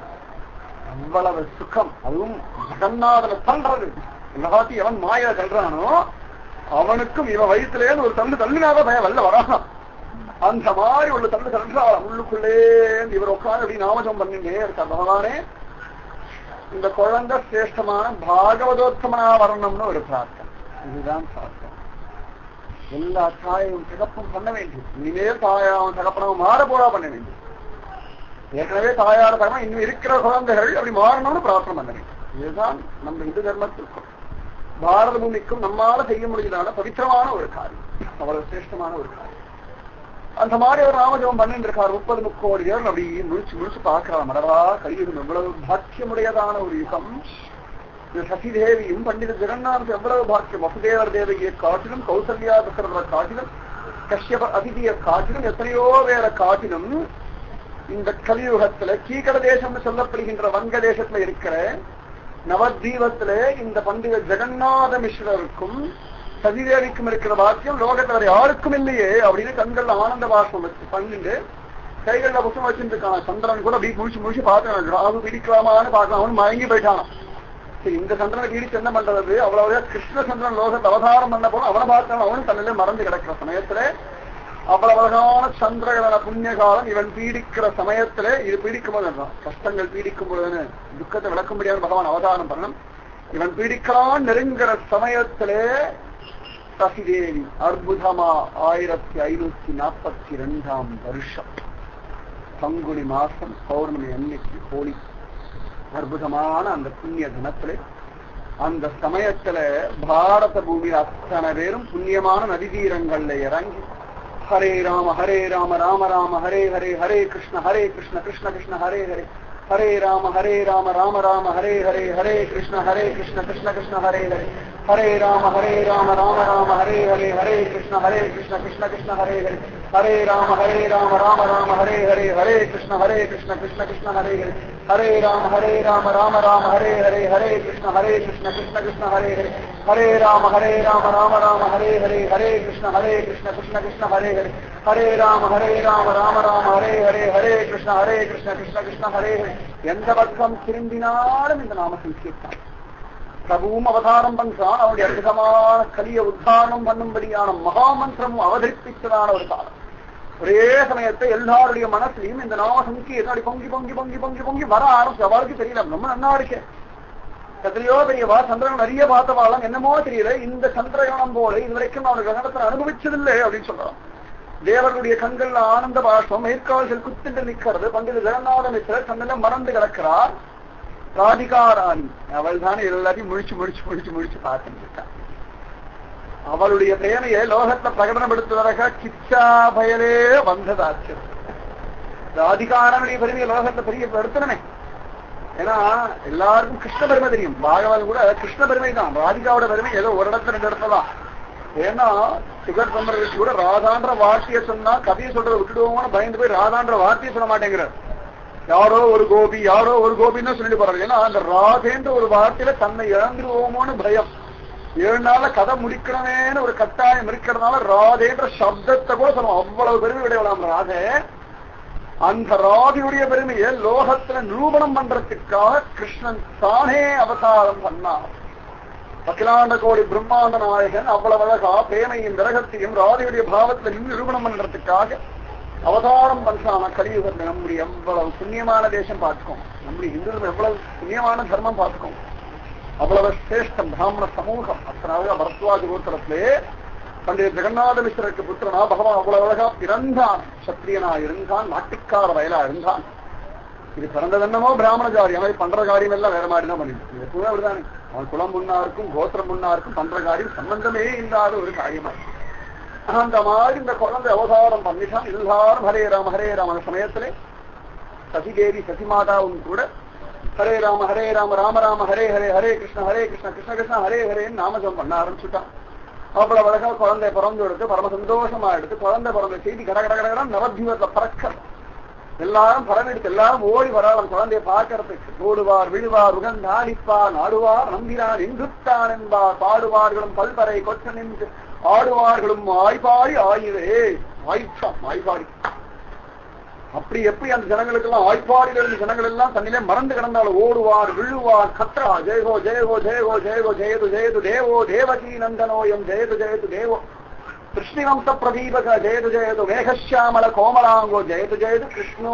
அவ்வளவு சுகம் அதுவும் ஜெகநாதனை தள்ளுறது எல்லாத்தையும் எவன் மாயா தள்ளுறானோ அவனுக்கும் இவன் வயிற்றுலேருந்து ஒரு தள்ளு தள்ளினாதான் பயம் வரல வரான் அந்த மாதிரி உள்ள தள்ளு தள்ளுறாள் உள்ளுக்குள்ளே இவர் உட்காந்து அப்படி நாமஜம் பண்ணிட்டே இருக்கார் பகவானே இந்த குழந்தை சிரேஷ்டமான பாகவதோத்தமனா வரணும்னு ஒரு பிரார்த்தனை இதுதான் பிரார்த்தனை எல்லா தாயும் சிறப்பும் பண்ண வேண்டும் இனிமேல் தாயாவும் தகப்பனவும் மாற போறா பண்ண வேண்டும் ஏற்கனவே தாயார தகவல் இன்னும் இருக்கிற குழந்தைகள் அப்படி மாறணும்னு பிரார்த்தனை பண்ண வேண்டும் இதுதான் நம்ம இந்து தர்மத்திற்கும் பாரத பூமிக்கும் நம்மால செய்ய முடிஞ்சதான பவித்திரமான ஒரு காரியம் அவ்வளவு சிரேஷ்டமான ஒரு காரியம் அந்த மாதிரி ஒரு ராமஜபம் பண்ணிட்டு இருக்கார் முப்பது முக்கோடி பேர் அப்படி முழிச்சு முழிச்சு பார்க்கலாம் மடவா கலியுகம் எவ்வளவு பாக்கியமுடையதான ஒரு யுகம் இது சசிதேவியும் பண்டித ஜெகநாத் எவ்வளவு பாக்கியம் வசுதேவர் தேவியை காட்டிலும் கௌசல்யா தசரதரை காட்டிலும் கஷ்யப அதிதியை காட்டிலும் எத்தனையோ வேற காட்டிலும் இந்த கலியுகத்துல கீகட தேசம்னு சொல்லப்படுகின்ற வங்க தேசத்துல இருக்கிற நவதீபத்துல இந்த பண்டித ஜெகநாத மிஸ்ரருக்கும் சதிதேவிக்கும் இருக்கிற பாக்கியம் லோகத்துல வேற யாருக்கும் இல்லையே அப்படின்னு கண்கள்ல ஆனந்த பாஷம் வச்சு பண்ணிட்டு கைகள்ல புத்தம் வச்சுட்டு இருக்கான் சந்திரன் கூட அப்படி முழிச்சு முழிச்சு பார்த்தான் ராகு பிடிக்கலாமான்னு பார்க்கலாம் அவன் மயங்கி போயிட்டான் சரி இந்த சந்திரனை பிடிச்சு என்ன பண்றது அவ்வளவு கிருஷ்ண சந்திரன் லோகத்தை அவதாரம் பண்ண போல அவனை பார்த்தான் அவனும் தன்னிலே மறந்து கிடக்கிற சமயத்துல அவ்வளவு அழகான சந்திரகலன புண்ணிய காலம் இவன் பீடிக்கிற சமயத்துல இது பீடிக்கும் போது கஷ்டங்கள் பீடிக்கும் பொழுதுன்னு துக்கத்தை விளக்க முடியாத பகவான் அவதாரம் பண்ணணும் இவன் பீடிக்கலாம் நெருங்குற சமயத்திலே சசிதேவி அற்புதமா ஆயிரத்தி ஐநூத்தி நாற்பத்தி ரெண்டாம் வருஷம் பங்குனி மாசம் பௌர்ணமி அன்னைக்கு ஹோலி அற்புதமான அந்த புண்ணிய தினத்திலே அந்த சமயத்துல பாரத பூமியில் அத்தனை பேரும் புண்ணியமான நதி தீரங்கள்ல இறங்கி ஹரே ராம ஹரே ராம ராம ராம ஹரே ஹரே ஹரே கிருஷ்ண ஹரே கிருஷ்ண கிருஷ்ண கிருஷ்ண ஹரே ஹரே ஹரே ராம ஹரே ராம ராம ராம ஹரே ஹரே ஹரே கிருஷ்ண ஹரே கிருஷ்ண கிருஷ்ண கிருஷ்ண ஹரே ஹரே ஹரே ராம ஹரே ராம ராம ராம ஹரே ஹரே ஹரே கிருஷ்ண ஹரே கிருஷ்ண கிருஷ்ண கிருஷ்ண ஹரே ஹரே ஹரே ராம ஹரே ராம ராம ராம ஹரே ஹரே ஹரே கிருஷ்ண ஹரே கிருஷ்ண கிருஷ்ண கிருஷ்ண ஹரே ஹரே ஹரே ராம ஹரே ராம ராம ராம ஹரே ஹரே ஹரே கிருஷ்ண ஹரே கிருஷ்ண கிருஷ்ண கிருஷ்ண ஹரே ஹரே ஹரே ராம ஹரே ராம ராம ராம ஹரே ஹரே ஹரே கிருஷ்ண ஹரே கிருஷ்ண கிருஷ்ண கிருஷ்ண ஹரே ஹரே ஹரே ராம ஹரே ராம ராம ராம ஹரே ஹரே ஹரே கிருஷ்ண ஹரே கிருஷ்ண கிருஷ்ண கிருஷ்ண ஹரே ஹரே எந்த பக்கம் திரும்பினாலும் இந்த நாம சங்கீர்த்தான் பிரபுவும் அவதாரம் பண்றான் அவனுடைய அற்புதமான கலிய உத்தாரணம் பண்ணும்படியான மகாமந்திரமும் அவதரிப்பித்ததான ஒரு காலம் ஒரே சமயத்தை எல்லாருடைய மனசுலையும் இந்த நாம சங்கீர்த்தம் அப்படி பொங்கி பொங்கி பொங்கி பொங்கி பொங்கி வர ஆரம்பிச்சு அவளுக்கு தெரியல ரொம்ப நன்னா இருக்கேன் எத்தனையோ பெரியவா சந்திரன் நிறைய பார்த்தவாளம் என்னமோ தெரியல இந்த சந்திரகணம் போல இதுவரைக்கும் அவன் கிரகணத்தை அனுபவிச்சதில்லை அப்படின்னு சொல்றான் தேவர்களுடைய கண்கள்ல ஆனந்த பாஷம் மேற்கால்கள் குத்திட்டு நிக்கிறது பண்டித ஜெகநாத மிஸ்ரர் தன்னில மறந்து கிடக்கிறார் ராதிகாராணி அவள் தான் எல்லாத்தையும் முழிச்சு முழிச்சு முழிச்சு முழிச்சு பார்த்துட்டு இருக்கா அவளுடைய பிரேமையை லோகத்தை பிரகடனப்படுத்துவதாக கிச்சா பயலே வந்ததாச்சு ராதிகாரனுடைய பெருமையை லோகத்தை பெரிய படுத்தனே ஏன்னா எல்லாருக்கும் கிருஷ்ண பெருமை தெரியும் பாகவன் கூட கிருஷ்ண பெருமை தான் ராதிகாவோட பெருமை ஏதோ ஒரு இடத்துல ரெண்டு இடத்துல தான் ஏன்னா சுகர் சம்பரவிச்சு கூட ராதான்ற வார்த்தையை சொன்னா கதையை சொல்றதை விட்டுடுவோம்னு பயந்து போய் ராதான்ற வார்த்தையை சொல்ல மாட்டேங்கிறார் யாரோ ஒரு கோபி யாரோ ஒரு கோபின்னு சொல்லிட்டு போறாங்க ஏன்னா அந்த ராதேன்ற ஒரு வார்த்தையில தன்னை இழந்துருவோமோன்னு பயம் ஏழு நாள்ல கதை முடிக்கணுமேன்னு ஒரு கட்டாயம் இருக்கிறதுனால ராதேன்ற சப்தத்தை கூட சொல்லுவோம் அவ்வளவு பெருமை விடையலாம் ராதே அந்த ராதியுடைய பெருமையை லோகத்துல நிரூபணம் பண்றதுக்காக கிருஷ்ணன் தானே அவதாரம் பண்ணார் அகிலாண்ட கோடி பிரம்மாண்ட நாயகன் அவ்வளவு அழகா பிரேமையும் விரகத்தையும் ராதியுடைய பாவத்துல நின்று நிரூபணம் பண்றதுக்காக அவதாரம் பண்றான கலியுகத்துல நம்முடைய எவ்வளவு புண்ணியமான தேசம் பார்த்துக்கோம் நம்முடைய இந்து எவ்வளவு புண்ணியமான தர்மம் பார்த்துக்கோம் அவ்வளவு சிரேஷ்டம் பிராமண சமூகம் அத்தனாக பரத்வாஜ கோத்திரத்திலே பண்டித ஜெகநாத மிஸ்ரருக்கு புத்திரனா பகவான் அவ்வளவு அழகா பிறந்தான் சத்திரியனா இருந்தான் நாட்டுக்கார வயலா இருந்தான் இது பிறந்தது என்னமோ பிராமண ஜாதி அவன் பண்ற காரியம் எல்லாம் வேற மாதிரி தான் பண்ணிட்டு இது எப்பவுமே அப்படிதானே அவன் குலம் முன்னா இருக்கும் கோத்திரம் முன்னா இருக்கும் பண்ற காரியம் சம்பந்தமே இல்லாத ஒரு காரியமா அந்த மாதிரி இந்த குழந்தை அவதாரம் பண்ணிட்டான் எல்லாரும் ஹரே ராம ஹரே ராம சமயத்திலே சசிதேவி சசிமாதாவும் கூட ஹரே ராம ஹரே ராம ராம ராம ஹரே ஹரே ஹரே கிருஷ்ண ஹரே கிருஷ்ண கிருஷ்ண கிருஷ்ண ஹரே ஹரேன்னு நாமஜம் பண்ண ஆரம்பிச்சுட்டான் அவ்வளவு அழகா குழந்தை பிறந்து எடுத்து பரம சந்தோஷமா எடுத்து குழந்தை பிறந்த செய்தி கட கட கட நவத்வீபத்துல பறக்க எல்லாரும் பரவெடுத்து எல்லாரும் ஓடி வராலும் குழந்தையை பார்க்கறதுக்கு ஓடுவார் விழுவார் உகந்தாடிப்பார் நாடுவார் நம்பினார் எங்குத்தான் என்பார் பாடுவார்களும் பல்பறை கொற்ற நின்று ஆடுவார்களும் ஆய்பாடி ஆயுதே ஆய்ச்சாம் ஆய்பாடி அப்படி எப்படி அந்த ஜனங்களுக்கு எல்லாம் ஆய்ப்பாடியில் இருந்த ஜனங்கள் எல்லாம் தன்னிலே மறந்து கிடந்தாலும் ஓடுவார் விழுவார் கத்ரா ஜெயகோ ஜெயகோ ஜெயகோ ஜெயகோ ஜெயது ஜெயது தேவோ தேவகி நந்தனோயம் ஜெயது ஜெயது தேவோ கிருஷ்ணிவம்ச பிரதீபக ஜெயது ஜெயது மேகஷியாமல கோமலாங்கோ ஜெயது ஜெயது கிருஷ்ணோ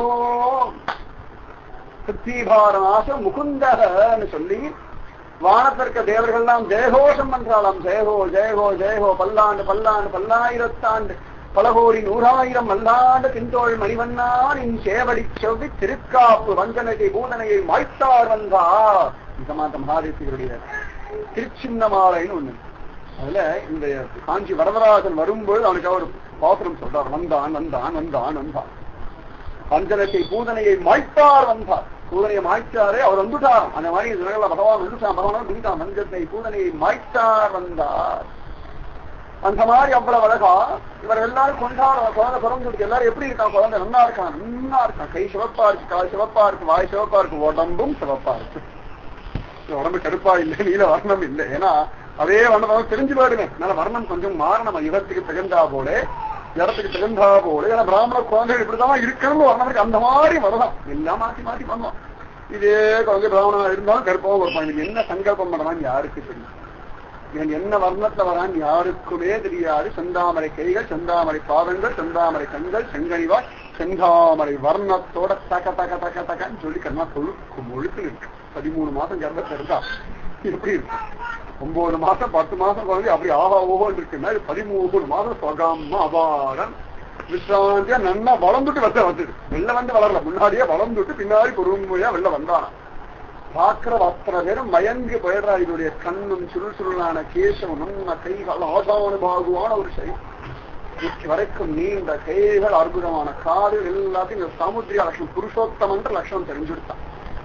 பிருத்திபாரநாச முகுந்தன்னு சொல்லி வானத்திற்க தேவர்கள்லாம் ஜெயகோஷம் பண்றாளாம் ஜெயகோ ஜெயகோ ஜெயகோ பல்லாண்டு பல்லாண்டு பல்லாயிரத்தாண்டு பல கோடி நூறாயிரம் அல்லாண்டு தின்தோள் மணிவண்ணாரின் சேவடி செவ்வி திருக்காப்பு வஞ்சனையை பூதனையை மாய்த்தார் வந்தார் நிகமாந்த மகாதேசிகளுடைய திருச்சின்னமாலைன்னு ஒண்ணு அதுல இந்த காஞ்சி வரதராஜன் வரும்போது அவனுக்கு அவர் பாசுரம் சொல்றார் வந்தான் வந்தான் வந்தான் வந்தான் வஞ்சனத்தை பூதனையை மாய்த்தார் வந்தார் பூதனையை மாய்த்தாரே அவர் வந்துட்டார் அந்த மாதிரி ஜனங்கள பகவான் வந்துட்டான் பகவான் வந்துட்டான் வஞ்சத்தை பூதனையை மாய்த்தார் வந்தார் அந்த மாதிரி அவ்வளவு அழகா இவர் எல்லாரும் கொண்டாட குழந்தை பிறந்து எல்லாரும் எப்படி இருக்கான் குழந்தை நல்லா இருக்கான் நல்லா இருக்கான் கை சிவப்பா இருக்கு கால் சிவப்பா இருக்கு வாய் சிவப்பா இருக்கு உடம்பும் சிவப்பா இருக்கு உடம்பு கருப்பா இல்லை நீல வர்ணம் இல்லை ஏன்னா அதே வண்ணம் தெரிஞ்சு போயிடுவேன் அதனால வர்ணம் கொஞ்சம் மாறணும் யுகத்துக்கு தகுந்தா போல இடத்துக்கு தகுந்தா போல ஏன்னா பிராமண குழந்தைகள் இப்படிதான் இருக்கணும்னு வர்ணம் அந்த மாதிரி வரலாம் எல்லாம் மாத்தி மாத்தி பண்ணலாம் இதே குழந்தை பிராமணனா இருந்தாலும் கருப்பாவும் இருப்பான் இவன் என்ன சங்கல்பம் பண்ணலாம் யாருக்கு தெரியும் இவன் என்ன வர்ணத்துல வரான் யாருக்குமே தெரியாது செந்தாமரை கைகள் செந்தாமரை பாதங்கள் செந்தாமரை கண்கள் செங்கனிவாய் செந்தாமரை வர்ணத்தோட தக்க தக்க தக்க தக்கன்னு சொல்லி கண்ணா கொழுக்கு முழுக்கு இருக்கு பதிமூணு மாசம் கர்ப்பத்தை இருந்தா எப்படி இருக்கு ஒன்பது மாசம் பத்து மாசம் குழந்தை அப்படி ஆஹா ஓஹோன்னு இருக்குன்னா இது பதிமூணு மாசம் சொகாம அபாரம் விசிராந்தியா நன்னா வளர்ந்துட்டு வெத்த வந்துடு வெளில வந்து வளரல முன்னாடியே வளர்ந்துட்டு பின்னாடி பொறுமையா வெளில வந்தானா பாக்குற அத்தனை பேரும் மயங்கி போயிடுறா இதனுடைய கண்ணும் சுருள் சுருளான கேசம் நம்ம கைகள் ஆசான பாகுவான ஒரு சைவம் உச்சி வரைக்கும் நீண்ட கைகள் அற்புதமான காடு எல்லாத்தையும் இந்த சமுத்திரிய லட்சம் புருஷோத்தமன்ற லட்சம் தெரிஞ்சுடுத்தான்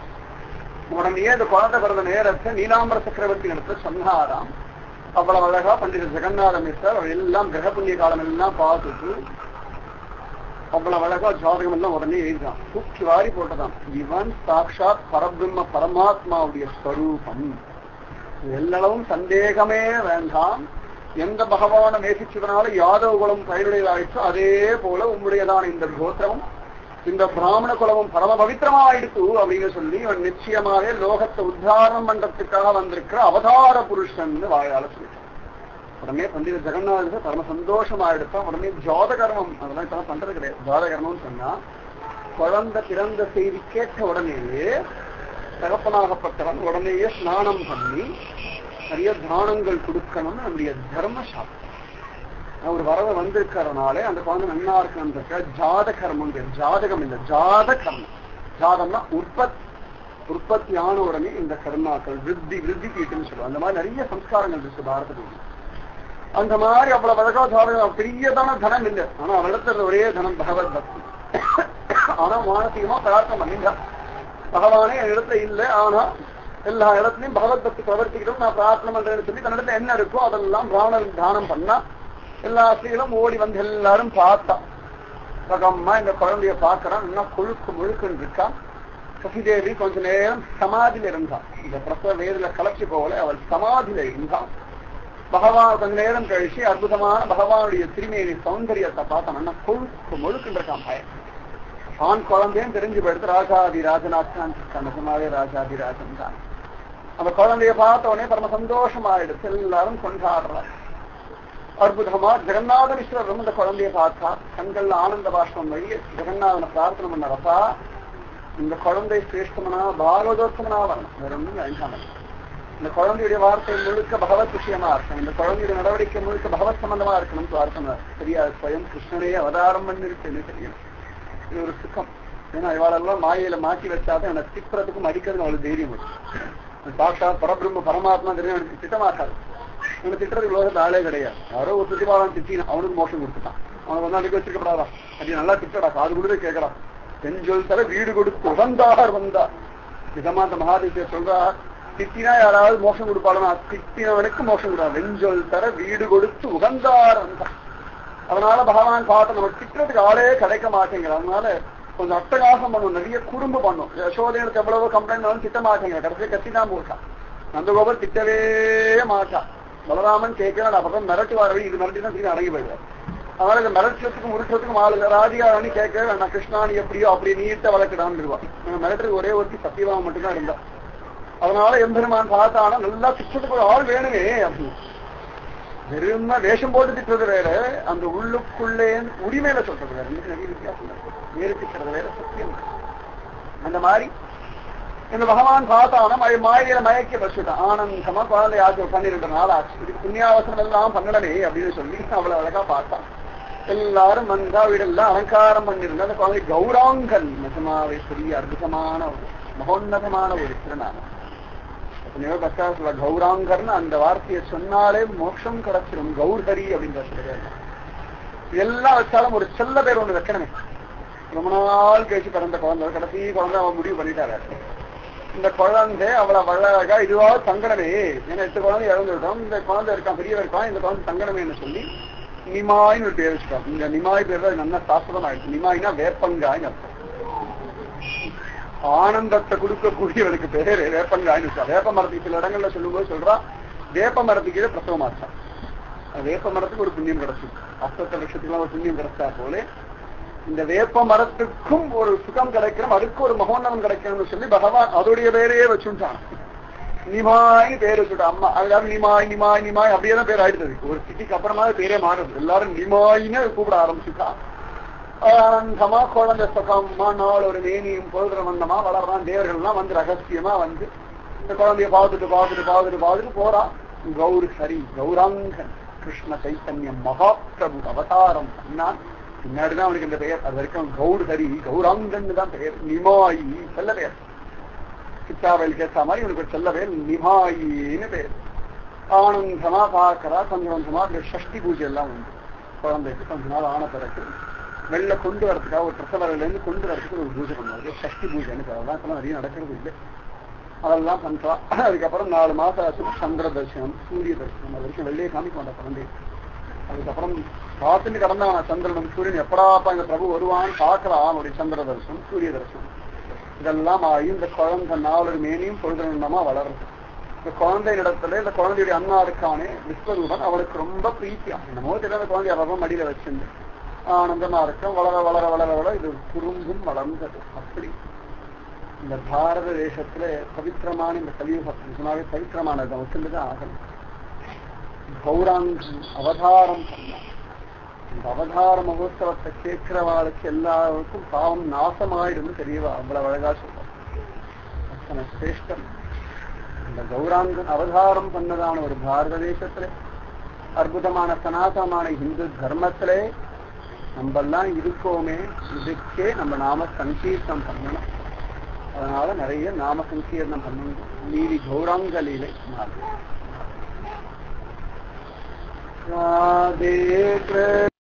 உடனே இந்த குழந்தை பிறந்த நேரத்தை நீலாம்பர சக்கரவர்த்தி இடத்துல சொன்னாராம் அவ்வளவு அழகா பண்டித ஜெகநாத மிஸ்டர் அவர் எல்லாம் கிரக புண்ணிய காலம் எல்லாம் பார்த்துட்டு அவ்வளவு அழகா ஜாதகம் எல்லாம் உடனே எழுதினான் தூக்கி வாரி போட்டதான் இவன் சாட்சாத் பரபிரம்ம பரமாத்மாவுடைய ஸ்வரூபம் எல்லளவும் சந்தேகமே வேண்டாம் எந்த பகவான நேசிச்சதுனால யாதவ குலம் பயனுடையதாயிற்று அதே போல உம்முடையதான இந்த கோத்திரமும் இந்த பிராமண குலமும் பரம பவித்திரமாயிடுத்து அப்படின்னு சொல்லி இவன் நிச்சயமாக லோகத்தை உத்தாரணம் பண்றதுக்காக வந்திருக்கிற அவதார புருஷன் வாயால சொல்லிட்டான் உடனே பண்டித ஜெகநாதர் பரம சந்தோஷமா எடுத்தான் உடனே ஜாத கர்மம் அதெல்லாம் இப்ப பண்றது கிடையாது ஜாத கர்மம்னு சொன்னா குழந்தை பிறந்த செய்தி கேட்ட உடனேயே தகப்பனாகப்பட்டவன் உடனேயே ஸ்நானம் பண்ணி நிறைய தானங்கள் கொடுக்கணும்னு நம்முடைய தர்ம சாஸ்திரம் அவர் வரவ வந்திருக்கிறதுனாலே அந்த குழந்தை நன்னா இருக்கணுன்ற ஜாத கர்மம் பேர் ஜாதகம் இல்லை ஜாத கர்மம் ஜாதம்னா உற்பத்தி உற்பத்தி ஆன உடனே இந்த கர்மாக்கள் விருத்தி விருத்தி தீட்டுன்னு சொல்லுவாங்க அந்த மாதிரி நிறைய சம்ஸ்காரங்கள் இருக்கு பாரதத்தில் அந்த மாதிரி அவ்வளவு அழகா ஜாதகம் பெரியதான தனம் இல்லை ஆனா அவளிடத்துல ஒரே தனம் பகவத் பக்தி ஆனா மானசீகமா பிரார்த்தனை பண்ணிட்டான் பகவானே என் இடத்துல இல்லை ஆனா எல்லா இடத்துலயும் பகவத் பக்தி பிரவர்த்திக்கிட்டும் நான் பிரார்த்தனை பண்றேன்னு சொல்லி தன்னிடத்துல என்ன இருக்கோ அதெல்லாம் பிராமணன் தானம் பண்ணா எல்லா ஸ்திரீகளும் ஓடி வந்து எல்லாரும் பார்த்தா பகம்மா இந்த குழந்தைய பார்க்கறான் இன்னும் கொழுக்கு முழுக்குன்னு இருக்கான் சசிதேவி கொஞ்ச நேரம் சமாதியில இருந்தான் இந்த பிரசவ வேதில கலச்சி போகல அவள் சமாதியில இருந்தான் பகவான் கொஞ்ச நேரம் கழிச்சு அற்புதமான பகவானுடைய திருமேனி சௌந்தரியத்தை பார்த்தான் அண்ணா கொழுக்கு முழுக்குன்னு இருக்கான் பையன் ஆண் குழந்தையும் தெரிஞ்சு போயிடுத்து ராஜாதி ராஜநாத் தான் நிஜமாவே ராஜாதி ராஜன் தான் அந்த குழந்தைய பார்த்த உடனே பரம சந்தோஷமாயிடுச்சு எல்லாரும் கொண்டாடுறார் அற்புதமா ஜெகநாத மிஸ்ரரும் இந்த குழந்தைய பார்த்தா கண்கள்ல ஆனந்த பாஷ்பம் வழி ஜெகநாதனை பிரார்த்தனை பண்ணாரப்பா இந்த குழந்தை சிரேஷ்டமனா பாகவதோத்தமனா வரணும் வேற ஒன்றும் வேண்டாம் இந்த குழந்தையுடைய வார்த்தை முழுக்க பகவத் விஷயமா இருக்கணும் இந்த குழந்தையுடைய நடவடிக்கை முழுக்க பகவத் சம்பந்தமா இருக்கணும் பிரார்த்தனை சரியா ஸ்வயம் கிருஷ்ணனே அவதாரம் பண்ணிருக்குன்னு தெரியும் இது ஒரு சுகம் ஏன்னா இவாளெல்லாம் மாயையில மாற்றி வச்சாதான் எனக்கு திட்டுறதுக்கும் அடிக்கிறதுக்கும் அவளுக்கு தைரியம் வரும் சாட்சா பரபிரம்ம பரமாத்மா தெரியும் எனக்கு திட்டமாக்காது இவனை திட்டுறதுக்கு உலகத்து ஆளே கிடையாது யாரோ ஒரு திட்டிவாளான் திட்டினா அவனுக்கு மோசம் கொடுத்துட்டான் அவனுக்கு வந்து அன்றைக்கு வச்சிருக்கப்படாதா அப்படி நல்லா திட்டடா காது கொடுத்து கேட்கறான் பெஞ்சொல் தர வீடு கொடுத்து உகந்தார் வந்தார் விதமா அந்த மகாதேசிய சொல்றார் திட்டினா யாராவது மோஷம் கொடுப்பாலும் திட்டினவனுக்கு மோஷம் கொடுப்பான் வெஞ்சொல் தர வீடு கொடுத்து உகந்தார் வந்தான் அதனால பகவான் பார்த்து நம்ம திட்டுறதுக்கு ஆளே கிடைக்க மாட்டேங்கிற அதனால கொஞ்சம் அட்டகாசம் பண்ணும் நிறைய குறும்பு பண்ணும் யசோதையனுக்கு எவ்வளவோ கம்ப்ளைண்ட் வந்து திட்ட மாட்டேங்கிற கடைசியை கத்தி தான் போட்டான் நந்தகோபர் திட்டவே மாட்டான் பலராமன் கேட்கிறான் அப்புறம் மிரட்டு வரவே இது மிரட்டி தான் திரும்பி அடங்கி போயிடுவார் அதனால இந்த மிரட்டுறதுக்கும் உருட்டுறதுக்கும் ஆளு ராதிகா ராணி கேட்க நான் கிருஷ்ணா நீ எப்படியோ அப்படி நீட்ட வளர்க்கடான்னு மிரட்டுறது ஒரே ஒருத்தி சத்தியபாமன் மட்டும்தான் இருந்தா அதனால எம்பெருமான் பார்த்தானா நல்லா திட்டத்துக்கு ஒரு ஆள் வேணுமே அப்படின்னு வெறும வேஷம் போட்டு திட்டுறது வேற அந்த உள்ளுக்குள்ளே உரிமையில சொல்றது வேற ரெண்டுக்கும் நிறைய வித்தியாசம் இருக்கு வேறு திட்டுறது வேற சத்தியம் வேற. அந்த மாதிரி இந்த பகவான் பார்த்தானா மழை மாயில மயக்கி வச்சுட்டான் ஆனந்தமா குழந்தை ஆச்சு பன்னிரெண்டு நாள் ஆச்சு இதுக்கு புண்ணியாவசனம் எல்லாம் பண்ணலமே அப்படின்னு சொல்லி அவ்வளவு அழகா பார்த்தான் எல்லாரும் வந்தா வீடெல்லாம் அலங்காரம் பண்ணிருந்தா அந்த குழந்தை கௌராங்கன் நிஜமாவே பெரிய அற்புதமான ஒரு மகோன்னதமான ஒரு திருநாமம் எத்தனையோ பஸ்டாஸ்ல கௌராங்கர்னு அந்த வார்த்தையை சொன்னாலே மோட்சம் கிடைச்சிடும் கௌர்ஹரி அப்படின்ற பேர் எல்லாம் வச்சாலும் ஒரு செல்ல பேர் ஒண்ணு வைக்கணுமே ரொம்ப நாள் கழிச்சு பிறந்த குழந்தை கடைசி குழந்தை அவன் முடிவு பண்ணிட்டாரு இந்த குழந்தை அவ்வளவு அழகா இதுவாக தங்கணமே ஏன்னா எட்டு குழந்தை இறந்து விட்டோம் இந்த குழந்தை இருக்கான் பெரியவர் இருக்கான் இந்த குழந்தை தங்கணமேன்னு சொல்லி நிமாய்னு ஒரு பேர் வச்சுட்டான் இந்த நிமாய் பேர் தான் நல்லா சாஸ்திரம் ஆயிடுச்சு நிமாய்னா வேப்பங்காய்னு அர்த்தம் ஆனந்தத்தை கொடுக்கக்கூடியவனுக்கு பேரு வேப்பங்காய்னு வச்சா வேப்ப மரத்துக்கு சில இடங்கள்ல சொல்லும்போது சொல்றா வேப்ப மரத்துக்கு கீழே பிரசவமாச்சான் வேப்ப மரத்துக்கு ஒரு புண்ணியம் கிடைச்சிருக்கு அஸ்தத்த லட்சத்துக்குலாம் ஒரு புண்ணியம் கிடைச்சா போல இந்த வேப்ப மரத்துக்கும் ஒரு சுகம் கிடைக்கணும் அதுக்கு ஒரு மகோன்னதம் கிடைக்கணும்னு சொல்லி பகவான் அதோடைய பேரையே வச்சுட்டான் நிமாய்னு பேர் வச்சுட்டான் அம்மா எல்லாரும் நிமாய் நிமாய் நிமாய் அப்படியே தான் பேர் ஆயிடுது ஒரு சிட்டிக்கு அப்புறமா அது பேரே மாறுது எல்லாரும் நிமாயின்னு கூப்பிட ஆரம்பிச்சுட்டான் ஆனந்தமா குழந்தை சுகமா நாள் ஒரு மேனியும் பொழுதுற வந்தமா வளர்றான் தேவர்கள்லாம் வந்து ரகசியமா வந்து இந்த குழந்தைய பார்த்துட்டு பார்த்துட்டு பார்த்துட்டு பார்த்துட்டு போறான் கௌரி ஹரி கௌராங்கன் கிருஷ்ண சைத்தன்யம் மகாபிரபு அவதாரம் பண்ணான் பின்னாடிதான் அவனுக்கு இந்த பெயர் அது வரைக்கும் கௌர் ஹரி கௌராங்கன் தான் பெயர் நிமாயி செல்ல பெயர் சித்தாவையில் கேட்ட மாதிரி இவனுக்கு ஒரு செல்ல பெயர் நிமாயின்னு பெயர் ஆனந்தமா பார்க்கறா கொஞ்சம் கொஞ்சமா இந்த சஷ்டி பூஜை எல்லாம் உண்டு குழந்தைக்கு கொஞ்ச நாள் ஆன பிறகு வெளில கொண்டு வரதுக்காக ஒரு பிரசவரையில இருந்து கொண்டு வரதுக்கு ஒரு பூஜை பண்ணுவாங்க சஷ்டி பூஜைன்னு பேர். அதெல்லாம் இப்பெல்லாம் நிறைய நடக்கிறது இல்லை அதெல்லாம் பண்றா அதுக்கப்புறம் நாலு மாசம் ஆச்சு சந்திர தரிசனம் சூரிய தரிசனம் அது வரைக்கும் வெளியே காமிக்க மாட்டேன் குழந்தை அதுக்கப்புறம் பார்த்துட்டு கடந்தான் சந்திரனும் சூரியன் எப்படாப்பா இந்த பிரபு வருவான்னு பார்க்கலாம் அவனுடைய சந்திர தரிசனம் சூரிய தரிசனம் இதெல்லாம் ஆகி இந்த குழந்தை நாலு மேனியும் பொழுதுமா வளருது இந்த குழந்தை இடத்துல இந்த குழந்தையுடைய அண்ணா இருக்கானே விஸ்வரூபன் அவனுக்கு ரொம்ப பிரீத்தியா என்னமோ தெரியாத குழந்தைய ரொம்ப மடியில வச்சிருந்து ஆனந்தமா இருக்கும் வளர வளர வளர வளர இது குறும்பும் வளர்ந்தது அப்படி இந்த பாரத தேசத்துல பவித்திரமான இந்த கலியுகம் நிஜமாவே பவித்திரமானது வச்சுதான் ஆகணும் கௌராங்கி அவதாரம் பண்ணான் இந்த அவதார மகோத்சவத்தை கேட்கிறவாளுக்கு எல்லாருக்கும் பாவம் நாசமாயிடும் தெரியவா அவ்வளவு அழகா சொல்றான் அத்தனை சிரேஷ்டம் இந்த கௌராங்கன் அவதாரம் பண்ணதான ஒரு பாரத தேசத்துல அற்புதமான சனாதனமான இந்து தர்மத்திலே நம்மெல்லாம் இருக்கோமே இதுக்கே நம்ம நாம சங்கீர்த்தம் பண்ணணும் அதனால நிறைய நாம சங்கீர்த்தம் பண்ணணும் மீதி கௌராங்கலிலே ராதே கிருஷ்ண